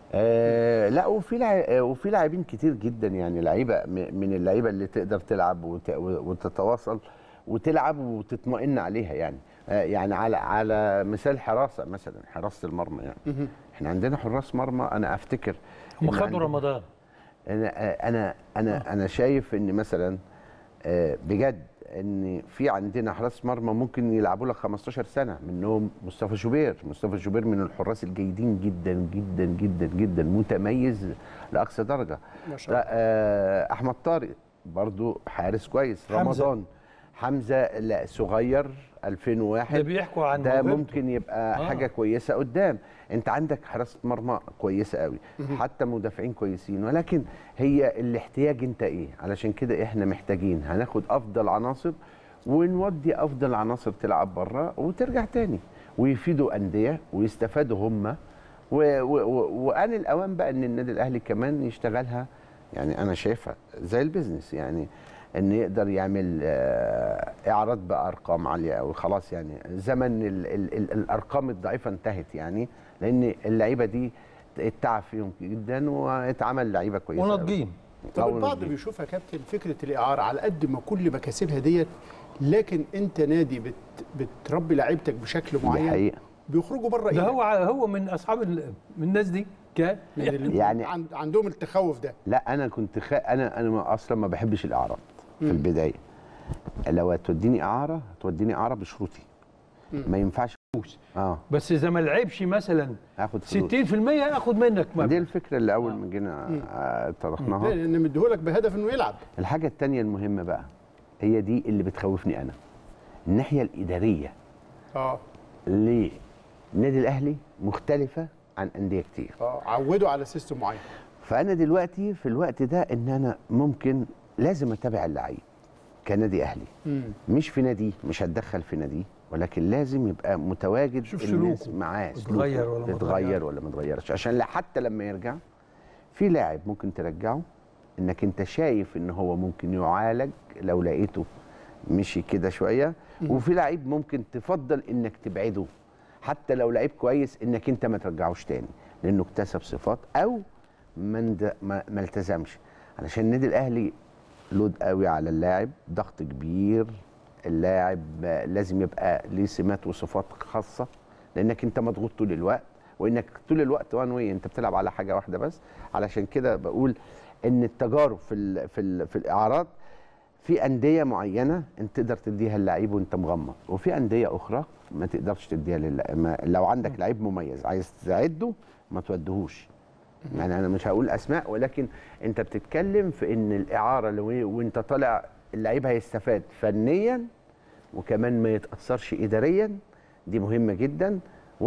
آه لا وفي لع... آه، وفي لاعبين كتير جدا يعني لعيبه م- من اللعيبه اللي تقدر تلعب وت... وتتواصل وتلعب وتطمئن عليها يعني آه يعني على على مثال حراسه مثلا حراسه المرمى يعني احنا عندنا حراس مرمى انا افتكر هم إن خدوا عندنا- رمضان انا انا انا انا شايف ان مثلا آه، بجد ان في عندنا حراس مرمى ممكن يلعبوا لك 15 سنه منهم مصطفى شوبير مصطفى شوبير من الحراس الجيدين جدا جدا جدا جدا متميز لاقصى درجه ما شاء الله لا، آه، احمد طارق برضو حارس كويس حمزة. رمضان حمزه لا صغير 2001 ده بيحكوا عن ده موهبته. ممكن يبقى آه. آه. حاجه كويسه قدام انت عندك حراسه مرمى كويسه قوي حتى مدافعين كويسين ولكن هي الاحتياج انت ايه علشان كده احنا محتاجين هناخد افضل عناصر ونودي افضل عناصر تلعب بره وترجع تاني ويفيدوا انديه ويستفادوا هم و- و- و- وان الاوان بقى ان النادي الاهلي كمان يشتغلها يعني انا شايفها زي البيزنس يعني ان يقدر يعمل آه، اعراض بارقام عاليه قوي خلاص يعني زمن ال ال ال الارقام الضعيفه انتهت يعني لان اللعيبه دي اتعب فيهم جدا واتعمل لعيبه كويسه قوي. وناضجين طب أول البعض نضيف. بيشوفها كابتن فكره الاعاره على قد ما كل مكاسبها ديت لكن انت نادي بت بتربي لعيبتك بشكل دي معين حقيقه بيخرجوا بره ده إيه؟ هو هو من اصحاب ال- من الناس دي كان من اللي يعني- عند عندهم التخوف ده لا انا كنت خ... انا انا ما- اصلا ما بحبش الاعراض في البدايه لو هتوديني اعاره هتوديني اعاره بشروطي ما ينفعش فلوس اه بس اذا ما لعبش مثلا هاخد فلوس 60% اخد منك دي مبلغ الفكره اللي اول ما جينا آه، طرحناها لان مديهولك بهدف انه يلعب الحاجة التانية المهمة بقى هي دي اللي بتخوفني أنا الناحية الإدارية اه للنادي الأهلي مختلفة عن أندية كتير اه عودوا على سيستم معين فأنا دلوقتي في الوقت ده إن أنا ممكن لازم أتابع اللعيب كنادي أهلي مم. مش في نادي مش هتدخل في نادي ولكن لازم يبقى متواجد شوف الناس سلوكه. معاه اتغير سلوكه ولا ما اتغير اتغيرش. ولا ما اتغيرش عشان لا- حتى لما يرجع في لاعب ممكن ترجعه انك انت شايف ان هو ممكن يعالج لو لقيته مشي كده شويه وفي لعيب ممكن تفضل انك تبعده حتى لو لعيب كويس انك انت ما ترجعوش تاني لانه اكتسب صفات او ما اند- ما ما التزمش علشان النادي الاهلي لود قوي على اللاعب ضغط كبير اللاعب آه، لازم يبقى ليه سمات وصفات خاصه لانك انت مضغوط طول الوقت وانك طول الوقت وان واي انت بتلعب على حاجه واحده بس علشان كده بقول ان التجارب في ال في ال في الاعراض في انديه معينه انت تقدر تديها اللعيب وانت مغمض وفي انديه اخرى ما تقدرش تديها لل... لو عندك لعيب مميز عايز تعده ما تودهوش يعني انا مش هقول اسماء ولكن انت بتتكلم في ان الاعاره لو وانت طالع اللعيب هيستفاد فنيا وكمان ما يتاثرش اداريا دي مهمه جدا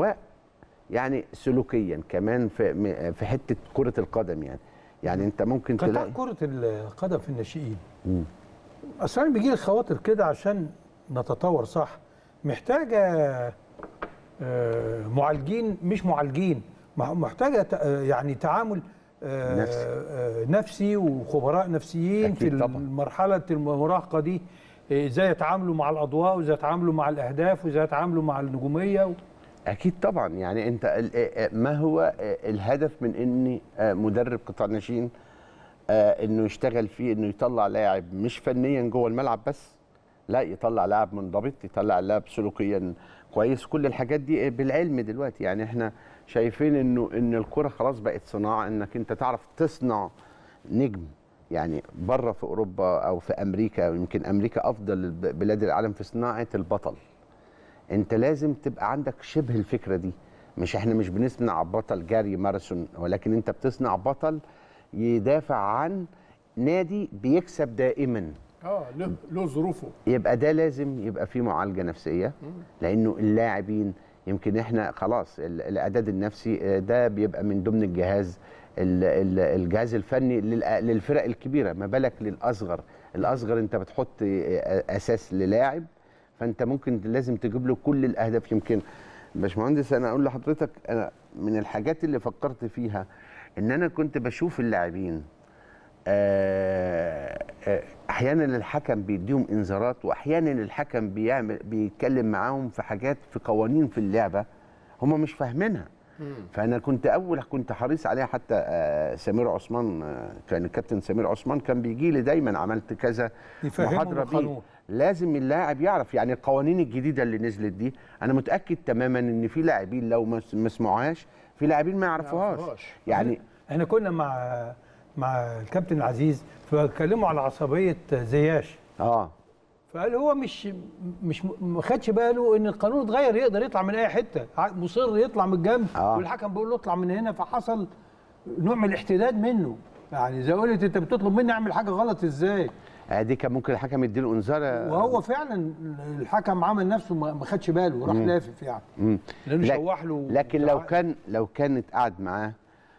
ويعني سلوكيا كمان في م- في حته كره القدم يعني يعني انت ممكن قطاع تلاقي كرة القدم في الناشئين مم. اصلا بيجي لي خواطر كده عشان نتطور صح محتاجة آه، معالجين مش معالجين مح- محتاجة ت- آه، يعني تعامل آه، نفسي. آه، نفسي وخبراء نفسيين في أكيد طبعاً. مرحلة المراهقة دي آه، ازاي يتعاملوا مع الاضواء وازاي يتعاملوا مع الاهداف وازاي يتعاملوا مع النجومية و... اكيد طبعا يعني انت ال- آه، آه، ما هو آه، الهدف من اني آه، مدرب قطاع ناشئين آه، انه يشتغل فيه انه يطلع لاعب مش فنيا جوه الملعب بس لا يطلع لاعب منضبط يطلع لاعب سلوكيا كويس كل الحاجات دي بالعلم دلوقتي يعني احنا شايفين انه ان الكره خلاص بقت صناعه انك انت تعرف تصنع نجم يعني بره في اوروبا او في امريكا يمكن امريكا افضل بلاد العالم في صناعه البطل انت لازم تبقى عندك شبه الفكره دي مش احنا مش بنصنع بطل جري ماراثون ولكن انت بتصنع بطل يدافع عن نادي بيكسب دائما اه له له ظروفه يبقى ده لازم يبقى فيه معالجه نفسيه لانه اللاعبين يمكن احنا خلاص ال- الاعداد النفسي آه، ده بيبقى من ضمن الجهاز ال- ال- الجهاز الفني للأ- للفرق الكبيره ما بالك للاصغر الاصغر انت بتحط آه، اساس للاعب فانت ممكن لازم تجيب له كل الاهداف يمكن باشمهندس انا اقول لحضرتك انا من الحاجات اللي فكرت فيها ان انا كنت بشوف اللاعبين آه، آه، احيانا الحكم بيديهم انذارات واحيانا الحكم بيعمل بيتكلم معاهم في حاجات في قوانين في اللعبه هم مش فاهمينها فانا كنت اول كنت حريص عليها حتى آه، سمير عثمان آه، كان الكابتن سمير عثمان كان بيجي لي دايما عملت كذا يفهمهم محاضره بيه القانون. لازم اللاعب يعرف يعني القوانين الجديده اللي نزلت دي انا متاكد تماما ان في لاعبين لو ما ما سمعوهاش في لاعبين ما يعرفوهاش يعرفوهاش. يعني احنا كنا مع مع الكابتن العزيز فكلموا على عصبيه زياش اه فقال هو مش مش ما خدش باله ان القانون اتغير يقدر يطلع من اي حته ع- مصر يطلع من الجنب آه. والحكم بيقول له اطلع من هنا فحصل نوع من الاحتداد منه يعني زي قلت انت بتطلب مني اعمل حاجه غلط ازاي آه، دي كان ممكن الحكم يديله انذار آه، وهو فعلا الحكم عمل نفسه ما ما خدش باله وراح لافف يعني مم. لانه لا- شوح له لكن لو بتاع- كان لو كانت قاعد معاه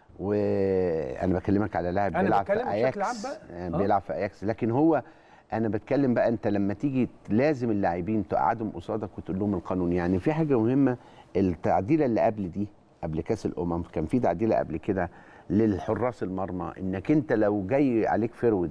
وانا بكلمك على لاعب أنا بيلعب في بتكلم اياكس بشكل عام بقى. آه، آه. بيلعب في اياكس لكن هو انا بتكلم بقى انت لما تيجي لازم اللاعبين تقعدهم قصادك وتقول لهم القانون يعني في حاجه مهمه التعديله اللي قبل دي قبل كاس الامم كان في تعديله قبل كده للحراس المرمى انك انت لو جاي عليك فرود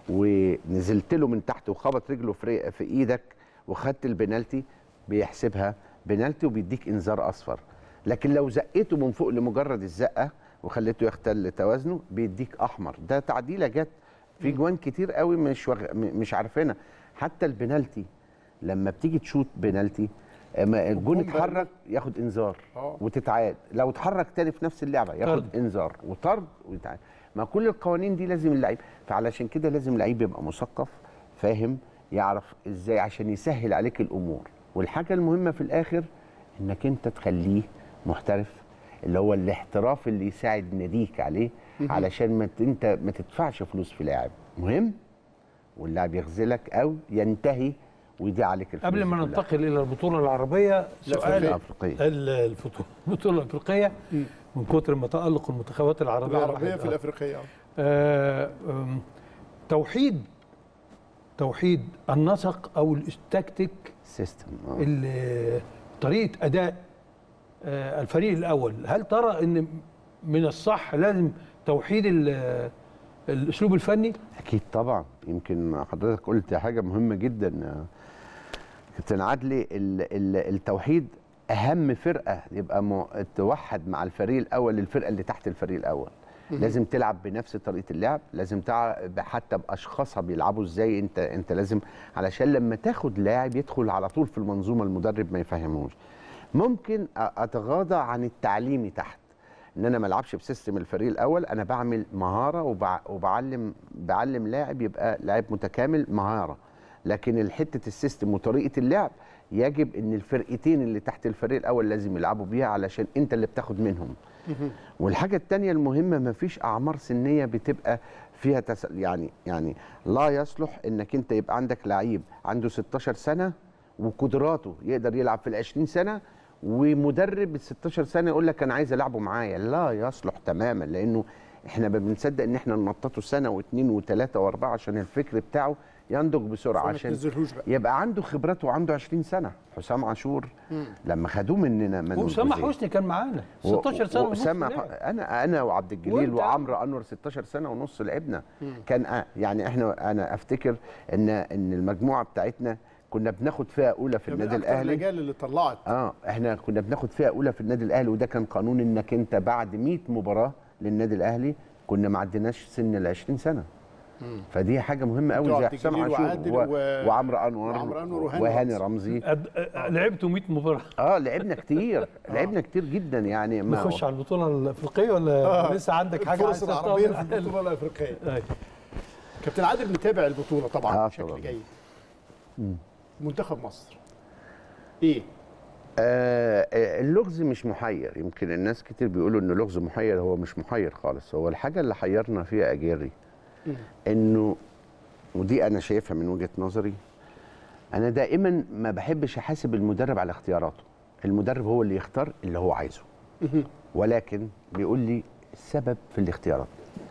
ونزلت له من تحت وخبط رجله في في ايدك وخدت البنالتي بيحسبها بنالتي وبيديك انذار اصفر لكن لو زقيته من فوق لمجرد الزقه وخليته يختل توازنه بيديك احمر ده تعديله جت في جوان كتير قوي مش وغ... م- مش عارفينها حتى البنالتي لما بتيجي تشوت بنالتي اما الجون والجون اتحرك ياخد انذار آه. وتتعاد لو اتحرك تاني في نفس اللعبه ياخد طرد. انذار وطرد ويتعاد ما كل القوانين دي لازم اللعيب فعلشان كده لازم اللعيب يبقى مثقف فاهم يعرف ازاي عشان يسهل عليك الامور والحاجه المهمه في الاخر انك انت تخليه محترف اللي هو الاحتراف اللي يساعد ناديك عليه علشان ما ت- انت ما تدفعش فلوس في لاعب مهم واللاعب يخذلك او ينتهي ويضيع عليك الفلوس قبل ما دي كلها. ننتقل الى البطوله العربيه سؤال الأفريقية. ال- الفطو- البطوله الافريقيه من كتر ما تالق المنتخبات العربيه العربيه الواحد- في الافريقيه آه، آم، توحيد توحيد النسق او التكتيك سيستم آه. ال- طريقه اداء آه، الفريق الاول هل ترى ان من الصح لازم توحيد ال- الاسلوب الفني اكيد طبعا يمكن حضرتك قلت حاجه مهمه جدا يا كابتن عدلي ال- ال- التوحيد اهم فرقه يبقى م- توحد مع الفريق الاول الفرقه اللي تحت الفريق الاول لازم تلعب بنفس طريقه اللعب لازم تلعب حتى باشخاصها بيلعبوا ازاي انت انت لازم علشان لما تاخد لاعب يدخل على طول في المنظومه المدرب ما يفهموش ممكن أ- اتغاضى عن التعليمي تحت ان انا ما العبش بسيستم الفريق الاول انا بعمل مهاره وبع... وبعلم بعلم لاعب يبقى لاعب متكامل مهاره لكن الحته السيستم وطريقه اللعب يجب ان الفرقتين اللي تحت الفريق الاول لازم يلعبوا بيها علشان انت اللي بتاخد منهم والحاجه الثانيه المهمه ما فيش اعمار سنيه بتبقى فيها تس... يعني يعني لا يصلح انك انت يبقى عندك لعيب عنده 16 سنه وقدراته يقدر يلعب في ال 20 سنه ومدرب ال 16 سنه يقول لك انا عايز العبه معايا لا يصلح تماما لانه احنا ما بنصدق ان احنا ننططه سنه واثنين وثلاثه واربعه عشان الفكر بتاعه ينضج بسرعه فما عشان تنزلهوش بقى. يبقى عنده خبرات وعنده 20 سنه حسام عاشور لما خدوه مننا من واسامه الجزيرة. حسني كان معانا 16 سنه ونص واسامه لعب. انا انا وعبد الجليل وأنت؟ وعمرو انور 16 سنه ونص لعبنا كان آه، يعني احنا انا افتكر ان ان المجموعه بتاعتنا كنا بناخد فيها اولى في من النادي أكتر الاهلي الاجيال اللي طلعت اه احنا كنا بناخد فيها اولى في النادي الاهلي وده كان قانون انك انت بعد 100 مباراه للنادي الاهلي كنا ما عديناش سن ال 20 سنه فدي حاجه مهمه قوي بتوع زي عبد حسام الجليل عاشور وعادل و... و- وعمرو انور وعمرو أنور وهاني وهاني رمزي. رمزي أد- أ- لعبتوا 100 مباراه اه لعبنا كتير لعبنا كتير جدا يعني ما نخش على البطوله الافريقيه ولا آه. لسه عندك حاجه الفرص عايز العربيه في تطمن عليها؟ البطوله الافريقيه أيوة. كابتن عادل متابع البطوله طبعا آه، بشكل طبعاً. جيد منتخب مصر ايه آه آه، اللغز مش محير يمكن الناس كتير بيقولوا ان اللغز محير هو مش محير خالص هو الحاجه اللي حيرنا فيها اجيري انه ودي انا شايفها من وجهه نظري انا دائما ما بحبش احاسب المدرب على اختياراته المدرب هو اللي يختار اللي هو عايزه ولكن بيقول لي السبب في الاختيارات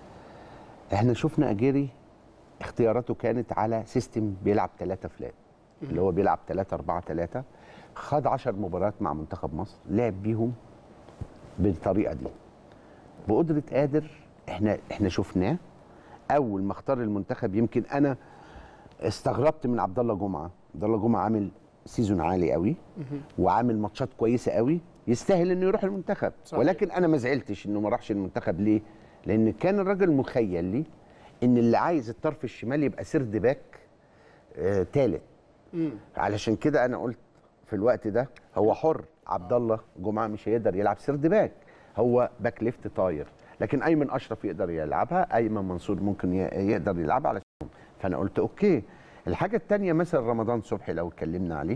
احنا شفنا اجيري اختياراته كانت على سيستم بيلعب 3 فلات اللي هو بيلعب 3 4 3 خد 10 مباريات مع منتخب مصر لعب بيهم بالطريقه دي بقدره قادر احنا احنا شفناه اول ما اختار المنتخب يمكن انا استغربت من عبد الله جمعه عبد الله جمعه عامل سيزون عالي قوي وعامل ماتشات كويسه قوي يستاهل انه يروح المنتخب صحيح. ولكن انا ما زعلتش انه ما راحش المنتخب ليه لان كان الراجل مخيل لي ان اللي عايز الطرف الشمال يبقى سرد باك آه تالت علشان كده انا قلت في الوقت ده هو حر عبد الله جمعه مش هيقدر يلعب سرد باك هو باك ليفت طاير لكن ايمن اشرف يقدر يلعبها ايمن منصور ممكن ي- يقدر يلعبها على فانا قلت اوكي الحاجه الثانيه مثلا رمضان صبحي لو اتكلمنا عليه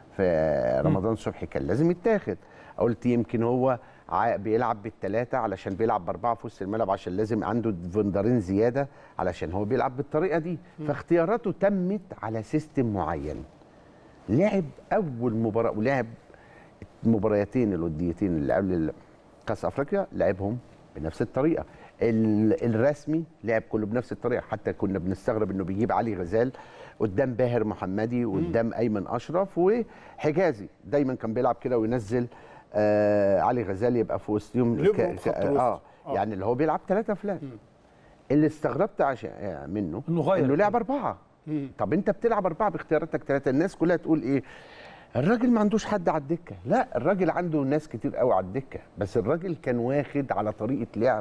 فرمضان صبحي كان لازم يتاخد قلت يمكن هو ع- بيلعب بالثلاثه علشان بيلعب باربعه في وسط الملعب عشان لازم عنده فندرين زياده علشان هو بيلعب بالطريقه دي فاختياراته تمت على سيستم معين لعب اول مباراه ولعب المباريتين الوديتين اللي قبل كاس افريقيا لعبهم بنفس الطريقه ال- الرسمي لعب كله بنفس الطريقه حتى كنا بنستغرب انه بيجيب علي غزال قدام باهر محمدي وقدام ايمن اشرف وحجازي دايما كان بيلعب كده وينزل آه علي غزال يبقى في وسطهم ليبرو في خط الوسط. اه آه. يعني اللي هو بيلعب ثلاثه فلان اللي استغربت عشان آه، منه إنه غير. انه لعب اربعه طب انت بتلعب اربعه باختياراتك ثلاثه الناس كلها تقول ايه الراجل ما عندوش حد على الدكه لا الراجل عنده ناس كتير قوي على الدكه بس الراجل كان واخد على طريقه لعب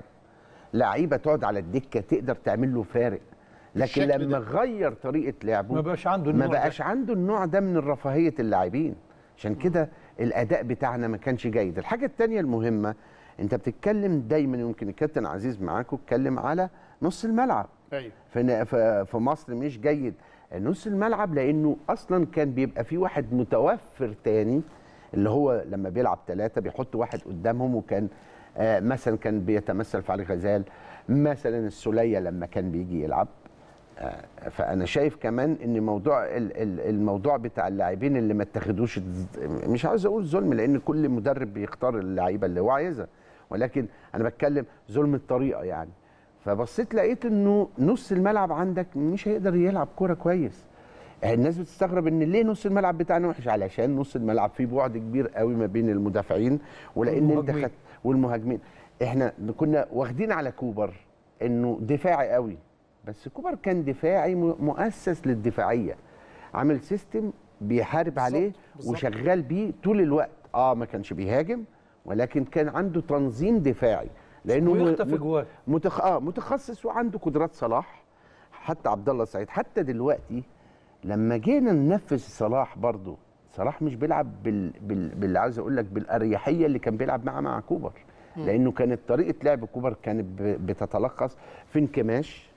لعيبه تقعد على الدكه تقدر تعمل له فارق لكن الشكل لما ده. غير طريقه لعبه ما بقاش عنده ما النوع ده. بقاش عنده النوع ده من الرفاهيه اللاعبين عشان كده الاداء بتاعنا ما كانش جيد الحاجه الثانيه المهمه انت بتتكلم دايما يمكن الكابتن عزيز معاكم اتكلم على نص الملعب ايوه في في في مصر مش جيد نص الملعب لانه اصلا كان بيبقى في واحد متوفر تاني اللي هو لما بيلعب ثلاثه بيحط واحد قدامهم وكان آه مثلا كان بيتمثل في علي غزال مثلا السوليه لما كان بيجي يلعب آه، فانا شايف كمان ان موضوع ال- ال- الموضوع بتاع اللاعبين اللي ما اتخذوش مش عاوز اقول ظلم لان كل مدرب بيختار اللعيبه اللي هو عايزها ولكن انا بتكلم ظلم الطريقه يعني فبصيت لقيت انه نص الملعب عندك مش هيقدر يلعب كوره كويس الناس بتستغرب ان ليه نص الملعب بتاعنا وحش علشان نص الملعب فيه بعد كبير قوي ما بين المدافعين ولان انت والمهاجمين. خدت والمهاجمين احنا كنا واخدين على كوبر انه دفاعي قوي بس كوبر كان دفاعي م- مؤسس للدفاعيه عامل سيستم بيحارب عليه بالظبط. وشغال بيه طول الوقت اه ما كانش بيهاجم ولكن كان عنده تنظيم دفاعي لانه م- ويخطف م- اجوال متخ... آه متخصص وعنده قدرات صلاح حتى عبد الله السعيد حتى دلوقتي لما جينا ننفذ صلاح برضو صلاح مش بيلعب بال... بال... باللي عايز اقول لك بالاريحيه اللي كان بيلعب معاه مع كوبر لانه كانت طريقه لعب كوبر كانت ب... بتتلخص في انكماش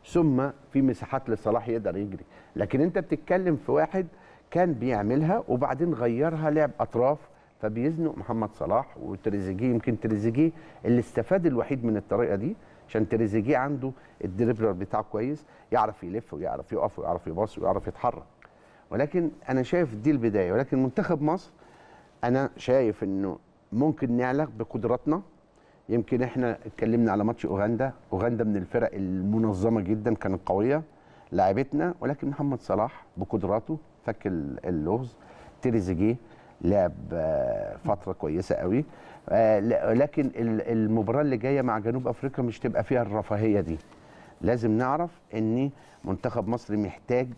ثم في مساحات لصلاح يقدر يجري لكن انت بتتكلم في واحد كان بيعملها وبعدين غيرها لعب اطراف فبيزنق محمد صلاح وتريزيجيه يمكن تريزيجيه اللي استفاد الوحيد من الطريقه دي عشان تريزيجيه عنده الدريبلر بتاعه كويس يعرف يلف ويعرف يقف ويعرف يباص ويعرف يتحرك ولكن انا شايف دي البدايه ولكن منتخب مصر انا شايف انه ممكن نعلق بقدراتنا يمكن احنا اتكلمنا على ماتش اوغندا اوغندا من الفرق المنظمه جدا كانت قويه لعبتنا ولكن محمد صلاح بقدراته فك ال- اللغز تريزيجيه لعب آه، فتره كويسه قوي آه، ل- لكن ال- المباراه اللي جايه مع جنوب افريقيا مش تبقى فيها الرفاهيه دي لازم نعرف ان منتخب مصر محتاج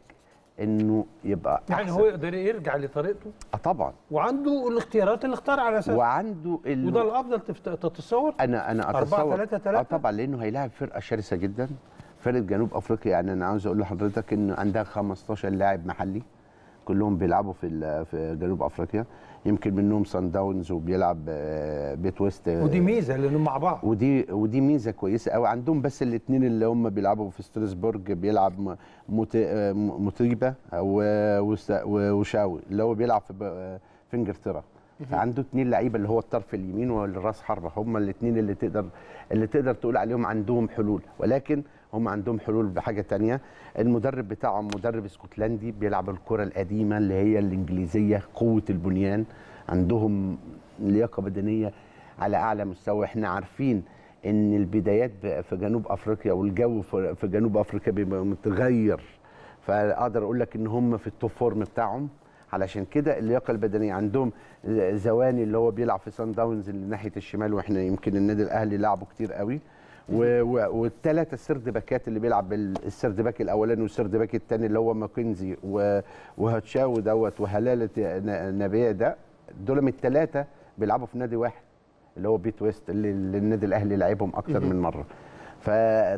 انه يبقى يعني أحسن. هو يقدر يرجع لطريقته آه طبعا وعنده الاختيارات اللي اختار على اساسها وعنده ال... وده الافضل تفت- تتصور انا انا أربعة اتصور تلاتة تلاتة؟ اه طبعا لانه هيلاعب فرقه شرسه جدا فرقه جنوب افريقيا يعني انا عاوز اقول لحضرتك ان عندها 15 لاعب محلي كلهم بيلعبوا في ال- في جنوب افريقيا يمكن منهم سان داونز وبيلعب آه، بيت ويست آه، ودي ميزه لانهم مع بعض ودي ودي ميزه كويسه قوي عندهم بس الاثنين اللي هم بيلعبوا في ستراسبورج بيلعب م- موت- آه، م- موتيبا و- وس- و- وشاوي اللي هو بيلعب في ب- في انجلترا فعنده اثنين لعيبه اللي هو الطرف اليمين والراس حربه هم الاثنين اللي تقدر اللي تقدر تقول عليهم عندهم حلول ولكن هم عندهم حلول بحاجه تانية المدرب بتاعهم مدرب اسكتلندي بيلعب الكره القديمه اللي هي الانجليزيه قوه البنيان عندهم لياقه بدنيه على اعلى مستوى احنا عارفين ان البدايات ب- في جنوب افريقيا والجو في في جنوب افريقيا بيبقى متغير فاقدر اقول لك ان هم في التوب فورم بتاعهم علشان كده اللياقه البدنيه عندهم زواني اللي هو بيلعب في سان داونز اللي ناحيه الشمال واحنا يمكن النادي الاهلي لعبه كتير قوي و- و- والثلاثه السرد باكات اللي بيلعب بال- السرد باك الاولاني والسرد باك الثاني اللي هو ماكنزي و- وهاتشاو دوت وهلاله ن- نبيع ده دول من الثلاثه بيلعبوا في نادي واحد اللي هو بيت ويست اللي, اللي النادي الاهلي لعبهم اكتر من مره ف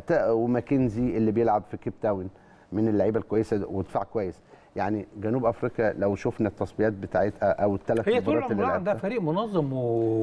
وماكنزي اللي بيلعب في كيب تاون من اللعيبه الكويسه ودفاع كويس يعني جنوب افريقيا لو شفنا التصفيات بتاعتها او الثلاث هي طول مباريات اللي عمرها عندها لعبتها فريق منظم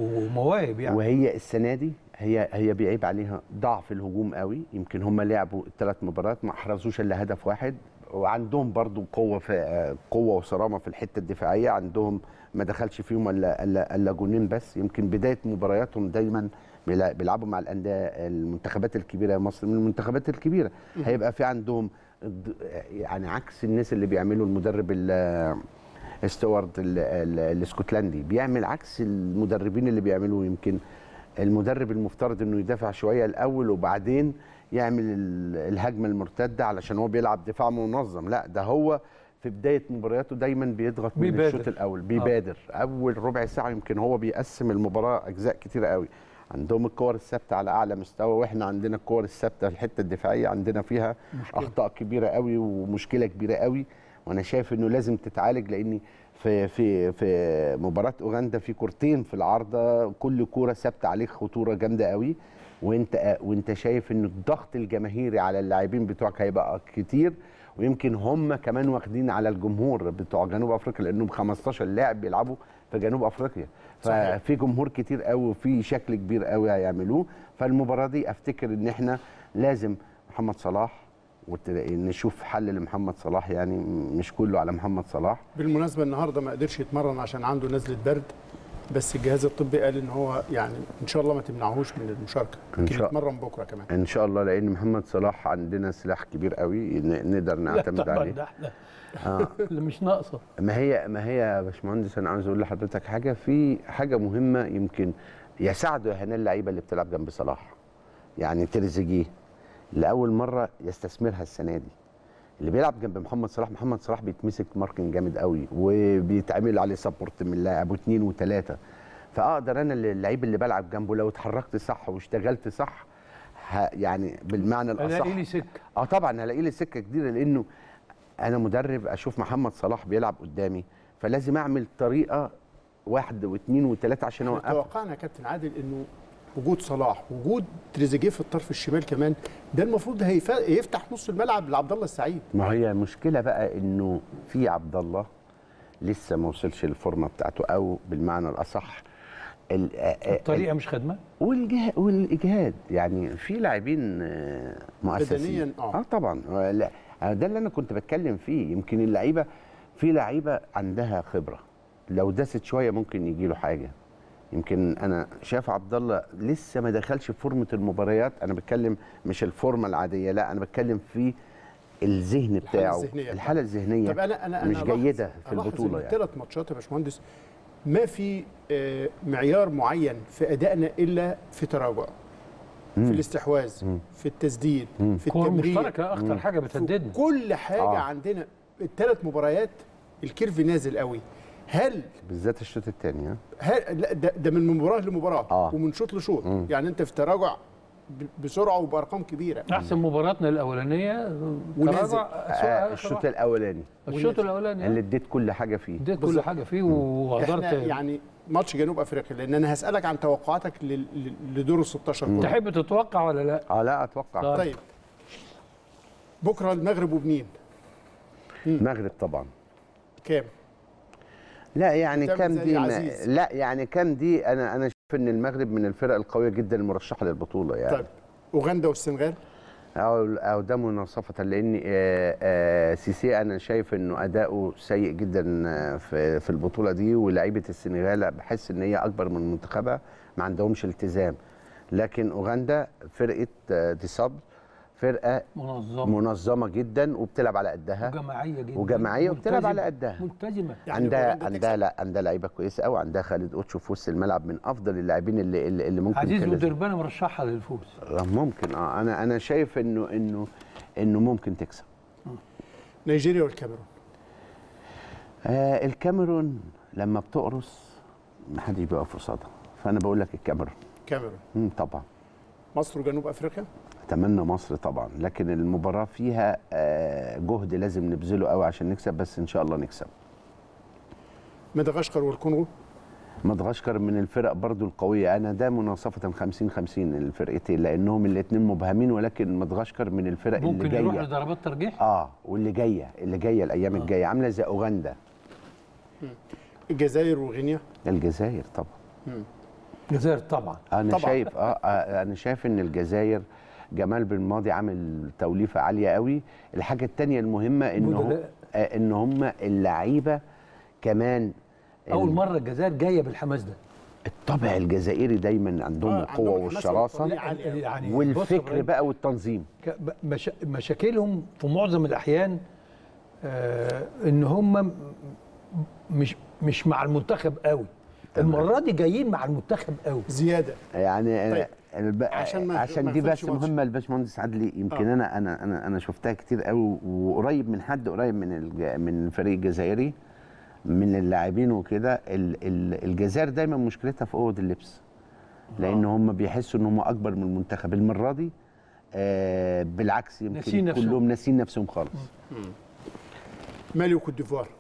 ومواهب يعني وهي السنه دي هي هي بيعيب عليها ضعف الهجوم قوي يمكن هم لعبوا الثلاث مباريات ما احرزوش الا هدف واحد وعندهم برضو قوه في قوه وصرامه في الحته الدفاعيه عندهم ما دخلش فيهم الا الا الا جونين بس يمكن بدايه مبارياتهم دايما بيلع- بيلعبوا مع الانديه المنتخبات الكبيره مصر من المنتخبات الكبيره هيبقى في عندهم الد- يعني عكس الناس اللي بيعملوا المدرب ال- ستوارد ال- ال- الاسكتلندي بيعمل عكس المدربين اللي بيعملوه يمكن المدرب المفترض انه يدافع شويه الاول وبعدين يعمل ال- الهجمه المرتده علشان هو بيلعب دفاع منظم لا ده هو في بدايه مبارياته دايما بيضغط من بيبادر. الشوط الاول بيبادر اول ربع ساعه يمكن هو بيقسم المباراه اجزاء كتيره قوي عندهم الكور الثابته على اعلى مستوى واحنا عندنا الكور الثابته في الحته الدفاعيه عندنا فيها مشكلة. اخطاء كبيره قوي ومشكله كبيره قوي وانا شايف انه لازم تتعالج لاني في في في مباراه اوغندا في كورتين في العارضه كل كوره ثابته عليك خطوره جامده قوي وانت وانت شايف ان الضغط الجماهيري على اللاعبين بتوعك هيبقى كتير ويمكن هم كمان واخدين على الجمهور بتوع جنوب افريقيا لانهم 15 لاعب بيلعبوا في جنوب افريقيا صحيح. ففي جمهور كتير قوي وفي شكل كبير قوي هيعملوه فالمباراه دي افتكر ان احنا لازم محمد صلاح وت- نشوف حل لمحمد صلاح يعني مش كله على محمد صلاح بالمناسبه النهارده ما قدرش يتمرن عشان عنده نزله برد بس الجهاز الطبي قال ان هو يعني ان شاء الله ما تمنعهوش من المشاركه إن يمكن شاء- يتمرن بكره كمان ان شاء الله لان محمد صلاح عندنا سلاح كبير قوي ن- نقدر لا نعتمد طبعا عليه ده احنا آه. اللي مش ناقصه ما هي ما هي يا باشمهندس انا عاوز اقول لحضرتك حاجه في حاجه مهمه يمكن يساعدوا يا هنا اللعيبه اللي بتلعب جنب صلاح يعني تريزيجيه لاول مره يستثمرها السنه دي اللي بيلعب جنب محمد صلاح محمد صلاح بيتمسك ماركن جامد قوي وبيتعمل عليه سبورت من لاعب واثنين وثلاثه فاقدر انا اللعيب اللي بلعب جنبه لو اتحركت صح واشتغلت صح ه- يعني بالمعنى الاصح الاقي لي سكه اه طبعا هلاقي لي سكه جديده لانه انا مدرب اشوف محمد صلاح بيلعب قدامي فلازم اعمل طريقه واحد واثنين وثلاثه عشان احنا اوقفه توقعنا يا كابتن عادل انه وجود صلاح وجود تريزيجيه في الطرف الشمال كمان ده المفروض هيف- هيفتح نص الملعب لعبد الله السعيد ما هي المشكله بقى انه في عبد الله لسه ما وصلش للفورمه بتاعته او بالمعنى الاصح ال- آه، آه، الطريقه مش خدمه والجه... والاجهاد يعني في لاعبين آه، مؤسسين بدنياً، آه. اه طبعا آه، لا آه، ده اللي انا كنت بتكلم فيه يمكن اللعيبه في لعيبه عندها خبره لو دست شويه ممكن يجي له حاجه يمكن انا شايف عبد الله لسه ما دخلش في فورمه المباريات انا بتكلم مش الفورمه العاديه لا انا بتكلم في الذهن الحالة بتاعه الذهنية. الحاله الذهنيه طب انا انا مش أنا ألاحظ- جيده في ألاحظ البطوله إن يعني الثلاث ماتشات يا باشمهندس ما في آه، معيار معين في ادائنا الا في تراجع في الاستحواذ في التسديد في كور التمرير مشتركه اخطر حاجه في بتهددنا كل حاجه آه. عندنا الثلاث مباريات الكيرف نازل قوي هل بالذات الشوط الثاني هل لا ده, ده من مباراه لمباراه آه. ومن شوط لشوط يعني انت في تراجع ب- بسرعه وبارقام كبيره احسن مباراتنا الاولانيه ونازل. تراجع أسوأ آه آخر الشوط واحد. الاولاني الشوط الاولاني اللي آه. اديت كل حاجه فيه اديت كل بالظبط. حاجه فيه وحضرت احنا يعني ماتش جنوب افريقيا لان انا هسالك عن توقعاتك لل- لل- لدور ال 16 كله تحب تتوقع ولا لا؟ اه لا اتوقع طيب. طيب بكره المغرب وبنين المغرب طبعا كام؟ لا يعني تعمل كام زي دي ما عزيز. لا يعني كام دي انا انا شايف ان المغرب من الفرق القويه جدا المرشحه للبطوله يعني طيب اوغندا والسنغال او او ده مناصفه لان آه، آه، سيسي انا شايف انه اداؤه سيء جدا آه، في في البطوله دي ولاعيبه السنغال بحس ان هي اكبر من منتخبها ما عندهمش التزام لكن اوغندا فرقه آه، دي صبر فرقه منظمه منظمه جدا وبتلعب على قدها وجماعيه جدا وجماعية وبتلعب ملتزمة. على قدها. ملتزمه يعني عندها أوغندا عندها تكسب. لا عندها لعيبه كويسه قوي عندها خالد اوتشو في وسط الملعب من افضل اللاعبين اللي اللي, اللي ممكن عزيز كان لازم- ودربانه مرشحها للفوز آه، ممكن اه انا انا شايف انه انه انه ممكن تكسب نيجيريا والكاميرون آه الكاميرون لما بتقرص ما حدش بيقف قصادها فانا بقول لك الكاميرون كاميرون مم، طبعا مصر وجنوب افريقيا اتمنى مصر طبعا لكن المباراه فيها آه جهد لازم نبذله قوي عشان نكسب بس ان شاء الله نكسب مدغشقر والكونغو مدغشقر من الفرق برضو القوية أنا ده مناصفة 50 50 الفرقتين لأنهم الاثنين مبهمين ولكن مدغشقر من الفرق اللي ممكن جاية يروح لضربات ترجيح اه واللي جاية اللي جاية الأيام الجاية عاملة زي أوغندا الجزائر وغينيا الجزائر طبعا الجزائر طبعا أنا طبعاً. شايف آه, آه أنا شايف إن الجزائر جمال بن ماضي عامل توليفة عالية قوي الحاجة التانية المهمة إن هم بدلاء. آه إن هم اللعيبة كمان اول ال- مره الجزائر جايه بالحماس ده الطبع الجزائري دايما عندهم آه، القوة عندهم حماس والشراسة وطبيعة عالية أوي. يعني بص يا والفكر إبراهيم، بقى والتنظيم ك- ب- مشا... مشاكلهم في معظم الاحيان آه ان هم م- مش مش مع المنتخب قوي المره دي جايين مع المنتخب قوي زياده يعني طيب. الب... عشان عشان, ما- عشان ما دي نقفلش بس ماتش. مهمه الباشمهندس عدلي يمكن آه. انا انا انا انا شفتها كتير قوي وقريب من حد قريب من الج... من الفريق الجزائري من اللاعبين وكده ال... ال... الجزائر دايما مشكلتها في اوض اللبس لان هم بيحسوا ان هم اكبر من المنتخب المره دي آه بالعكس ناسين يمكن نفسهم. كلهم ناسين نفسهم خالص مالي وكوت ديفوار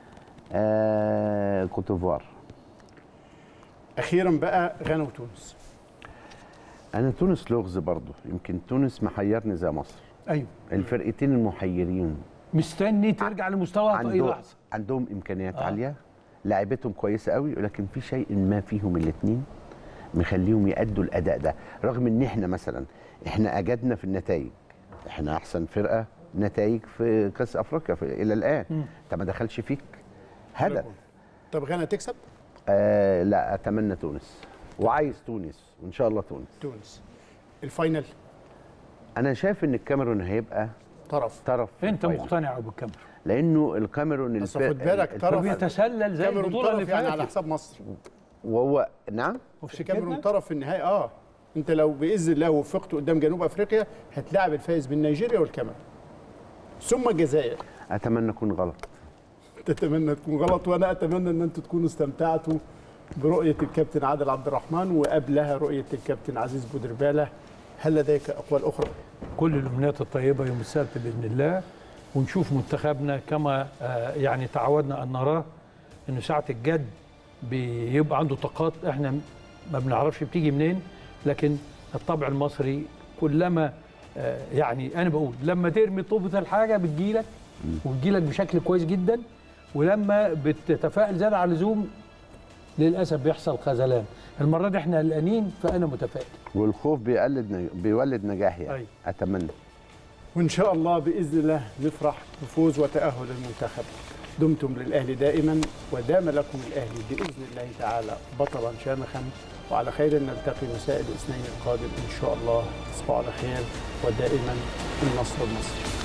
آه كوتوفوار اخيرا بقى غانا وتونس انا تونس لغز برضو يمكن تونس محيرني زي مصر ايوه الفرقتين المحيرين مستني ترجع لمستواها في اي عندهم لحظه عندهم امكانيات آه. آه. عاليه لعيبتهم كويسه قوي ولكن في شيء ما فيهم الاثنين مخليهم يأدوا الاداء ده رغم ان احنا مثلا احنا اجدنا في النتائج احنا احسن فرقه نتائج في كاس افريقيا في الى الان انت ما دخلش فيك هدف طب غانا تكسب آه لا اتمنى تونس وعايز تونس وان شاء الله تونس تونس الفاينل انا شايف ان الكاميرون هيبقى طرف طرف في انت الفاينل. مقتنع ابو الكاميرون لانه الكاميرون بس الفرق- خد بالك الفرق- طرف بيتسلل زي الكاميرون البطوله اللي طرف يعني على فاتت حساب مصر وهو نعم وفي الكاميرون سكتنا طرف في النهائي اه انت لو باذن الله وفقت قدام جنوب افريقيا هتلاعب الفايز من نيجيريا والكاميرون ثم الجزائر اتمنى اكون غلط تتمنى تكون غلط وانا اتمنى ان انتم تكونوا استمتعتوا برؤيه الكابتن عادل عبد الرحمن وقبلها رؤيه الكابتن عزيز بودرباله هل لديك اقوال اخرى؟ كل الامنيات الطيبه يوم السبت باذن الله ونشوف منتخبنا كما آه، يعني تعودنا ان نراه انه ساعه الجد بيبقى عنده طاقات احنا ما بنعرفش بتيجي منين لكن الطبع المصري كلما آه، يعني انا بقول لما ترمي طوبه الحاجه بتجيلك وبتجيلك بشكل كويس جدا ولما بتتفائل زياده عن اللزوم للاسف بيحصل خذلان المره دي احنا قلقانين فانا متفائل والخوف بيقلد نج... بيولد نجاح يعني أيوة. اتمنى وان شاء الله باذن الله نفرح بفوز وتاهل المنتخب دمتم للاهلي دائما ودام لكم الاهلي باذن الله تعالى بطلا شامخا وعلى خير نلتقي مساء الاثنين القادم ان شاء الله تصبحوا على خير ودائما النصر المصري